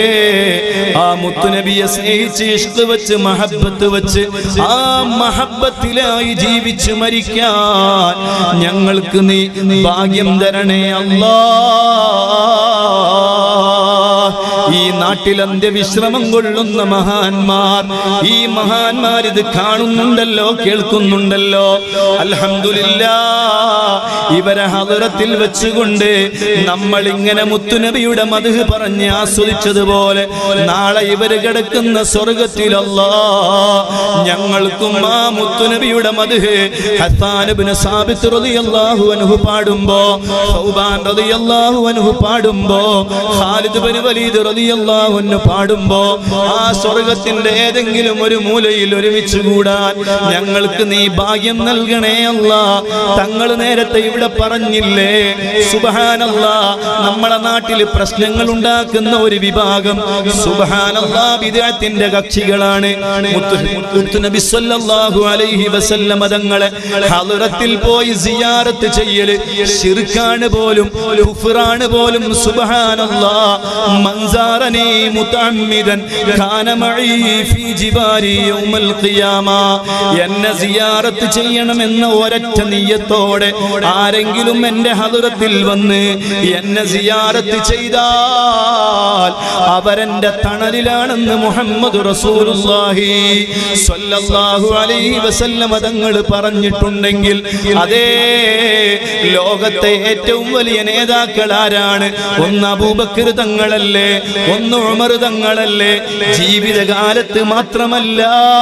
Speaker 1: ആ മുത്തുനബിയെ സ്നേഹിച്ച് ഇഷ്ട് വെച്ച് മഹബത്ത് വെച്ച് ആ മഹബത്തിലായി ജീവിച്ച് മരിക്കാൻ ഞങ്ങൾക്ക് നീ ഭാഗ്യം തരണേ അല്ലാ ഈ ഈ നാട്ടിൽ അന്ത്യവിശ്രമം കൊള്ളുന്ന മഹാന്മാർ ഈ മഹാന്മാർ ഇത് കാണുന്നുണ്ടല്ലോ കേൾക്കുന്നുണ്ടല്ലോ അൽഹംദുലില്ലാ ഇവരെ ഹദറത്തിൽ വെച്ചുകൊണ്ട് നമ്മൾ ഇങ്ങനെ മുത്തുനബിയുടെ മധു പറഞ്ഞ് ആസ്വദിച്ചതുപോലെ നാളെ ഇവര് കിടക്കുന്ന സ്വർഗത്തിലല്ലാ ഞങ്ങൾക്കും ആ മുത്തുനബിയുടെ മധു ഹസാനുബിന് സാബിത്ത് റളിയല്ലാഹു അൻഹു പാടുമ്പോ സൗബാൻ റളിയല്ലാഹു അൻഹു പാടുമ്പോ ഖാലിദ് ബിൻ വലീദ് റളിയല്ലാഹു അൻഹു പാടുമ്പോ ആ സ്വർഗത്തിന്റെ ഏതെങ്കിലും ഒരു മൂലയിൽ ഒരുമിച്ച് കൂടാൻ ഞങ്ങൾക്ക് നീ ഭാഗ്യം നൽകണേ അല്ല തങ്ങൾ നേരത്തെ ഇവിടെ പറഞ്ഞില്ലേ സുബഹാനല്ല നമ്മളെ നാട്ടിൽ പ്രശ്നങ്ങൾ ഉണ്ടാക്കുന്ന ഒരു വിഭാഗം സുബഹാനല്ല വിദേഹത്തിന്റെ കക്ഷികളാണ് മുത്തു- മുത്തു നബി സല്ലല്ലാഹു അലൈഹി വസല്ലമ തങ്ങളെ ഹളറത്തിൽ പോയി സിയാറത്ത് ചെയ്യല് ശിർക്കാണ് പോലും കുഫ്റാണ് പോലും സുബ്ഹാനല്ലാ മൻസാറനി മുതഅമ്മിദൻ കാന മഈ ഫീ ജിബാരി യൗമൽ ഖിയാമ എന്നെ സിയാറത്ത് ചെയ്യണമെന്ന ഒരൊറ്റ നിയ്യത്തോടെ ആരെങ്കിലും എന്റെ ഹളറത്തിൽ വന്ന് എന്നെ സിയാറത്ത് ചെയ്താൽ അവരെന്റെ തണലിലാണെന്ന് മുഹമ്മദ് റസൂലുള്ളാഹി സ്വല്ലല്ലാഹു അലൈഹി വസല്ലമ തങ്ങൾ പറഞ്ഞിട്ടുണ്ടെങ്കിൽ അതേ ലോകത്തെ ഏറ്റവും വലിയ നേതാക്കൾ ആരാണ് ഒന്ന് അബൂബക്കർ തങ്ങളല്ലേ ഒന്ന് ഉമർ തങ്ങളല്ലേ ജീവിതകാലത്ത് മാത്രമല്ല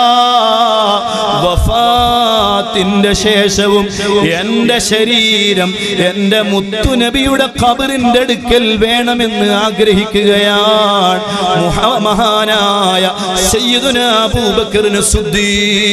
Speaker 1: വഫാത്തിന്റെ ശേഷവും എന്റെ ശരീരം എന്റെ മുത്തുനബിയുടെ ഖബറിന്റെ അടുക്കൽ വേണമെന്ന് ആഗ്രഹിക്കുകയാണ് മുഹ- മഹാനായ സയ്യിദുന അബൂബക്കറിന് സുദ്ദീ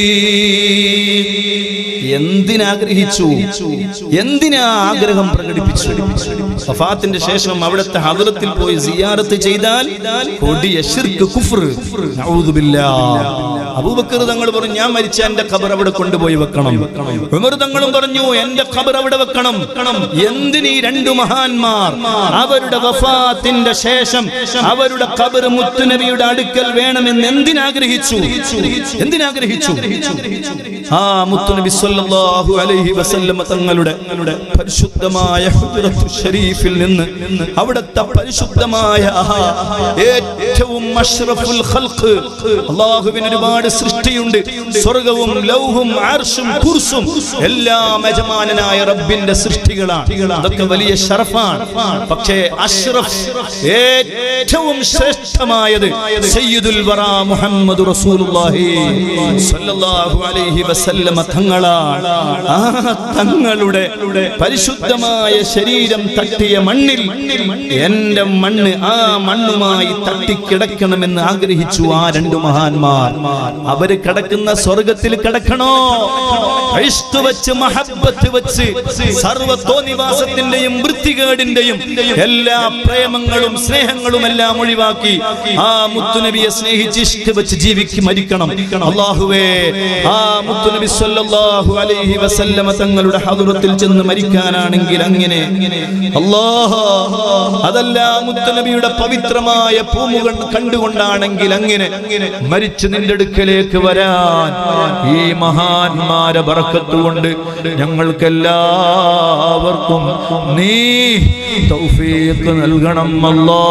Speaker 1: എന്തിനാഗ്രഹിച്ചു എന്തിനാ ആഗ്രഹം പ്രകടിപ്പിച്ചു വഫാത്തിന്റെ ശേഷം അവിടുത്തെ ഹദറത്തിൽ പോയി സിയാറത്ത് ചെയ്താൽ കൊടിയ ശിർക്ക് കുഫ്ർ നഊദു ബില്ലാഹ്. അബൂബക്കർ തങ്ങൾ പറഞ്ഞു ഞാൻ മരിച്ച എന്റെ ഖബർ അവിടെ കൊണ്ടുപോയി വെക്കണം ഉമർ തങ്ങളും പറഞ്ഞു എന്റെ ഖബർ അവിടെ വെക്കണം എന്തിനീ രണ്ടു മഹാന്മാർ അവരുടെ വഫാത്തിന്റെ ശേഷം അവരുടെ ഖബർ മുത്തുനബിയുടെ അടുക്കൽ വേണമെന്ന് എന്തിനാഗ്രഹിച്ചു എന്തിനാഗ്രഹിച്ചു ആ മുത്തുനബി സല്ലല്ലാഹു അലൈഹി വസല്ലമ തങ്ങളുടെ പരിശുദ്ധമായ ഹുജ്റത്തു ഷരീഫിൽ നിന്ന് അവിടുത്തെ പരിശുദ്ധമായ ഏറ്റവും അഷ്റഫുൽ ഖൽഖ് അല്ലാഹുവിന് ഒരുപാട് സൃഷ്ടിയുണ്ട് സ്വർഗവും ലൗഹും അർഷും കുർസും എല്ലാം യജമാനനായ റബ്ബിന്റെ സൃഷ്ടികളാണ് അതൊക്കെ വലിയ ഷറഫാണ് പക്ഷേ അഷ്റഫ് ഏറ്റവും ശ്രേഷ്ഠമായത് സയ്യിദുൽ വറ മുഹമ്മദ് റസൂലുള്ളാഹി സ്വല്ലല്ലാഹു അലൈഹി വസല്ലമ തങ്ങളാണ് ആ തങ്ങളുടെ പരിശുദ്ധമായ ശരീരം തട്ടിയ മണ്ണിൽ എന്റെ മണ്ണ് ആ മണ്ണുമായി തട്ടിക്കിടക്കണമെന്ന് ആഗ്രഹിച്ചു ആ രണ്ടു മഹാന്മാർ അവര് കിടക്കുന്ന സ്വർഗത്തിൽ കിടക്കണോ ഇഷ്ട് വെച്ച് മഹബത്ത് വെച്ച് സർവത്തോ നിവാസത്തിന്റെയും വൃത്തികേടിന്റെയും എല്ലാ പ്രേമങ്ങളും സ്നേഹങ്ങളും എല്ലാം ഒഴിവാക്കി ആ മുത്തുനബിയെ സ്നേഹിച്ച് ഇഷ്ട് വെച്ച് ജീവിക്ക് മരിക്കണം അള്ളാഹുവേ ആ മുത്തുനബി സല്ലല്ലാഹു അലൈഹി വസല്ലമ തങ്ങളുടെ ഹദറത്തിൽ ചെന്ന് മരിക്കാനാണെങ്കിൽ അങ്ങനെ അല്ലാഹ് അതല്ല മുത്തുനബിയുടെ പവിത്രമായ പൂമുകൾ കണ്ടുകൊണ്ടാണെങ്കിൽ അങ്ങനെ മരിച്ചു നിന്റെ അടുക്കലേക്ക് വരാൻ ഈ മഹാന്മാരെ ബറക്കത്ത് കൊണ്ട് ഞങ്ങൾക്കെല്ലാവർക്കും നീ തൗഫീഖ് നൽകണം അല്ലാ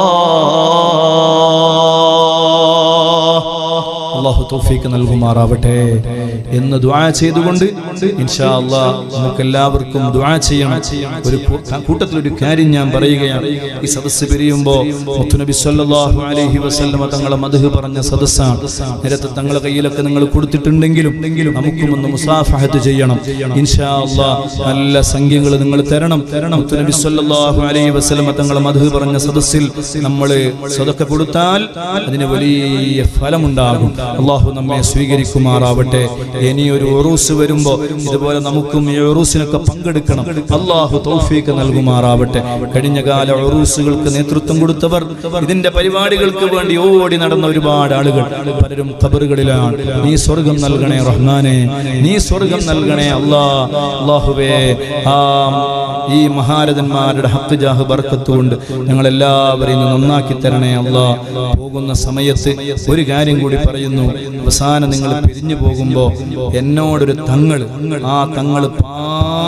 Speaker 1: അള്ളാഹു തൗഫീക്ക് നൽകുമാറാവട്ടെ എന്ന് ദുആ ചെയ്തുകൊണ്ട് ഇൻഷാ അല്ലാ നമുക്ക് എല്ലാവർക്കും ദുആ ചെയ്യണം ഒരു കൂ- കൂട്ടത്തിൽ ഒരു കാര്യം ഞാൻ പറയുകയാണ് ഈ സദസ്സ് പിരിയുമ്പോൾ മുത്തുനബി സല്ലല്ലാഹു അലൈഹി വസല്ലമ തങ്ങളെ മധു പറഞ്ഞ സദസ്സാണ് നേരത്തെ തങ്ങളെ കയ്യിലൊക്കെ നിങ്ങൾ കൊടുത്തിട്ടുണ്ടെങ്കിലും നമുക്കും ഒന്ന് മുസാഫഹത്ത് ചെയ്യണം ഇൻഷാ അല്ലാ നല്ല സംഖ്യകൾ നിങ്ങൾ തരണം മുത്തുനബി സല്ലല്ലാഹു അലൈഹി വസല്ലമ തങ്ങളെ മധു പറഞ്ഞ സദസ്സിൽ നമ്മൾ സ്വതൊക്കെ കൊടുത്താൽ അതിന് വലിയ ഫലമുണ്ടാകും അള്ളാഹു നമ്മെ സ്വീകരിക്കുമാറാവട്ടെ ഇനി ഒരു ഉറൂസ് വരുമ്പോ ഇതുപോലെ നമുക്കും ഈ ഉറൂസിനൊക്കെ പങ്കെടുക്കണം അള്ളാഹു തൗഫീക്ക് നൽകുമാറാവട്ടെ കഴിഞ്ഞ കാല ഉറൂസുകൾക്ക് നേതൃത്വം കൊടുത്തവർ ഇതിന്റെ പരിപാടികൾക്ക് വേണ്ടി ഓടി നടന്ന ഒരുപാട് ആളുകൾ പലരും ഖബറുകളിലാണ് നീ സ്വർഗം നൽകണേ റഹ്മാനെ നീ സ്വർഗം നൽകണേ അല്ലാ അള്ളാഹുവേ ആ ഈ മഹാരഥന്മാരുടെ ഹക്ക് ജാഹ് ബർക്കത്ത് കൊണ്ട് ഞങ്ങൾ എല്ലാവരെയും നന്നാക്കി തരണേ അല്ലാ പോകുന്ന സമയത്ത് ഒരു കാര്യം കൂടി പറയുന്നു അവസാനം നിങ്ങൾ പിരിഞ്ഞു പോകുമ്പോ എന്നോടൊരു തങ്ങൾ ആ തങ്ങൾ പാവപ്പെട്ട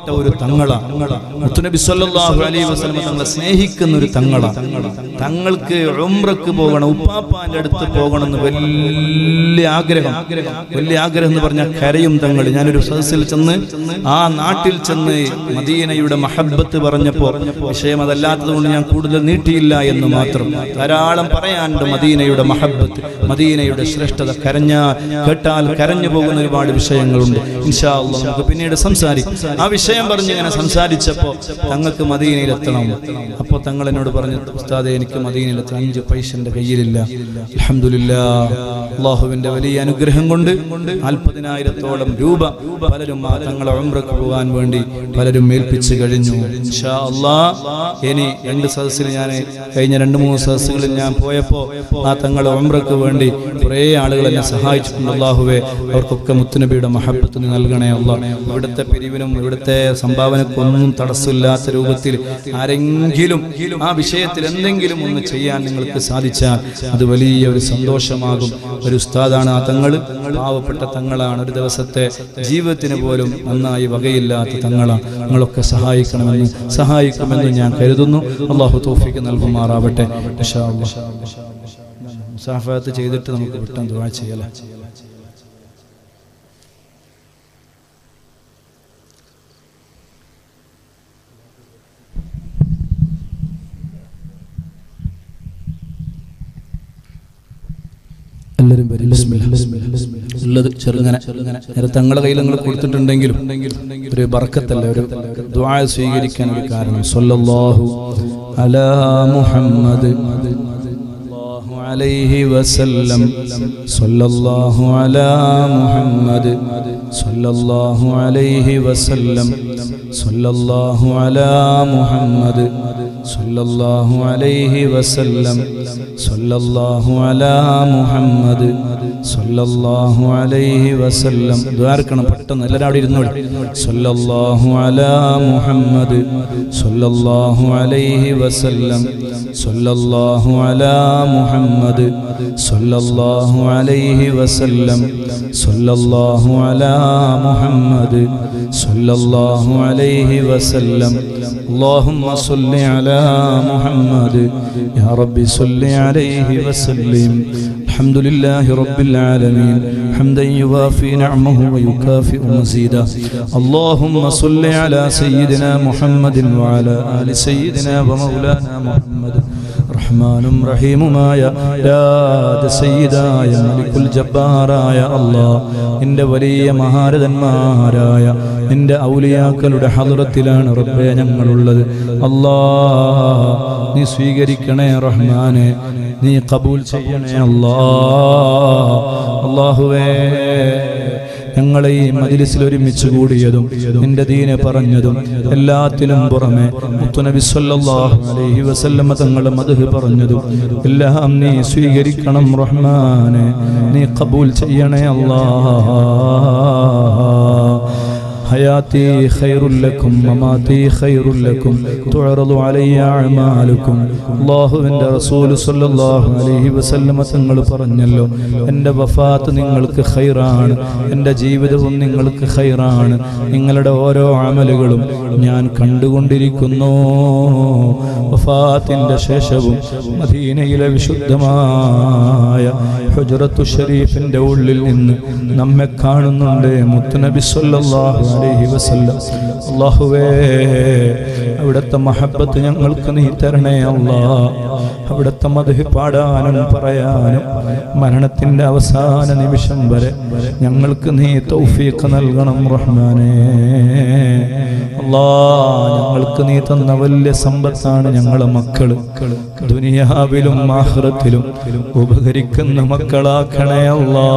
Speaker 1: ഒരു തങ്ങള മുത്തുനബി സല്ലല്ലാഹു അലൈഹി വസല്ലം തങ്ങളെ സ്നേഹിക്കുന്ന ഒരു തങ്ങള തങ്ങൾക്ക് ഉംറക്ക് പോകണം ഉപ്പാപ്പാന്റെ അടുത്ത് പോകണം എന്ന് വലിയ ആഗ്രഹം വലിയ ആഗ്രഹം എന്ന് പറഞ്ഞാൽ കരയും തങ്ങൾ ഞാനൊരു സദസ്സിൽ ചെന്ന് ആ നാട്ടിൽ ചെന്ന് മദീനയുടെ മഹബത്ത് പറഞ്ഞപ്പോൾ വിഷയം അതല്ലാത്തത് കൊണ്ട് ഞാൻ കൂടുതൽ നീട്ടിയില്ല എന്ന് മാത്രം ധാരാളം പറയാനുണ്ട് മദീനയുടെ മഹബത്ത് മദീനയുടെ ശ്രേഷ്ഠത കരഞ്ഞ കേട്ടാൽ കരഞ്ഞു പോകുന്ന ഒരുപാട് വിഷയങ്ങളുണ്ട് ഇൻഷാ അള്ളാഹ് നമുക്ക് പിന്നീട് സംസാരിക്കും ആ വിഷയം പറഞ്ഞ് ഇങ്ങനെ സംസാരിച്ചപ്പോൾ തങ്ങൾക്ക് മദീനയിൽ എത്തണം അപ്പോൾ തങ്ങൾ എന്നോട് പറഞ്ഞു ഉസ്താദെ എനിക്ക് മദീനയിൽ എത്തണം അഞ്ച് പൈസ എൻ്റെ കയ്യിലില്ല അൽഹംദുലില്ലാ അള്ളാഹുവിന്റെ വലിയ അനുഗ്രഹം കൊണ്ട് നാൽപ്പതിനായിരത്തോളം രൂപ പലരും ആ തങ്ങളെ ഉംറക്ക് പോകാൻ വേണ്ടി പലരും ഏൽപ്പിച്ചു കഴിഞ്ഞു ഇൻഷാ അള്ളാ ഇനി രണ്ട് സദസ്സിൽ ഞാൻ കഴിഞ്ഞ രണ്ട് മൂന്ന് സദസ്സുകളിൽ ഞാൻ പോയപ്പോൾ ആ തങ്ങളെ ഉംറക്ക് വേണ്ടി കുറേ ആളുകൾ എന്നെ സഹായിച്ചിട്ടുണ്ട് അള്ളാഹുവെ അവർക്കൊക്കെ മുത്തുനബിയുടെ മഹബത്ത് നീ നൽകണേ അല്ല ഇവിടുത്തെ പിരിവിനും ഇവിടുത്തെ സംഭാവനക്കൊന്നും തടസ്സമില്ലാത്ത രൂപത്തിൽ ആരെങ്കിലും ആ വിഷയത്തിൽ എന്തെങ്കിലും ഒന്ന് ചെയ്യാൻ നിങ്ങൾക്ക് സാധിച്ചാൽ അത് വലിയ ഒരു സന്തോഷമാകും ഒരു ഉസ്താദാണ് ആ തങ്ങൾ പാവപ്പെട്ട തങ്ങളാണ് ഒരു ദിവസത്തെ ജീവിതത്തിന് പോലും നന്നായി വകയില്ലാത്ത തങ്ങളാണ് നിങ്ങളൊക്കെ സഹായിക്കണമെന്ന് സഹായിക്കുമെന്ന് ഞാൻ കരുതുന്നു അള്ളാഹു തോഫിക്ക് നൽകുമാറാവട്ടെ ഇൻഷാ അല്ലാഹ്. മുസാഫത്ത് ചെയ്തിട്ട് നമുക്ക് പെട്ടെന്ന് ദുആ ചെയ്യലാം എല്ലാവരും വരും. ഉള്ളത് ചെറുങ്ങനെ നേരെ തങ്ങളുടെ കയ്യിൽ നിങ്ങൾ കൊടുത്തിട്ടുണ്ടെങ്കിലും ഒരു ബർക്കത്തല്ല ഒരു ദ്വാ സ്വീകരിക്കാൻ ഒരു കാരണം സല്ലല്ലാഹു അലാ മുഹമ്മദ് الله عليه وسلم صلى الله على محمد صلى الله عليه وسلم صلى الله على محمد صلى الله عليه وسلم صلى الله على محمد صلى الله عليه وسلم ദ്വാരക്കണം പെട്ടെന്ന് എല്ലാവരും അവിടെ ഇരുന്നോളി സല്ലല്ലാഹു അലാ മുഹമ്മദ് സല്ലല്ലാഹു അലൈഹി വസല്ലം സല്ലല്ലാഹു അലാ മുഹമ്മദ് സല്ലല്ലാഹു അലൈഹി വസല്ലം സല്ലല്ലാഹു അലാ മുഹമ്മദ് സല്ലല്ലാഹു അലൈഹി വസല്ലം اللهم صل على محمد يا رب صل عليه وسلم الحمد لله رب العالمين حمدا يوافي نعمه ويكافئ مزيدا اللهم صل على سيدنا محمد وعلى آل سيدنا ومولانا محمد റഹ്മാനും റഹീമുമായ രാജ സയ്യിദായ മലിക്കുൽ ജബ്ബാറായ അല്ലാ നിന്റെ വലിയ മഹാരഥന്മാരായ നിന്റെ ഔലിയാക്കളുടെ ഹദറത്തിലാണ് റബ്ബെ ഞങ്ങളുള്ളത് അല്ലാ നീ സ്വീകരിക്കണേ റഹ്മാനെ നീ കബൂൽ ചെയ്യണേ അല്ലാ അള്ളാഹുവേ ഞങ്ങളെ ഈ മജിലിസിൽ ഒരുമിച്ച് കൂടിയതും നിന്റെ ദീനെ പറഞ്ഞതും എല്ലാത്തിനും പുറമെ മുത്തുനബി സല്ലല്ലാഹു അലൈഹി വസല്ലമ തങ്ങളെ മദ്ഹ് പറഞ്ഞതും എല്ലാം നീ സ്വീകരിക്കണം റഹ്മാനെ നീ കബൂൽ ചെയ്യണേ അല്ലാ حياتي خير لكم مماتي خير لكم تعرض علي أعمالكم അള്ളാഹുവിൻ്റെ റസൂൽ സല്ലല്ലാഹു അലൈഹി വസല്ലമ തങ്ങൾ പറഞ്ഞല്ലോ എൻ്റെ വഫാത്ത് നിങ്ങൾക്ക് ഖൈറാണ് എൻ്റെ ജീവിതവും നിങ്ങൾക്ക് ഖൈറാണ് നിങ്ങളുടെ ഓരോ അമലുകളും ഞാൻ കണ്ടുകൊണ്ടിരിക്കുന്നു വഫാത്തിൻ്റെ ശേഷവും മദീനയിലെ വിശുദ്ധമായ ഹുജറത്തു ഷരീഫിൻ്റെ ഉള്ളിൽ നിന്ന് നമ്മെ കാണുന്നുണ്ട് മുത്തുനബി സല്ലല്ലാഹു അലൈഹി വസല്ലം അല്ലാഹുവേ അവിടുത്തെ മഹബത്ത് ഞങ്ങൾക്ക് നീ തരണേ അല്ലാ അവിടുത്തെ മധു പാടാനും പറയാനും മരണത്തിന്റെ അവസാന നിമിഷം വരെ ഞങ്ങൾക്ക് നീ തൗഫീഖ് നൽകണം റഹ്മാനേ അല്ലാ ഞങ്ങൾക്ക് നീ തന്ന വലിയ സമ്പത്താണ് ഞങ്ങളെ മക്കള് ദുനിയാവിലും ആഹ്റത്തിലും ഉപകരിക്കുന്ന മക്കളാക്കണേ അല്ലാ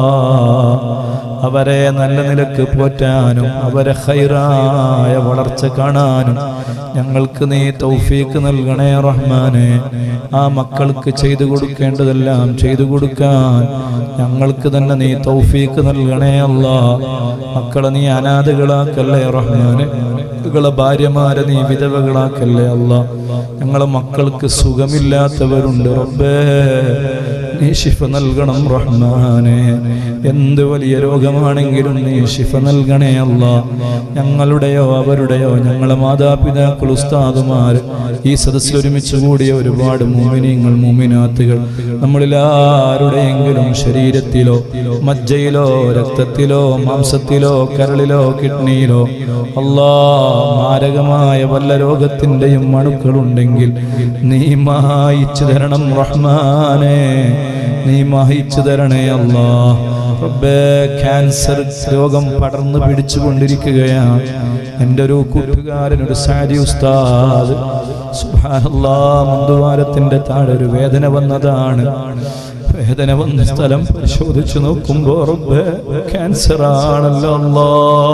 Speaker 1: അവരെ നല്ല നിലക്ക് പോറ്റാനും അവരെ ഹൈറായ വളർച്ച കാണാനും ഞങ്ങൾക്ക് നീ തൗഫീക്ക് നൽകണേ റഹ്മാനെ ആ മക്കൾക്ക് ചെയ്തു കൊടുക്കേണ്ടതെല്ലാം ചെയ്തു കൊടുക്കാൻ ഞങ്ങൾക്ക് തന്നെ നീ തൗഫീക്ക് നൽകണേ അല്ല മക്കളെ നീ അനാഥകളാക്കല്ലേ റഹ്മാനെ മക്കളെ ഭാര്യമാരെ നീ വിധവകളാക്കല്ലേ അല്ല ഞങ്ങളെ മക്കൾക്ക് സുഖമില്ലാത്തവരുണ്ട് റബ്ബേ നീ ശിഫ നൽകണം റഹ്മാനെ എന്ത് വലിയ രോഗമാണെങ്കിലും നീ ശിഫ നൽകണേ അല്ല ഞങ്ങളുടെയോ അവരുടെയോ ഞങ്ങളെ മാതാപിതാക്കൾ ഉസ്താദുമാർ ഈ സദസ്സിൽ ഒരുമിച്ച് കൂടിയ ഒരുപാട് മൂമിനിങ്ങൾ മൂമിനാത്തുകൾ നമ്മളിൽ ആരുടെയെങ്കിലും ശരീരത്തിലോ മജ്ജയിലോ രക്തത്തിലോ മാംസത്തിലോ കരളിലോ കിഡ്നിയിലോ അല്ലാ മാരകമായ വല്ല രോഗത്തിൻ്റെയും അണുക്കളുണ്ടെങ്കിൽ നീ മായിച്ചു തരണം റഹ്മാനെ നീ മായിച്ചു തരണേ അല്ലാ റബ്ബേ ക്യാൻസർ രോഗം പടർന്നു പിടിച്ചുകൊണ്ടിരിക്കുകയാണ് എൻ്റെ ഒരു കൂട്ടുകാരൻ ഒരു സാരി ഉസ്താദ് സുബ്ഹാനല്ലാ മുന്തുവാരത്തിൻ്റെ താഴെ ഒരു വേദന വന്നതാണ് വേദന വന്ന സ്ഥലം പരിശോധിച്ചു നോക്കുമ്പോ റബ്ബേ ക്യാൻസർ ആണല്ലോ അല്ലാ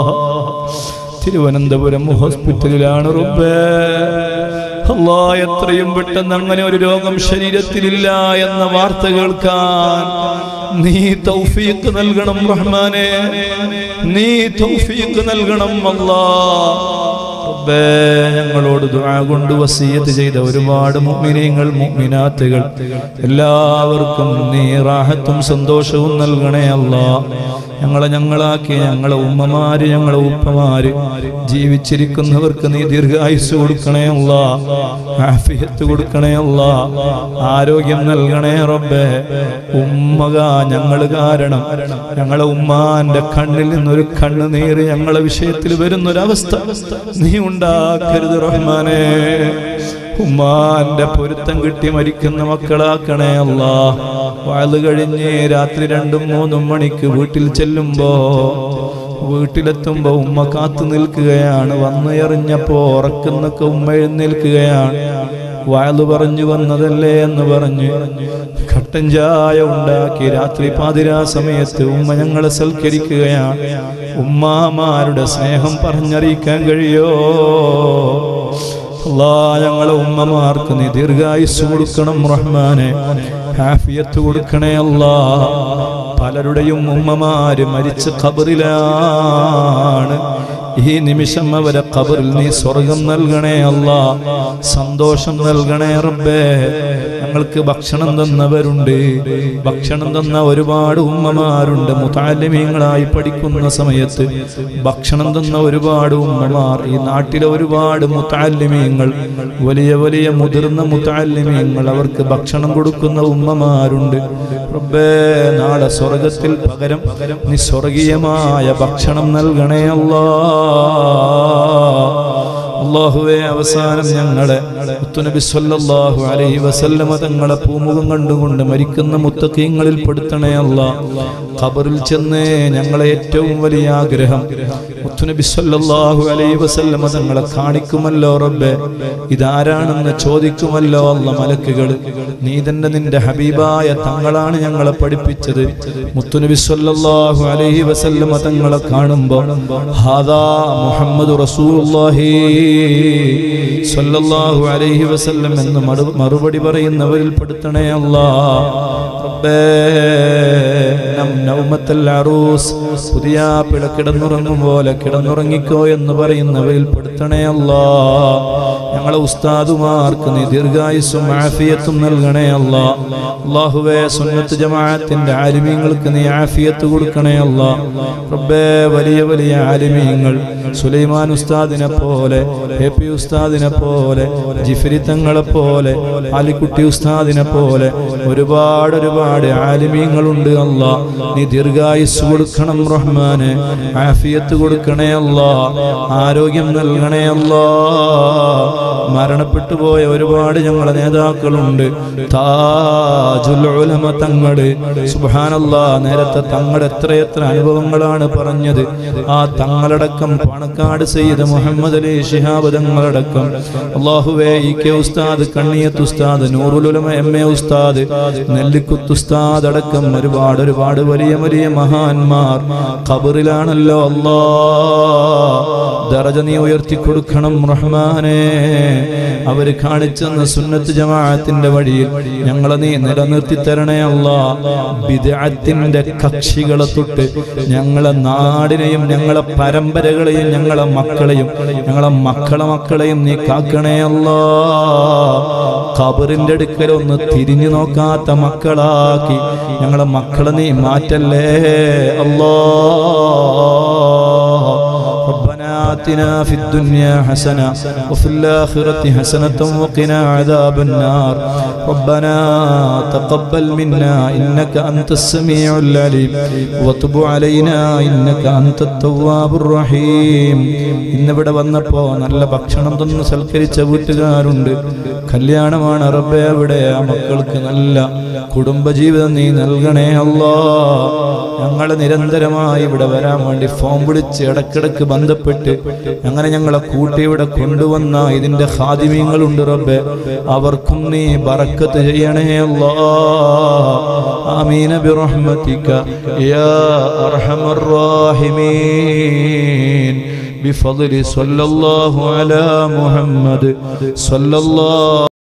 Speaker 1: തിരുവനന്തപുരം ഹോസ്പിറ്റലിലാണ് റബ്ബേ അല്ലാ എത്രയും പെട്ടെന്ന് അങ്ങനെ ഒരു രോഗം ശരീരത്തിലില്ല എന്ന വാർത്ത കേൾക്കാൻ നീ തൗഫീഖ് നൽകണം റഹ്മാനെ നീ തൗഫീഖ് നൽകണം അല്ലാ റബ്ബേ ഞങ്ങളോട് ദുആ കൊണ്ട് വസീയത്ത് ചെയ്ത ഒരുപാട് മുഅ്മിനീങ്ങൾ മുഅ്മിനാത്തുകൾ എല്ലാവർക്കും നീ റാഹത്തും സന്തോഷവും നൽകണേ അല്ലാ ഞങ്ങളെ ഞങ്ങളാക്കി ഞങ്ങളെ ഉമ്മമാര് ഞങ്ങളെ ഉപ്പമാര് ജീവിച്ചിരിക്കുന്നവർക്ക് നീ ദീർഘായുസ് കൊടുക്കണേ അല്ല ആഫിയത്ത് കൊടുക്കണേ അല്ല ആരോഗ്യം നൽകണേ റബ്ബേ ഉമ്മക ഞങ്ങൾ കാരണം ഞങ്ങളെ ഉമ്മാന്റെ കണ്ണിൽ നിന്നൊരു കണ്ണുനീര് ഞങ്ങളെ വിഷയത്തിൽ വരുന്നൊരവസ്ഥ നീ ഉണ്ടാക്കരുത് റഹ്മാനെ ഉമ്മാന്റെ പൊരുത്തം കിട്ടി മരിക്കുന്ന മക്കളാക്കണേ അല്ല വാള് കഴിഞ്ഞ് രാത്രി രണ്ടും മൂന്നും മണിക്ക് വീട്ടിൽ ചെല്ലുമ്പോ വീട്ടിലെത്തുമ്പോ ഉമ്മ കാത്തു നിൽക്കുകയാണ് വന്നു എറിഞ്ഞപ്പോ ഉറക്കുന്നൊക്കെ ഉമ്മ എഴുന്നേൽക്കുകയാണ് വാള് പറഞ്ഞു വന്നതല്ലേ എന്ന് പറഞ്ഞ് കട്ടൻ ചായ ഉണ്ടാക്കി രാത്രി പാതിരാ സമയത്ത് ഉമ്മ ഞങ്ങളെ സൽക്കരിക്കുകയാണ് ഉമ്മാമാരുടെ സ്നേഹം പറഞ്ഞറിയിക്കാൻ കഴിയോ അല്ലാ ഞങ്ങളെ ഉമ്മമാർക്ക് നീ ദീർഘായുസ് കൊടുക്കണം റഹ്മാനെ ഹാഫിയത്ത് കൊടുക്കണേ അല്ലാ പലരുടെയും ഉമ്മമാര് മരിച്ച ഖബറിലാണ് ഈ നിമിഷം അവരെ ഖബറിൽ നീ സ്വർഗം നൽകണേ അല്ലാ സന്തോഷം നൽകണേ റബ്ബേ ഞങ്ങൾക്ക് ഭക്ഷണം തന്നവരുണ്ട് ഭക്ഷണം തന്ന ഒരുപാട് ഉമ്മമാരുണ്ട് മുതാലിമീങ്ങളായി പഠിക്കുന്ന സമയത്ത് ഭക്ഷണം തന്ന ഒരുപാട് ഉമ്മമാർ ഈ നാട്ടിലെ ഒരുപാട് മുതാലിമീങ്ങൾ വലിയ വലിയ മുതിർന്ന മുതാലിമീങ്ങൾ അവർക്ക് ഭക്ഷണം കൊടുക്കുന്ന ഉമ്മമാരുണ്ട് റബ്ബേ നാളെ സ്വർഗത്തിൽ പകരം നീ സ്വർഗീയമായ ഭക്ഷണം നൽകണേ അല്ലാ അള്ളാഹുവെ അവസാനം ഞങ്ങളെ മുത്തുനബി സല്ലല്ലാഹു അലൈഹി വസല്ലമ തങ്ങളെ പൂമുഖം കണ്ടുകൊണ്ട് മരിക്കുന്ന മുത്തക്കീങ്ങളിൽ പെടുത്തണേ അല്ല ഖബറിൽ ചെന്ന് ഞങ്ങളെ ഏറ്റവും വലിയ ആഗ്രഹം മുത്തുനബി സല്ലല്ലാഹു അലൈഹി വസല്ലമ തങ്ങളെ കാണിക്കുമല്ലോ റബ്ബെ ഇതാരാണെന്ന് ചോദിക്കുമല്ലോ അല്ല മലക്കുകൾ നീ തന്നെ നിന്റെ ഹബീബായ തങ്ങളാണ് ഞങ്ങളെ പഠിപ്പിച്ചത് മുത്തുനബി സല്ലല്ലാഹു അലൈഹി വസല്ലമ തങ്ങളെ കാണുമ്പോൾ ഹാദാ മുഹമ്മദ് റസൂലുള്ളാഹി സല്ലല്ലാഹു അലൈഹി വസല്ലം എന്ന് മറു- മറുപടി പറയുന്നവരിൽ പെടുത്തണേ അല്ലാ റബ്ബേ നം നൗമത്തൽ അറൂസ് പുതിയ പിള കിടന്നുറങ്ങും പോലെ കിടന്നുറങ്ങിക്കോ എന്ന് പറയുന്നവരിൽ പെടുത്തണേ അല്ലാ ഞങ്ങളെ ഉസ്താദുമാർക്ക് നീ ദീർഘായുസ്സും ആഫിയത്തും നൽകണേ അല്ലാ അള്ളാഹുവേ സുന്നത്ത് ജമാഅത്തിന്റെ ആലിമീങ്ങൾക്ക് നീ ആഫിയത്ത് കൊടുക്കണേ അല്ലാ റബ്ബേ വലിയ വലിയ ആലിമീങ്ങൾ സുലൈമാൻ ഉസ്താദിനെ പോലെ എ പി ഉസ്താദിനെ പോലെ ജിഫരി തങ്ങളെ പോലെ ആലിക്കുട്ടി ഉസ്താദിനെ പോലെ ഒരുപാട് ഒരുപാട് ആലിമീങ്ങളുണ്ട് അല്ലാ നീ ദീർഘായുസ് കൊടുക്കണം റഹ്മാനെ ആഫിയത്ത് കൊടുക്കണേ അല്ലാ ആരോഗ്യം നൽകണേ അല്ലാ മരണപ്പെട്ടു പോയ ഒരുപാട് ഞങ്ങളെ നേതാക്കളുണ്ട് താജുൽ ഉലമ തങ്ങള് സുബ്ഹാനല്ലാ നേരത്തെ തങ്ങളുടെ എത്രയെത്ര അനുഭവങ്ങളാണ് പറഞ്ഞത് ആ തങ്ങളടക്കം പണക്കാട് സെയ്ത് മുഹമ്മദ് അലി ഷിഹാബ് തങ്ങളടക്കം അള്ളാഹുവേ ഇ കെ ഉസ്താദ് കണ്ണിയത്ത് ഉസ്താദ് നൂറുലുലമ എം എ ഉസ്താദ് നെല്ലിക്കുത്ത് ഉസ്താദ് അടക്കം ഒരുപാട് ഒരുപാട് വലിയ വലിയ മഹാന്മാർ ഖബറിലാണല്ലോ അല്ലാ ദറജ നീ ഉയർത്തി കൊടുക്കണം റഹ്മാനെ അവര് കാണിച്ചെന്ന സുന്നത്ത് ജമാഅത്തിന്റെ വഴിയിൽ ഞങ്ങളെ നീ നിലനിർത്തി തരണേ അല്ല ബിദഅത്തിന്റെ കക്ഷികളെ തൊട്ട് ഞങ്ങളെ നാടിനെയും ഞങ്ങളെ പരമ്പരകളെയും ഞങ്ങളെ മക്കളെയും ഞങ്ങളെ മക്കളെ മക്കളെയും നീ കാക്കണേ അല്ലാ ഖബറിന്റെ അടുക്കൽ ഒന്ന് തിരിഞ്ഞു നോക്കാത്ത മക്കളാക്കി ഞങ്ങളെ മക്കളെ നീ മാറ്റല്ലേ അല്ലാ ربنا آتنا في الدنيا حسنة وفي الآخرة حسنة وقنا عذاب النار ربنا تقبل منا إنك أنت السميع العليم وتب علينا إنك أنت التواب الرحيم ഇന്നിവിടെ വന്നപ്പോ നല്ല ഭക്ഷണം തന്ന് സൽക്കരിച്ച വീട്ടുകാരുണ്ട് കല്യാണമാണ് റബ്ബെ അവിടെ ആ മക്കൾക്ക് നല്ല കുടുംബജീവിതം നീ നൽകണേ അല്ലാ ഞങ്ങളെ നിരന്തരമായി ഇവിടെ വരാൻ വേണ്ടി ഫോം വിളിച്ച് ഇടക്കിടക്ക് ബന്ധപ്പെട്ട് അങ്ങനെ ഞങ്ങളെ കൂട്ടി ഇവിടെ കൊണ്ടുവന്ന ഇതിന്റെ ഹാദിമ്യങ്ങളുണ്ട് റബ്ബെ അവർക്കും നീ ബറക്കത്ത് ചെയ്യണേ അല്ലാ ആമീന ബിറഹ്മതിക യാ അർഹമർ റാഹിമീൻ بفضل صلى الله على محمد صلى الله